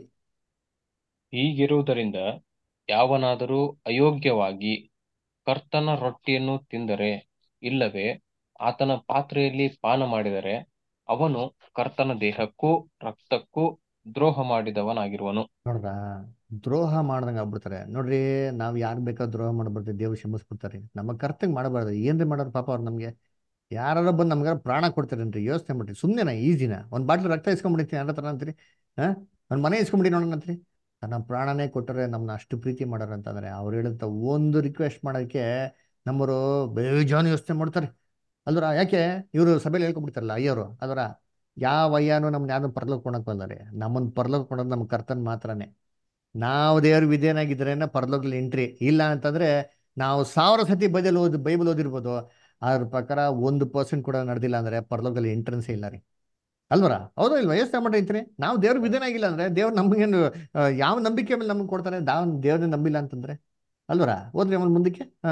ಹೀಗಿರುವುದರಿಂದ ಯಾವನಾದರೂ ಅಯೋಗ್ಯವಾಗಿ ಕರ್ತನ ರೊಟ್ಟಿಯನ್ನು ತಿಂದರೆ ಇಲ್ಲವೇ ಆತನ ಪಾತ್ರೆಯಲ್ಲಿ ಪಾನ ಮಾಡಿದರೆ ಅವನು ಕರ್ತನ ದೇಹಕ್ಕೂ ರಕ್ತಕ್ಕೂ ದ್ರೋಹ ಮಾಡಿದವನಾಗಿರುವನು ನೋಡ್ರಾ ದ್ರೋಹ ಮಾಡ್ದಂಗ ಆಗ್ಬಿಡ್ತಾರೆ ನೋಡ್ರಿ ನಾವ್ ಯಾರ್ ಬೇಕಾದ್ ದ್ರೋಹ ಮಾಡ್ಬಾರ್ದು ದೇವ್ರು ಕ್ಷಮಿಸ್ಬಿಡ್ತಾರೆ ನಮ್ಮ ಕರ್ತಂಗ್ ಮಾಡಬಾರ್ದು ಏನ್ರಿ ಮಾಡೋರು ಪಾಪ ಅವ್ರು ನಮ್ಗೆ ಯಾರು ಬಂದು ನಮ್ಗೆ ಪ್ರಾಣ ಕೊಡ್ತಾರೇನ್ರಿ ಯೋಚನೆ ಮಾಡ್ರಿ ಸುಮ್ಮನೆನಾ ಈಜಿನ ಒಂದ್ ಬಾಟ್ಲ್ ರಕ್ತ ಇಸ್ಕೊಂಡ್ಬಿಡ್ತೀನಿ ಯಾರ ಹತ್ರ ಅಂತೀರಿ ಹಾ ಒಂದ್ ಮನೆ ಇಸ್ಕೊಂಡ್ಬಿಡಿ ನೋಡೋಣ ಅಂತೀರಿ ತನ್ನ ಪ್ರಾಣನೇ ಕೊಟ್ಟರೆ ನಮ್ನ ಅಷ್ಟು ಪ್ರೀತಿ ಮಾಡೋರು ಅಂತಂದ್ರೆ ಅವ್ರು ಹೇಳಂತ ಒಂದು ರಿಕ್ವೆಸ್ಟ್ ಮಾಡೋದಕ್ಕೆ ನಮ್ಮವರು ಬೇಜಾನು ಯೋಚನೆ ಮಾಡ್ತಾರೆ ಅಲ್ವರ ಯಾಕೆ ಇವರು ಸಭೆಯಲ್ಲಿ ಹೇಳ್ಕೊಂಡ್ಬಿಡ್ತಾರಲ್ಲ ಅಯ್ಯವರು ಅಲ್ವರ ಯಾವ ಅಯ್ಯನೂ ನಮ್ನ ಯಾರನ್ನು ಪರಲೋಕ ಕೊಡಕ್ ಬಂದಾರೆ ನಮ್ಮನ್ನ ಪರಲೋಕ ಕೊಡೋದು ನಮ್ಮ ಕರ್ತನ್ ಮಾತ್ರನೇ ನಾವು ದೇವ್ರ ವಿಧೇಯನಾಗಿದ್ರೇನೆ ಪರಲೋಕದಲ್ಲಿ ಎಂಟ್ರಿ ಇಲ್ಲ ಅಂತಂದ್ರೆ ನಾವು ಸಾವಿರ ಸತಿ ಬೈಬಲ್ ಓದಿ ಬೈಬಲ್ ಓದಿರ್ಬೋದು ಅದ್ರ ಪ್ರಕಾರ ಒಂದು ಪರ್ಸೆಂಟ್ ಕೂಡ ನಡೆದಿಲ್ಲ ಅಂದ್ರೆ ಪರಲೋಕದಲ್ಲಿ ಎಂಟ್ರೆನ್ಸ್ ಇಲ್ಲ ರೀ ಅಲ್ವರ ಹೌದೋ ಇಲ್ವಾ ಎಷ್ಟು ಮಾಡಿ ಐತ್ರಿ ನಾವು ದೇವ್ರ ವಿಧೇಯನಾಗಿಲ್ಲ ಅಂದ್ರೆ ದೇವ್ರ ನಮಗೇನು ಆ, ಯಾವ ನಂಬಿಕೆ ಮೇಲೆ ನಮ್ಗೆ ಕೊಡ್ತಾರೆ ನಾವು ದೇವ್ರನ್ನ ನಂಬಿಲ್ಲ ಅಂತಂದ್ರೆ ಅಲ್ವರ ಹೋದ್ರಿ ಅವನ್ ಮುಂದಕ್ಕೆ ಹಾ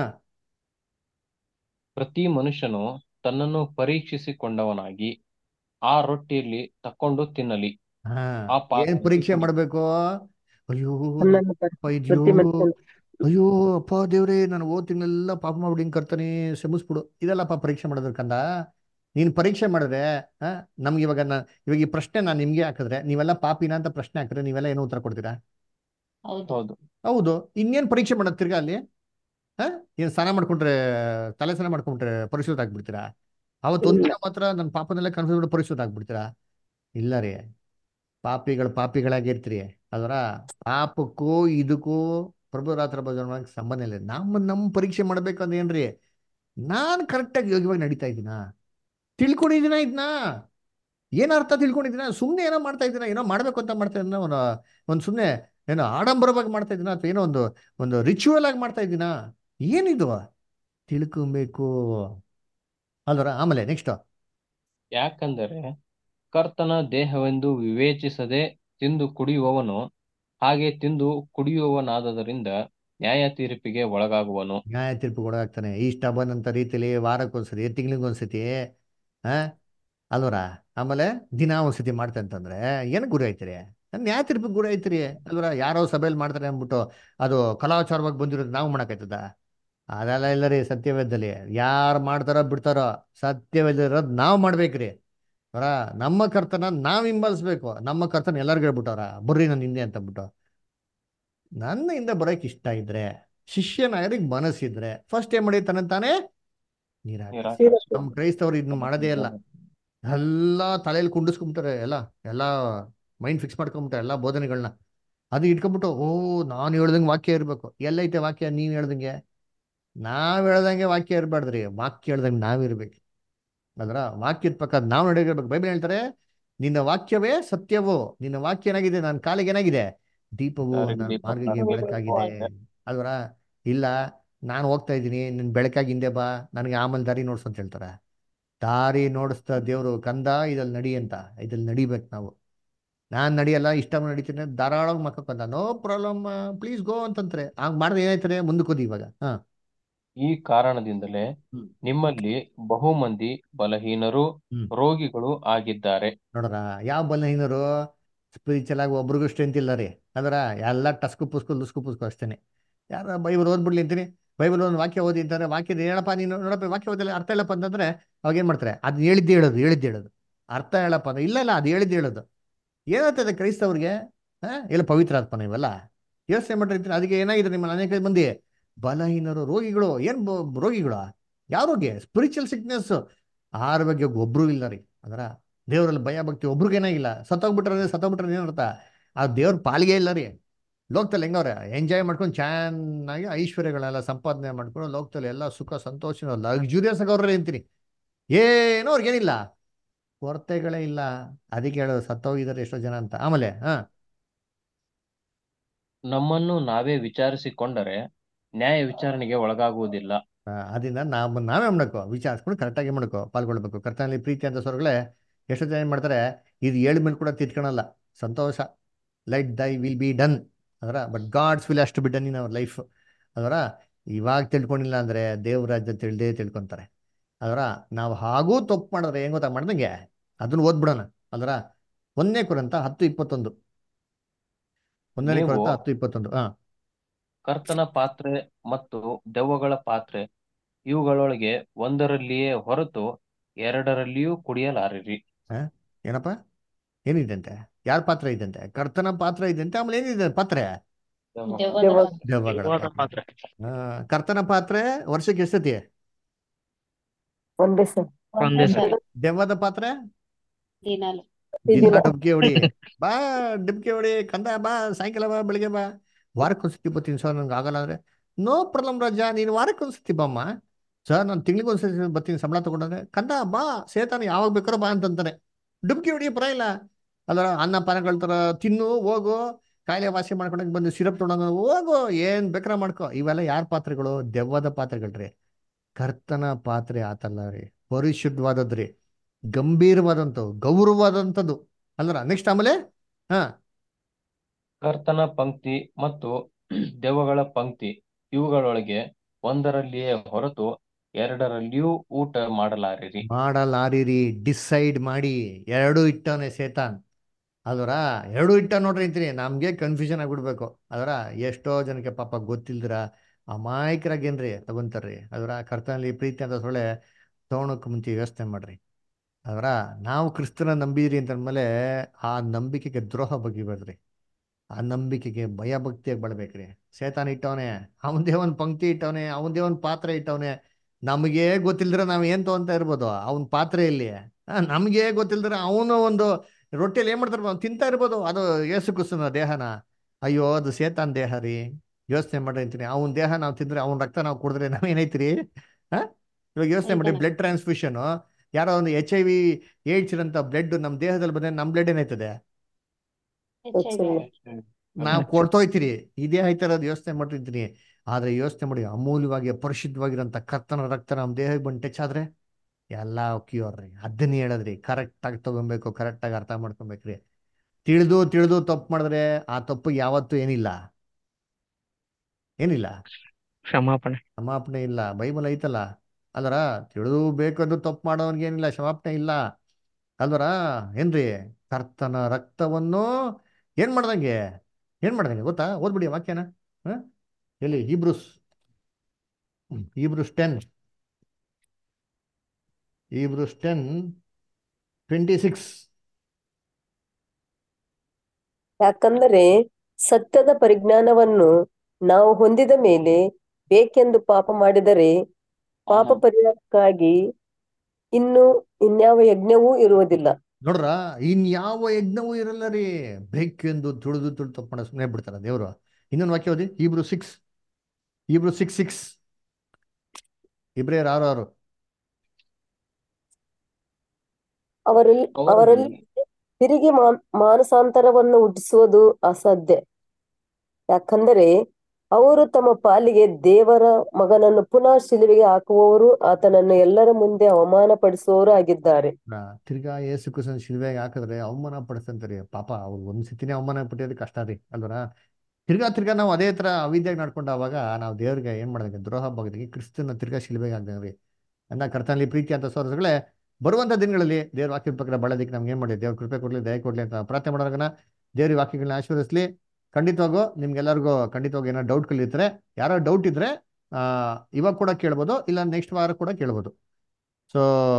ಪ್ರತಿ ಮನುಷ್ಯನು ತನ್ನನ್ನು ಪರೀಕ್ಷಿಸಿಕೊಂಡವನಾಗಿ ಆ ರೊಟ್ಟಿಯಲ್ಲಿ ತಕ್ಕೊಂಡು ತಿನ್ನಲಿ ಹಾ ಆ ಏನ್ ಪಾತ್ರೆಯಲ್ಲಿ ಪರೀಕ್ಷೆ ಕುಡಿ- ಮಾಡ್ಬೇಕು ಅಯ್ಯೋ ನನ್ನನ್ನು ಪರಿ- ಅಪ್ಪ ಇದ್ಯೋ ಪ್ರತಿ ಮನುಷ್ಯನು ಅಯ್ಯೋ ಅಪ್ಪ ದೇವ್ರೇ ನಾನು ಓದ್ ತಿಂಗಳೆಲ್ಲ ಪಾಪ ಮಾಡ್ಬಿಡಿ ಹಿಂಗ್ ಕರ್ತಾನೆ ಕ್ಷಮಿಸ್ಬಿಡು ಇದೆಲ್ಲಪ್ಪ ಪರೀಕ್ಷೆ ಮಾಡೋದ್ರ ಕಂದ ನೀನ್ ಪರೀಕ್ಷೆ ಮಾಡಿದ್ರೆ ಆ ನಮ್ಗೆ ಇವಾಗ ನಾ ಇವಾಗ ಈ ಪ್ರಶ್ನೆ ನಾನು ನಿಮ್ಗೆ ಹಾಕಿದ್ರೆ ನೀವೆಲ್ಲ ಪಾಪಿನ ಅಂತ ಪ್ರಶ್ನೆ ಹಾಕಿದ್ರೆ ನೀವೆಲ್ಲ ಏನೋ ಉತ್ತರ ಕೊಡ್ತೀರಾ ಹೌದು ಹೌದು ಹೌದು ಇನ್ನೇನ್ ಪರೀಕ್ಷೆ ಮಾಡೋದು ತಿರ್ಗಾ ಅಲ್ಲಿ ಹಾ ಏನ್ ಸ್ನಾನ ಮಾಡ್ಕೊಂಡ್ರೆ ತಲೆ ಸ್ನಾನ ಮಾಡ್ಕೊಂಡ್ರೆ ಪರಿಶುದ್ಧ ಆಗ್ಬಿಡ್ತೀರಾ ಅವತ್ತು ಒಂದಿನ ಮಾತ್ರ ನನ್ನ ಪಾಪನೆಲ್ಲ ಕನ್ಫ್ಯೂಸ್ ಪರಿಶುದ್ಧ ಆಗ್ಬಿಡ್ತೀರಾ ಇಲ್ಲ ರೀ ಪಾಪಿಗಳು ಪಾಪಿಗಳಾಗಿರ್ತೀರಿ ಅದರ ಪಾಪಕ್ಕೂ ಇದಕ್ಕೂ ಪ್ರಭು ರಾತ್ರ ಭಜನಕ್ಕೆ ಸಂಬಂಧ ಇಲ್ಲ ನಮ್ಮ ನಮ್ಮ ಪರೀಕ್ಷೆ ಮಾಡ್ಬೇಕಂದ್ರೆ ಏನ್ರಿ ನಾನು ಕರೆಕ್ಟಾಗಿ ಯೋಗ್ಯವಾಗಿ ನಡೀತಾ ಇದ್ದೀನಾ ತಿಳ್ಕೊಂಡಿದ್ದೀನ ಇದನ್ನ ಏನ್ ಅರ್ಥ ತಿಳ್ಕೊಂಡಿದ್ದೀನ ಸುಮ್ಮನೆ ಏನೋ ಮಾಡ್ತಾ ಇದ್ದೀನ ಏನೋ ಮಾಡ್ಬೇಕು ಅಂತ ಮಾಡ್ತಾ ಇದ್ದೀನ ಒಂದು ಒಂದು ಸುಮ್ಮನೆ ಏನೋ ಆಡಂಬರವಾಗಿ ಮಾಡ್ತಾ ಇದ್ದೀನ ಅಥವಾ ಏನೋ ಒಂದು ಒಂದು ರಿಚುವಲ್ ಆಗಿ ಮಾಡ್ತಾ ಇದ್ದೀನ ಏನಿದು ತಿಳ್ಕೊಬೇಕು ಅಲ್ವರ ಆಮೇಲೆ ನೆಕ್ಸ್ಟ್ ಯಾಕಂದರೆ ಕರ್ತನ ದೇಹವೆಂದು ವಿವೇಚಿಸದೆ ತಿಂದು ಕುಡಿಯುವವನು ಹಾಗೆ ತಿಂದು ಕುಡಿಯುವವನಾದದರಿಂದ ನ್ಯಾಯ ತೀರ್ಪಿಗೆ ಒಳಗಾಗುವನು ನ್ಯಾಯ ತೀರ್ಪು ಒಳಗಾಗ್ತಾನೆ ಇಷ್ಟ ಬಂದಂತ ರೀತಿಲಿ ವಾರಕ್ಕೊಂದ್ಸತಿ ತಿಂಗಳಿಗೊಂದ್ಸತಿ ಆ ಅಲ್ವರ ಆಮೇಲೆ ದಿನ ಒಂದ್ಸತಿ ಮಾಡ್ತೆ ಅಂತಂದ್ರೆ ಏನು ಗುರಿ ಆಯ್ತಿರಿ ನ್ಯಾಯ ತೀರ್ಪಿಗೆ ಗುರಿ ಆಯ್ತಿರಿ ಅಲ್ವರ ಯಾರೋ ಸಭೆಯಲ್ಲಿ ಮಾಡ್ತಾರೆ ಅಂದ್ಬಿಟ್ಟು ಅದು ಕಲಾಚಾರವಾಗಿ ಬಂದಿರೋದು ನಾವು ಮಾಡಕ್ಕಾಯ್ತದ ಅದೆಲ್ಲ ಇಲ್ಲ ರೀ ಸತ್ಯವೇದದಲ್ಲಿ ಯಾರು ಮಾಡ್ತಾರೋ ಬಿಡ್ತಾರೋ ಸತ್ಯವೇದಿರೋದು ನಾವು ಮಾಡ್ಬೇಕ್ರಿ ಅವರ ನಮ್ಮ ಕರ್ತನ ನಾವ್ ಹಿಂಬಾಲಿಸ್ಬೇಕು ನಮ್ಮ ಕರ್ತನ ಎಲ್ಲರಿಗೂ ಹೇಳ್ಬಿಟ್ಟವ್ರ ಬರ್ರಿ ನನ್ನ ಹಿಂದೆ ಅಂತ ಅಂದ್ಬಿಟ್ಟು ನನ್ನ ಹಿಂದೆ ಬರೋಕ್ ಇಷ್ಟ ಇದ್ರೆ ಶಿಷ್ಯನಾಗರಿಗೆ ಮನಸ್ಸಿದ್ರೆ ಫಸ್ಟ್ ಏನ್ ಮಾಡಿರ್ತಾನೆ ತಾನೇ ನಿರಾಕರಿಸಿ ನಮ್ಮ ಕ್ರೈಸ್ತವ್ರು ಇದನ್ನ ಮಾಡೋದೇ ಇಲ್ಲ ಎಲ್ಲ ತಲೆಯಲ್ಲಿ ಕುಂಡಿಸ್ಕೊಂಬಿಟ್ಟಾರೆ ಎಲ್ಲ ಎಲ್ಲ ಮೈಂಡ್ ಫಿಕ್ಸ್ ಮಾಡ್ಕೊಂಬಿಟ್ಟಾರೆ ಎಲ್ಲ ಬೋಧನೆಗಳನ್ನ ಅದು ಇಟ್ಕೊಂಡ್ಬಿಟ್ಟು ಓ ನಾನು ಹೇಳ್ದಂಗೆ ವಾಕ್ಯ ಇರಬೇಕು ಎಲ್ಲೈತೆ ವಾಕ್ಯ ನೀವು ಹೇಳ್ದಂಗೆ ನಾವ್ ಹೇಳ್ದಂಗೆ ವಾಕ್ಯ ಇರಬಾರ್ದ್ರಿ ವಾಕ್ಯ ಹೇಳ್ದಂಗೆ ನಾವಿರ್ಬೇಕು ಅದರ ವಾಕ್ಯದ ಪ್ರಕಾರ ನಾವು ನಡೆಯಬೇಕು ಬೈಬಲ್ ಹೇಳ್ತಾರೆ ನಿನ್ನ ವಾಕ್ಯವೇ ಸತ್ಯವೋ ನಿನ್ನ ವಾಕ್ಯ ಏನಾಗಿದೆ ನನ್ನ ಕಾಲಿಗೆ ಏನಾಗಿದೆ ದೀಪವು ದಾರಿಗೆ ನನ್ನ ದೀಪ, ಮಾರ್ಗಕ್ಕೆ ದಾರಿಗೆ ಬೆಳಕಾಗಿದೆ ಅಲ್ವರ ಇಲ್ಲ ನಾನು ಹೋಗ್ತಾ ಇದ್ದೀನಿ ನಿನ್ ಬೆಳಕಾಗಿ ಹಿಂದೆ ಬಾ ನನಗೆ ಆಮೇಲೆ ದಾರಿ ನೋಡ್ಸು ಅಂತ ಹೇಳ್ತಾರೆ ದಾರಿ ನೋಡಿಸ್ತಾ ದೇವ್ರು ಕಂದ ಇದಲ್ಲಿ ನಡಿ ಅಂತ ಇದಲ್ಲಿ ನಡಿಬೇಕು ನಾವು ನಾನ್ ನಡಿಯಲ್ಲ ಇಷ್ಟ ನಡೀತೀನಿ ಧಾರಾಳವಾಗಿ ಮಕ್ಕಂದ ನೋ ಪ್ರಾಬ್ಲಮ್ ಪ್ಲೀಸ್ ಗೋ ಅಂತಂತಾರೆ ಹಂಗ್ ಮಾಡಿದ್ರೆ ಏನಾಯ್ತಾರೆ ಮುಂದಕ್ಕೆ ಹೋದಿ ಇವಾಗ ಹಾ ಈ ಕಾರಣದಿಂದಲೇ ಹ್ಮ್. ನಿಮ್ಮಲ್ಲಿ ಬಹು ಮಂದಿ ಬಲಹೀನರು ಹ್ಮ್. ರೋಗಿಗಳು ಆಗಿದ್ದಾರೆ ನೋಡ್ರ ಯಾವ ಬಲಹೀನರು ಸ್ಪಿರಿಚುವಲ್ ಆಗಿ ಒಬ್ರಿಗೂ ಸ್ಟ್ರೆಂತ್ ಇಲ್ಲ ರೀ ಅದರ ಎಲ್ಲ ಟಸ್ಕು ಪುಸ್ಕು ಲುಸ್ಕು ಪುಸ್ಕು ಅಷ್ಟೇನೆ ಯಾರ ಬೈಬಲ್ ಓದ್ಬಿಡ್ಲಿ ಅಂತೀನಿ ಬೈಬಲ್ ಒಂದು ವಾಕ್ಯ ಓದಿ ಅಂತಾರೆ ವಾಕ್ಯದ ಹೇಳಪ್ಪ ನೀನು ನೋಡಪ್ಪ ವಾಕ್ಯ ಓದಿಲ್ಲ ಅರ್ಥ ಹೇಳಪ್ಪ ಅಂತಂದ್ರೆ ಅವಾಗ ಏನ್ ಮಾಡ್ತಾರೆ ಅದು ಹೇಳಿದ್ದೆ ಹೇಳೋದು ಹೇಳಿದ್ದೆ ಹೇಳೋದು ಅರ್ಥ ಹೇಳಪ್ಪ ಅಂದ್ರೆ ಇಲ್ಲ ಇಲ್ಲ ಅದು ಹೇಳಿದ್ದೆ ಹೇಳೋದು ಏನಾಗ್ತದೆ ಕ್ರೈಸ್ತವ್ರಿಗೆ ಹಾ ಇಲ್ಲ ಪವಿತ್ರ ಆತ್ಮ ನೀವೆಲ್ಲ ಯೋಚನೆ ಮಾಡಿರ್ತೀನಿ ಅದಕ್ಕೆ ಏನಾಗಿದೆ ನಿಮ್ಮ ಅನೇಕ ಮಂದಿ ಬಲಹೀನರು ರೋಗಿಗಳು ಏನ್ ಬ- ರೋಗಿಗಳು ಯಾವ ರೋಗಿ ಸ್ಪಿರಿಚುವಲ್ ಸಿಕ್ನೆಸ್ ಆರ ಬಗ್ಗೆ ಒಬ್ರು ಇಲ್ಲ ರೀ ಅದರ ದೇವರಲ್ಲಿ ಭಯ ಭಕ್ತಿ ಒಬ್ರಿಗೆ ಏನಾಗಿಲ್ಲ ಸತ್ತೋಗ್ಬಿಟ್ರೆ ಸತ್ತೋಗ್ಬಿಟ್ರೆ ಏನರ್ಥ ಆ ದೇವ್ರ ಪಾಲಿಗೆ ಇಲ್ಲ ರೀ ಲೋಕದಲ್ಲಿ ಹೆಂಗವ್ರೆ ಎಂಜಾಯ್ ಮಾಡ್ಕೊಂಡು ಚೆನ್ನಾಗಿ ಐಶ್ವರ್ಯಗಳೆಲ್ಲ ಸಂಪಾದನೆ ಮಾಡ್ಕೊಂಡು ಲೋಕದಲ್ಲಿ ಎಲ್ಲ ಸುಖ ಸಂತೋಷ ಲಕ್ಸುರಿಯಸ್ ಆಗವ್ರೆ ಅಂತೀನಿ ಏನೋ ಅವ್ರಿಗೇನಿಲ್ಲ ಕೊರತೆಗಳೇ ಇಲ್ಲ ಅದಕ್ಕೆ ಹೇಳೋದು ಸತ್ತೋಗಿದ್ದಾರೆ ಎಷ್ಟೋ ಜನ ಅಂತ ಆಮೇಲೆ ಹಾ ನಮ್ಮನ್ನು ನಾವೇ ವಿಚಾರಿಸಿಕೊಂಡರೆ ನ್ಯಾಯ ವಿಚಾರಣೆಗೆ ಒಳಗಾಗುವುದಿಲ್ಲ ಆ, ಅದರಿಂದ ನಾವು ನಾವೇ ಮಾಡ್ಕೋ ವಿಚಾರಿಸ್ಕೊಂಡು ಕರೆಕ್ಟಾಗಿ ಮಾಡ್ಕೋ ಪಾಲ್ಗೊಳ್ಬೇಕು ಕರ್ತನಲ್ಲಿ ಪ್ರೀತಿ ಅಂತ ಸ್ವರ್ಗಳೇ ಎಷ್ಟೋ ಜನ ಏನ್ ಮಾಡ್ತಾರೆ ಇದು ಏಳ್ ಮೇಲೆ ಕೂಡ ತಿರ್ಕೊಳಲ್ಲ ಸಂತೋಷ let thy will be done ಅದರ ಬಟ್ ಗಾಡ್ಸ್ ವಿಲ್ ಅಷ್ಟು be done in our life ಅದರ ಇವಾಗ ತಿಳ್ಕೊಂಡಿಲ್ಲ ಅಂದ್ರೆ ದೇವ್ರ ರಾಜ್ಯ ತಿಳಿದೇ ತಿಳ್ಕೊಂತಾರೆ ಅದರ ನಾವು ಹಾಗೂ ತಪ್ಪು ಮಾಡಿದ್ರೆ ಹೆಂಗ್ ಗೊತ್ತಾ ಮಾಡ್ದಂಗೆ ಅದನ್ನ ಓದ್ಬಿಡೋಣ ಅದರ ಒಂದನೇ ಕುರಂತ ಹತ್ತು ಇಪ್ಪತ್ತೊಂದು ಒಂದನೇ ನೀವು ಕುರಂತ ಹತ್ತು ಇಪ್ಪತ್ತೊಂದು ಹಾ ಕರ್ತನ ಪಾತ್ರೆ ಮತ್ತು ದೆವ್ವಗಳ ಪಾತ್ರೆ ಇವುಗಳೊಳಗೆ ಒಂದರಲ್ಲಿಯೇ ಹೊರತು ಎರಡರಲ್ಲಿಯೂ ಕುಡಿಯಲಾರಿರಿ ಏನಪ್ಪ ಏನಿದಂತೆ ಯಾರ ಪಾತ್ರ ಇದಂತೆ ಕರ್ತನ ಪಾತ್ರ ಇದಂತೆ ಆಮೇಲೆ ಏನಿದೆ ಪಾತ್ರೆ ದೆವ್ವದ ದೆವ್ವ- ಪಾತ್ರೆ. ದೆವ್ವಗಳ ದೆವ್ವದ ಪಾತ್ರೆ ಪಾತ್ರೆ ಆ, ಕರ್ತನ ಪಾತ್ರೆ ವರ್ಷಕ್ಕೆ ಎಷ್ಟತಿ ಒಂದೇ ಸರ್ ಒಂದೇ ಸಾರಿ ದೆವ್ವದ ಪಾತ್ರೆ ದಿನಾಲು ದಿನ ದಿನ. ಡುಬ್ಕಿ ಹೊಡಿ ಬಾ ಡುಬ್ಕಿ ಹೊಡಿ ಕಂದ ಬಾ ಸಾಯಂಕಾಲ ಬಾ ಬೆಳಿಗ್ಗೆ ಬಾ ವಾರಕ್ಕೊಂದ್ಸತಿ ಬರ್ತೀನಿ ಸರ್ ನಂಗೆ ಆಗಲ್ಲ ಅಂದ್ರೆ ನೋ ಪ್ರಾಬ್ಲಮ್ ರಾಜ ನೀನು ವಾರಕ್ಕೊಂದ್ಸತಿ ಬಮ್ಮ ಸರ್ ನಾನು ತಿಂಗ್ಳಿಗೆ ಒಂದ್ಸರಿ ಬರ್ತೀನಿ ಸಂಬಳ ತಗೊಂಡ್ರೆ ಕಂದ ಬಾ ಸೇತಾನ ಯಾವಾಗ ಬೇಕಾರೋ ಬಾ ಅಂತಂತಾನೆ ಡುಮ್ಕಿ ಹೊಡಿ ಪರ ಇಲ್ಲ ಅದರ ಅನ್ನ ಪಾನಗಳ ಥರ ತಿನ್ನು ಹೋಗು ಕಾಯಿಲೆ ವಾಸಿ ಮಾಡ್ಕೊಂಡಾಗ ಬಂದು ಸಿರಪ್ ತೊಗೊಂಡು ಹೋಗು ಏನ್ ಬೇಕಾರ ಮಾಡ್ಕೋ ಇವೆಲ್ಲ ಯಾರ ಪಾತ್ರೆಗಳು ದೆವ್ವದ ಪಾತ್ರೆಗಳ್ರಿ ಕರ್ತನ ಪಾತ್ರೆ ಆತಲ್ಲ ರೀ ಪರಿಶುದ್ಧವಾದದ್ರಿ ಗಂಭೀರವಾದಂಥವು ಗೌರವವಾದಂಥದ್ದು ಅಲ್ಲರ ನೆಕ್ಸ್ಟ್ ಆಮೇಲೆ ಹಾ ಕರ್ತನ ಪಂಕ್ತಿ ಮತ್ತು ದೆವ್ವಗಳ ಪಂಕ್ತಿ ಇವುಗಳೊಳಗೆ ಒಂದರಲ್ಲಿಯೇ ಹೊರತು ಎರಡರಲ್ಲಿಯೂ ಊಟ ಮಾಡಲಾರಿರಿ ಮಾಡಲಾರಿರಿ ಡಿಸೈಡ್ ಮಾಡಿ ಎರಡು ಇಟ್ಟವನೆ ಸೇತಾನ್ ಅದರ ಎರಡು ಇಟ್ಟ ನೋಡ್ರಿ ಅಂತೀನಿ ನಮಗೆ ಕನ್ಫ್ಯೂಷನ್ ಆಗ್ಬಿಡ್ಬೇಕು ಅದರ ಎಷ್ಟೋ ಜನಕ್ಕೆ ಪಾಪ ಗೊತ್ತಿಲ್ದಿರ ಅಮಾಯಕರಾಗೇನ್ರಿ ತಗೊಂತಾರ್ರಿ ಅದರ ಕರ್ತನಲ್ಲಿ ಪ್ರೀತಿ ಅಂತ ಸೊಳ್ಳೆ ತಗೊಳಕ್ ಮುಂಚೆ ಯೋಚನೆ ಮಾಡ್ರಿ ಅದರ ನಾವು ಕ್ರಿಸ್ತನ ನಂಬಿದ್ರಿ ಅಂತಂದ್ಮೇಲೆ ಆ ನಂಬಿಕೆಗೆ ದ್ರೋಹ ಬಗೆಬಾರ್ದ್ರಿ ಆ ನಂಬಿಕೆಗೆ ಭಯ ಭಕ್ತಿಯಾಗಿ ಬಳಬೇಕ್ರಿ ಸೇತಾನ್ ಇಟ್ಟವನೆ ಅವನದೇ ಒಂದು ಪಂಕ್ತಿ ಇಟ್ಟವನೆ ಅವನದೇ ಒಂದು ಪಾತ್ರೆ ಇಟ್ಟವನೆ ನಮಗೆ ಗೊತ್ತಿಲ್ದಿರ ನಾವು ಏನ್ ತಗೊಂತ ಇರ್ಬೋದು ಅವನ ಪಾತ್ರೆಯಲ್ಲಿ ಆ, ನಮ್ಗೆ ಗೊತ್ತಿಲ್ದಿರ ಅವನು ಒಂದು ರೊಟ್ಟಿಯಲ್ಲಿ ಏನ್ ಮಾಡ್ತಾರೆ ಅವ್ನು ತಿಂತಾ ಇರ್ಬೋದು ಅದು ಏಸು ಕ್ರಿಸ್ತನ ದೇಹನ ಅಯ್ಯೋ ಅದು ಸೇತಾನ್ ದೇಹ ರೀ ಯೋಚನೆ ಮಾಡ್ರಿ ಅಂತೀನಿ ಅವನ ದೇಹ ನಾವು ತಿಂದ್ರೆ ಅವನ ರಕ್ತ ನಾವು ಕುಡಿದ್ರೆ ನಾವ್ ಏನೈತ್ರಿ ಹಾ ಇವಾಗ ಯೋಚನೆ ಮಾಡಿ ಆಯ್ತಣ್ಣ. ಬ್ಲಡ್ ಟ್ರಾನ್ಸ್ಫ್ಯೂಷನ್ ಯಾರೋ ಒಂದು ಎಚ್ ಐ ವಿ ಏಡ್ಸ್ ಇರೋಂಥ ಬ್ಲಡ್ ನಮ್ಮ ದೇಹದಲ್ಲಿ ಬಂದ್ರೆ ನಮ್ಮ ಬ್ಲಡ್ ಏನಾಯ್ತದೆ ಹೆಚ್ಚಾಗಿ ನಾವು ಕೊಡ್ತೋಯ್ತೀರಿ ಇದೇ ಆಯ್ತಾರದು ಯೋಚನೆ ಮಾಡಿರ್ತೀನಿ ಆದ್ರೆ ಯೋಚನೆ ಮಾಡಿ ಅಮೂಲ್ಯವಾಗಿ ಪರಿಶುದ್ಧವಾಗಿರೋಂಥ ಕರ್ತನ ರಕ್ತ ನಮ್ಮ ದೇಹಕ್ಕೆ ಬಂದು ಟಚ್ ಆದ್ರೆ ಎಲ್ಲ ಕ್ಯೂರ್ ರೀ ಅದನ್ನ ಹೇಳದ್ರಿ ಕರೆಕ್ಟಾಗಿ ತಗೊಬೇಕು ಕರೆಕ್ಟಾಗಿ ಅರ್ಥ ಮಾಡ್ಕೊಬೇಕ್ರಿ ತಿಳಿದು ತಿಳಿದು ತಪ್ಪು ಮಾಡಿದ್ರೆ ಆ ತಪ್ಪಿಗೆ ಯಾವತ್ತೂ ಏನಿಲ್ಲ ಏನಿಲ್ಲ ಕ್ಷಮಾಪಣೆ ಕ್ಷಮಾಪಣೆ ಇಲ್ಲ ಬೈಬಲ್ ಐತಲ್ಲ ಅಲ್ವರ ತಿಳಿದು ಬೇಕಂದು ತಪ್ಪು ಮಾಡೋನ್ಗೆ ಏನಿಲ್ಲ ಕ್ಷಮಾಪಣೆ ಇಲ್ಲ ಅಲ್ವರ ಏನ್ರಿ ಕರ್ತನ ರಕ್ತವನ್ನು ಏನ್ ಮಾಡ್ದಂಗೆ ಏನ್ ಮಾಡ್ದಂಗೆ ಗೊತ್ತಾ ಓದ್ಬಿಡಿ ಆ ವಾಕ್ಯನ ಹ? ಎಲ್ಲಿ Hebrews Hebrews ten Hebrews ten twenty six ಯಾಕಂದರೆ ಸತ್ಯದ ಪರಿಜ್ಞಾನವನ್ನು ನಾವು ಹೊಂದಿದ ಮೇಲೆ ಬೇಕೆಂದು ಪಾಪ ಮಾಡಿದರೆ ಪಾಪ ಪರಿಹಾರಕ್ಕಾಗಿ ಇನ್ನು ಇನ್ಯಾವ ಯಜ್ಞವೂ ಇರುವುದಿಲ್ಲ ನೋಡ್ರ ಇನ್ಯಾವ ಯಜ್ಞವೂ ಇರಲ್ಲ ರೀ ಬೇಕೆಂದು ತುಳಿದು ತುಳಿದು ತಪ್ಪು ಮಾಡೋ ಸುಮ್ಮನೆ ಬಿಡ್ತಾರ ದೇವರು ಇನ್ನೊಂದು ವಾಕ್ಯ ಓದಿ ಇಬ್ರು ಸಿಕ್ಸ್ ಇಬ್ರು ಸಿಕ್ಸ್ ಸಿಕ್ಸ್ ಇಬ್ರೇರ್ ಆರು ಆರು ಅವರಲ್ಲಿ ಅವರಲ್ಲಿ ತಿರುಗಿ ಮಾ- ಮಾನಸಾಂತರವನ್ನು ಹುಟ್ಟಿಸುವುದು ಅಸಾಧ್ಯ ಯಾಕಂದರೆ ಅವರು ತಮ್ಮ ಪಾಲಿಗೆ ದೇವರ ಮಗನನ್ನು ಪುನಃ ಶಿಲುಬೆಗೆ ಹಾಕುವವರು ಆತನನ್ನು ಎಲ್ಲರ ಮುಂದೆ ಅವಮಾನಪಡಿಸುವವರು ಆಗಿದ್ದಾರೆ ಆ, ತಿರ್ಗಾ ಏಸು ಕ್ರಿಸ್ತನ ಶಿಲ್ವೆಗೆ ಹಾಕಿದ್ರೆ ಅವಮಾನ ಪಡಿಸ್ತಂತಾರೆ ಪಾಪ ಅವ್ರು ಒಂದ್ ಸತಿನೇ ಅವಮಾನ ಪಟ್ಟಿರೋದು ಕಷ್ಟ ರೀ ಅಲ್ವರ ತಿರ್ಗಾ ತಿರ್ಗಾ ನಾವು ಅದೇ ತರ ಅವಿದ್ಯಾಗಿ ನಡ್ಕೊಂಡಾಗ ನಾವು ದೇವ್ರಿಗೆ ಏನ್ ಮಾಡ್ದಂಗೆ ದ್ರೋಹ ಭಾಗದಾಗಿ ಕ್ರಿಸ್ತನ ತಿರ್ಗಾ ಶಿಲ್ವೆಗೆ ಹಾಕ್ದಂಗ್ರಿ ಅನ್ನ ಕರ್ತನಲ್ಲಿ ಪ್ರೀತಿ ಅಂತ ಸೋದರಗಳೇ ಬರುವಂತ ದಿನಗಳಲ್ಲಿ ದೇವ್ರ ವಾಕ್ಯದ ಪ್ರಕಾರ ಬಳದಕ್ಕೆ ನಮ್ಗೆ ಏನ್ ಮಾಡಿ ದೇವ್ರ ಕೃಪೆ ಕೊಡ್ಲಿ ದಯ ಕೊಡ್ಲಿ ಅಂತ ಪ್ರಾರ್ಥನೆ ಮಾಡೋರ್ಗನ ದೇವ್ರ ವಾಕ್ಯಗಳನ್ನ ಆಶೀರ್ವದಿಸ್ಲಿ ಖಂಡಿತವಾಗೂ ನಿಮ್ಗೆಲ್ಲರಿಗೂ ಖಂಡಿತವಾಗಿ ಏನೋ ಡೌಟ್ಗಳಿರ್ತಾರೆ ಯಾರೋ ಡೌಟ್ ಇದ್ರೆ ಆ ಇವಾಗ ಕೂಡ ಕೇಳ್ಬೋದು ಇಲ್ಲ ನೆಕ್ಸ್ಟ್ ವಾರ ಕೂಡ ಕೇಳ್ಬೋದು ಸೊ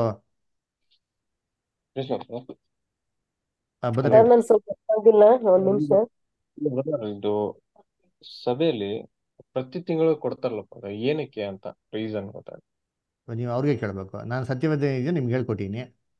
ಬದಲಿ ಸರ್ ನನ್ ಸ್ವಲ್ಪ ಗೊತ್ತಾಗಿಲ್ಲ ಒಂದ್ ನಿಮಿಷ ಇದು ಸಭೆಯಲ್ಲಿ ಪ್ರತಿ ತಿಂಗಳು ಕೊಡ್ತಾರಲ್ಲಪ್ಪ ಅದು ಏನಕ್ಕೆ ಅಂತ ರೀಸನ್ ಗೊತ್ತಾಗ ನೀವು ಅವ್ರಿಗೆ ಕೇಳಬೇಕು ನಾನು ಸತ್ಯವೇದ ಇದೆ ನಿಮ್ಗೆ ಹೇಳ್ಕೊಟ್ಟಿನಿ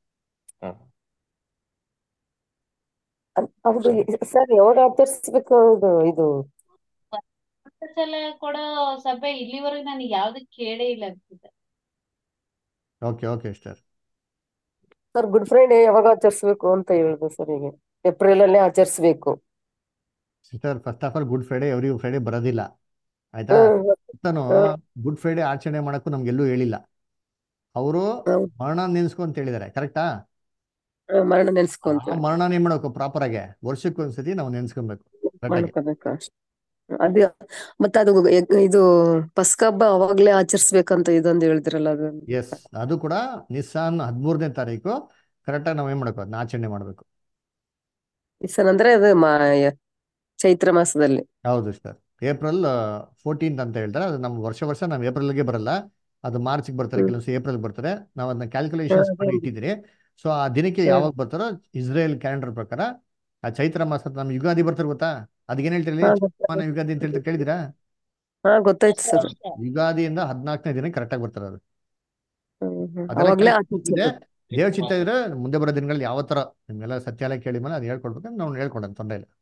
ಅದ್- ಹೌದು ಸರ್ ಯಾವಾಗ ಆಚರಿಸ್ಬೇಕು ಇದು ಇದು ಸಲ ಕೊಡೋ ಸಭೆ ಇಲ್ಲಿವರೆಗೂ ನನಗೆ ಯಾವ್ದು ಕೇಳೇ ಇಲ್ಲ ಅನ್ಸುತ್ತೆ okay okay sir sir good Friday ಯಾವಾಗ ಆಚರಿಸ್ಬೇಕು ಅಂತ ಹೇಳಿದೆ ಸರ್ ಈಗ ಏಪ್ರಿಲ್ ಅಲ್ಲೇ ಆಚರಿಸ್ಬೇಕು sister first of all good Friday every Friday ಬರೋದಿಲ್ಲ ಆಯ್ತಾ ಹ್ಮ್ ನಾನು ಹ್ಮ್. ಗುಡ್ ಫ್ರೈಡೆ ಆಚರಣೆ ಮಾಡಕ್ಕೂ ನಮ್ಗೆಲ್ಲೂ ಹೇಳಿಲ್ಲ ಅವರು ಹೌದು. ಮರಣ ನೆನ್ಸ್ಕೊ ಅಂತ ಹೇಳಿದ್ದಾರೆ ಕರೆಕ್ಟಾ ಹ್ಮ್, ಮರಣ ನೆನ್ಸ್ಕೊಂತ ಆ ಮರಣ ಏನ್ ಮಾಡ್ಬೇಕು ಪ್ರಾಪರ್ ಆಗಿ ವರ್ಷಕ್ಕೆ ಒಂದ್ಸತಿ ನಾವು ನೆನ್ಸ್ಕೊಬೇಕು ಕರೆಕ್ಟಾಗಿ ಮಾಡ್ಕೋಬೇಕು ಅಷ್ಟೇ ಅದು ಮತ್ತೆ ಅದು ಎಗ್- ಇದು ಪಸ್ಕ ಹಬ್ಬ ಅವಾಗ್ಲೇ ಆಚರಿಸ್ಬೇಕಂತ ಇದೊಂದು ಹೇಳಿದ್ರಲ್ಲ ಅದು ಎಸ್ ಅದು ಕೂಡ ನಿಸ್ಸಾನ್ ಹದಿಮೂರನೇ ತಾರೀಕು ಕರೆಕ್ಟಾಗಿ ನಾವು ಏನ್ ಮಾಡ್ಬೇಕು ಅದನ್ನ ಆಚರಣೆ ಮಾಡ್ಬೇಕು ಸರ್ ಅಂದ್ರೆ ಅದು ಮಾ ಚೈತ್ರ ಮಾಸದಲ್ಲಿ ಹೌದು ಸರ್ ಏಪ್ರಿಲ್ ಫೋರ್ಟೀನ್ತ್ ಅಂತ ಹೇಳ್ತಾರೆ ಅದು ನಮ್ಮ ವರ್ಷ ವರ್ಷ ನಾವು ಏಪ್ರಿಲ್ಗೆ ಬರಲ್ಲ ಅದು ಮಾರ್ಚ್ಗೆ ಬರ್ತಾರೆ ಹ್ಮ್. ಕೆಲವು ಏಪ್ರಿಲ್ ಬರ್ತಾರೆ ನಾವು ಅದನ್ನ ಕ್ಯಾಲ್ಕುಲೇಷನ್ಸ್ ಹ್ಮ್, ಮಾಡಿ ಹ್ಮ್. ಇಟ್ಟಿದ್ದೀರಿ ಸೊ ಆ ದಿನಕ್ಕೆ ಹ್ಮ್. ಯಾವಾಗ ಬರ್ತಾರೋ ಇಸ್ರೇಲ್ ಕ್ಯಾಲೆಂಡರ್ ಪ್ರಕಾರ ಆ ಚೈತ್ರ ಮಾಸ ನಮ್ಮ ಯುಗಾದಿ ಬರ್ತಾರೆ ಗೊತ್ತಾ ಅದಕ್ಕೆ ಏನ್ ಹೇಳ್ತೀರಿ ಹಾ ಚೈತ್ರಮಾನ ಯುಗಾದಿ ಅಂತ ಹೇಳ್ತಾರೆ ಕೇಳಿದಿರಾ ಹಾ ಗೊತ್ತಾಯ್ತು ಸರ್ ಯುಗಾದಿಯಿಂದ ಹದಿನಾಲ್ಕನೇ ದಿನ ಕರೆಕ್ಟಾಗಿ ಬರ್ತಾರೆ ಅದು ಹ್ಮ್ ಹ್ಮ್. ಅದೆಲ್ಲ ಅವಾಗ್ಲೇ calculation ಇದೆ ಆಚರಿಸ್ಬೇಕು ದೇವ್ ಚಿತ್ತ ಇದ್ರೆ ಮುಂದೆ ಬರೋ ದಿನಗಳಲ್ಲಿ ಯಾವ ತರ ನಿಮ್ಗೆಲ್ಲ ಸತ್ಯ ಎಲ್ಲ ಕೇಳಿ ಮೇಲೆ ಅದು ಹೇಳ್ಕೊಡ್ಬೇಕು ನಾವು ಹೇಳ್ಕೊಡೋಣ ತೊಂದರೆ ಇಲ್ಲ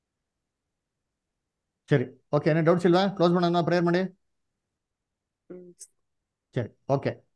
ಸರಿ ಓಕೆ ಏನೋ ಡೌಟ್ಸ್ ಇಲ್ವಾ ಕ್ಲೋಸ್ ಮಾಡೋಣ ಪ್ರೇಯರ್ ಮಾಡಿ ಹ್ಮ್. ಸರಿ ಓಕೆ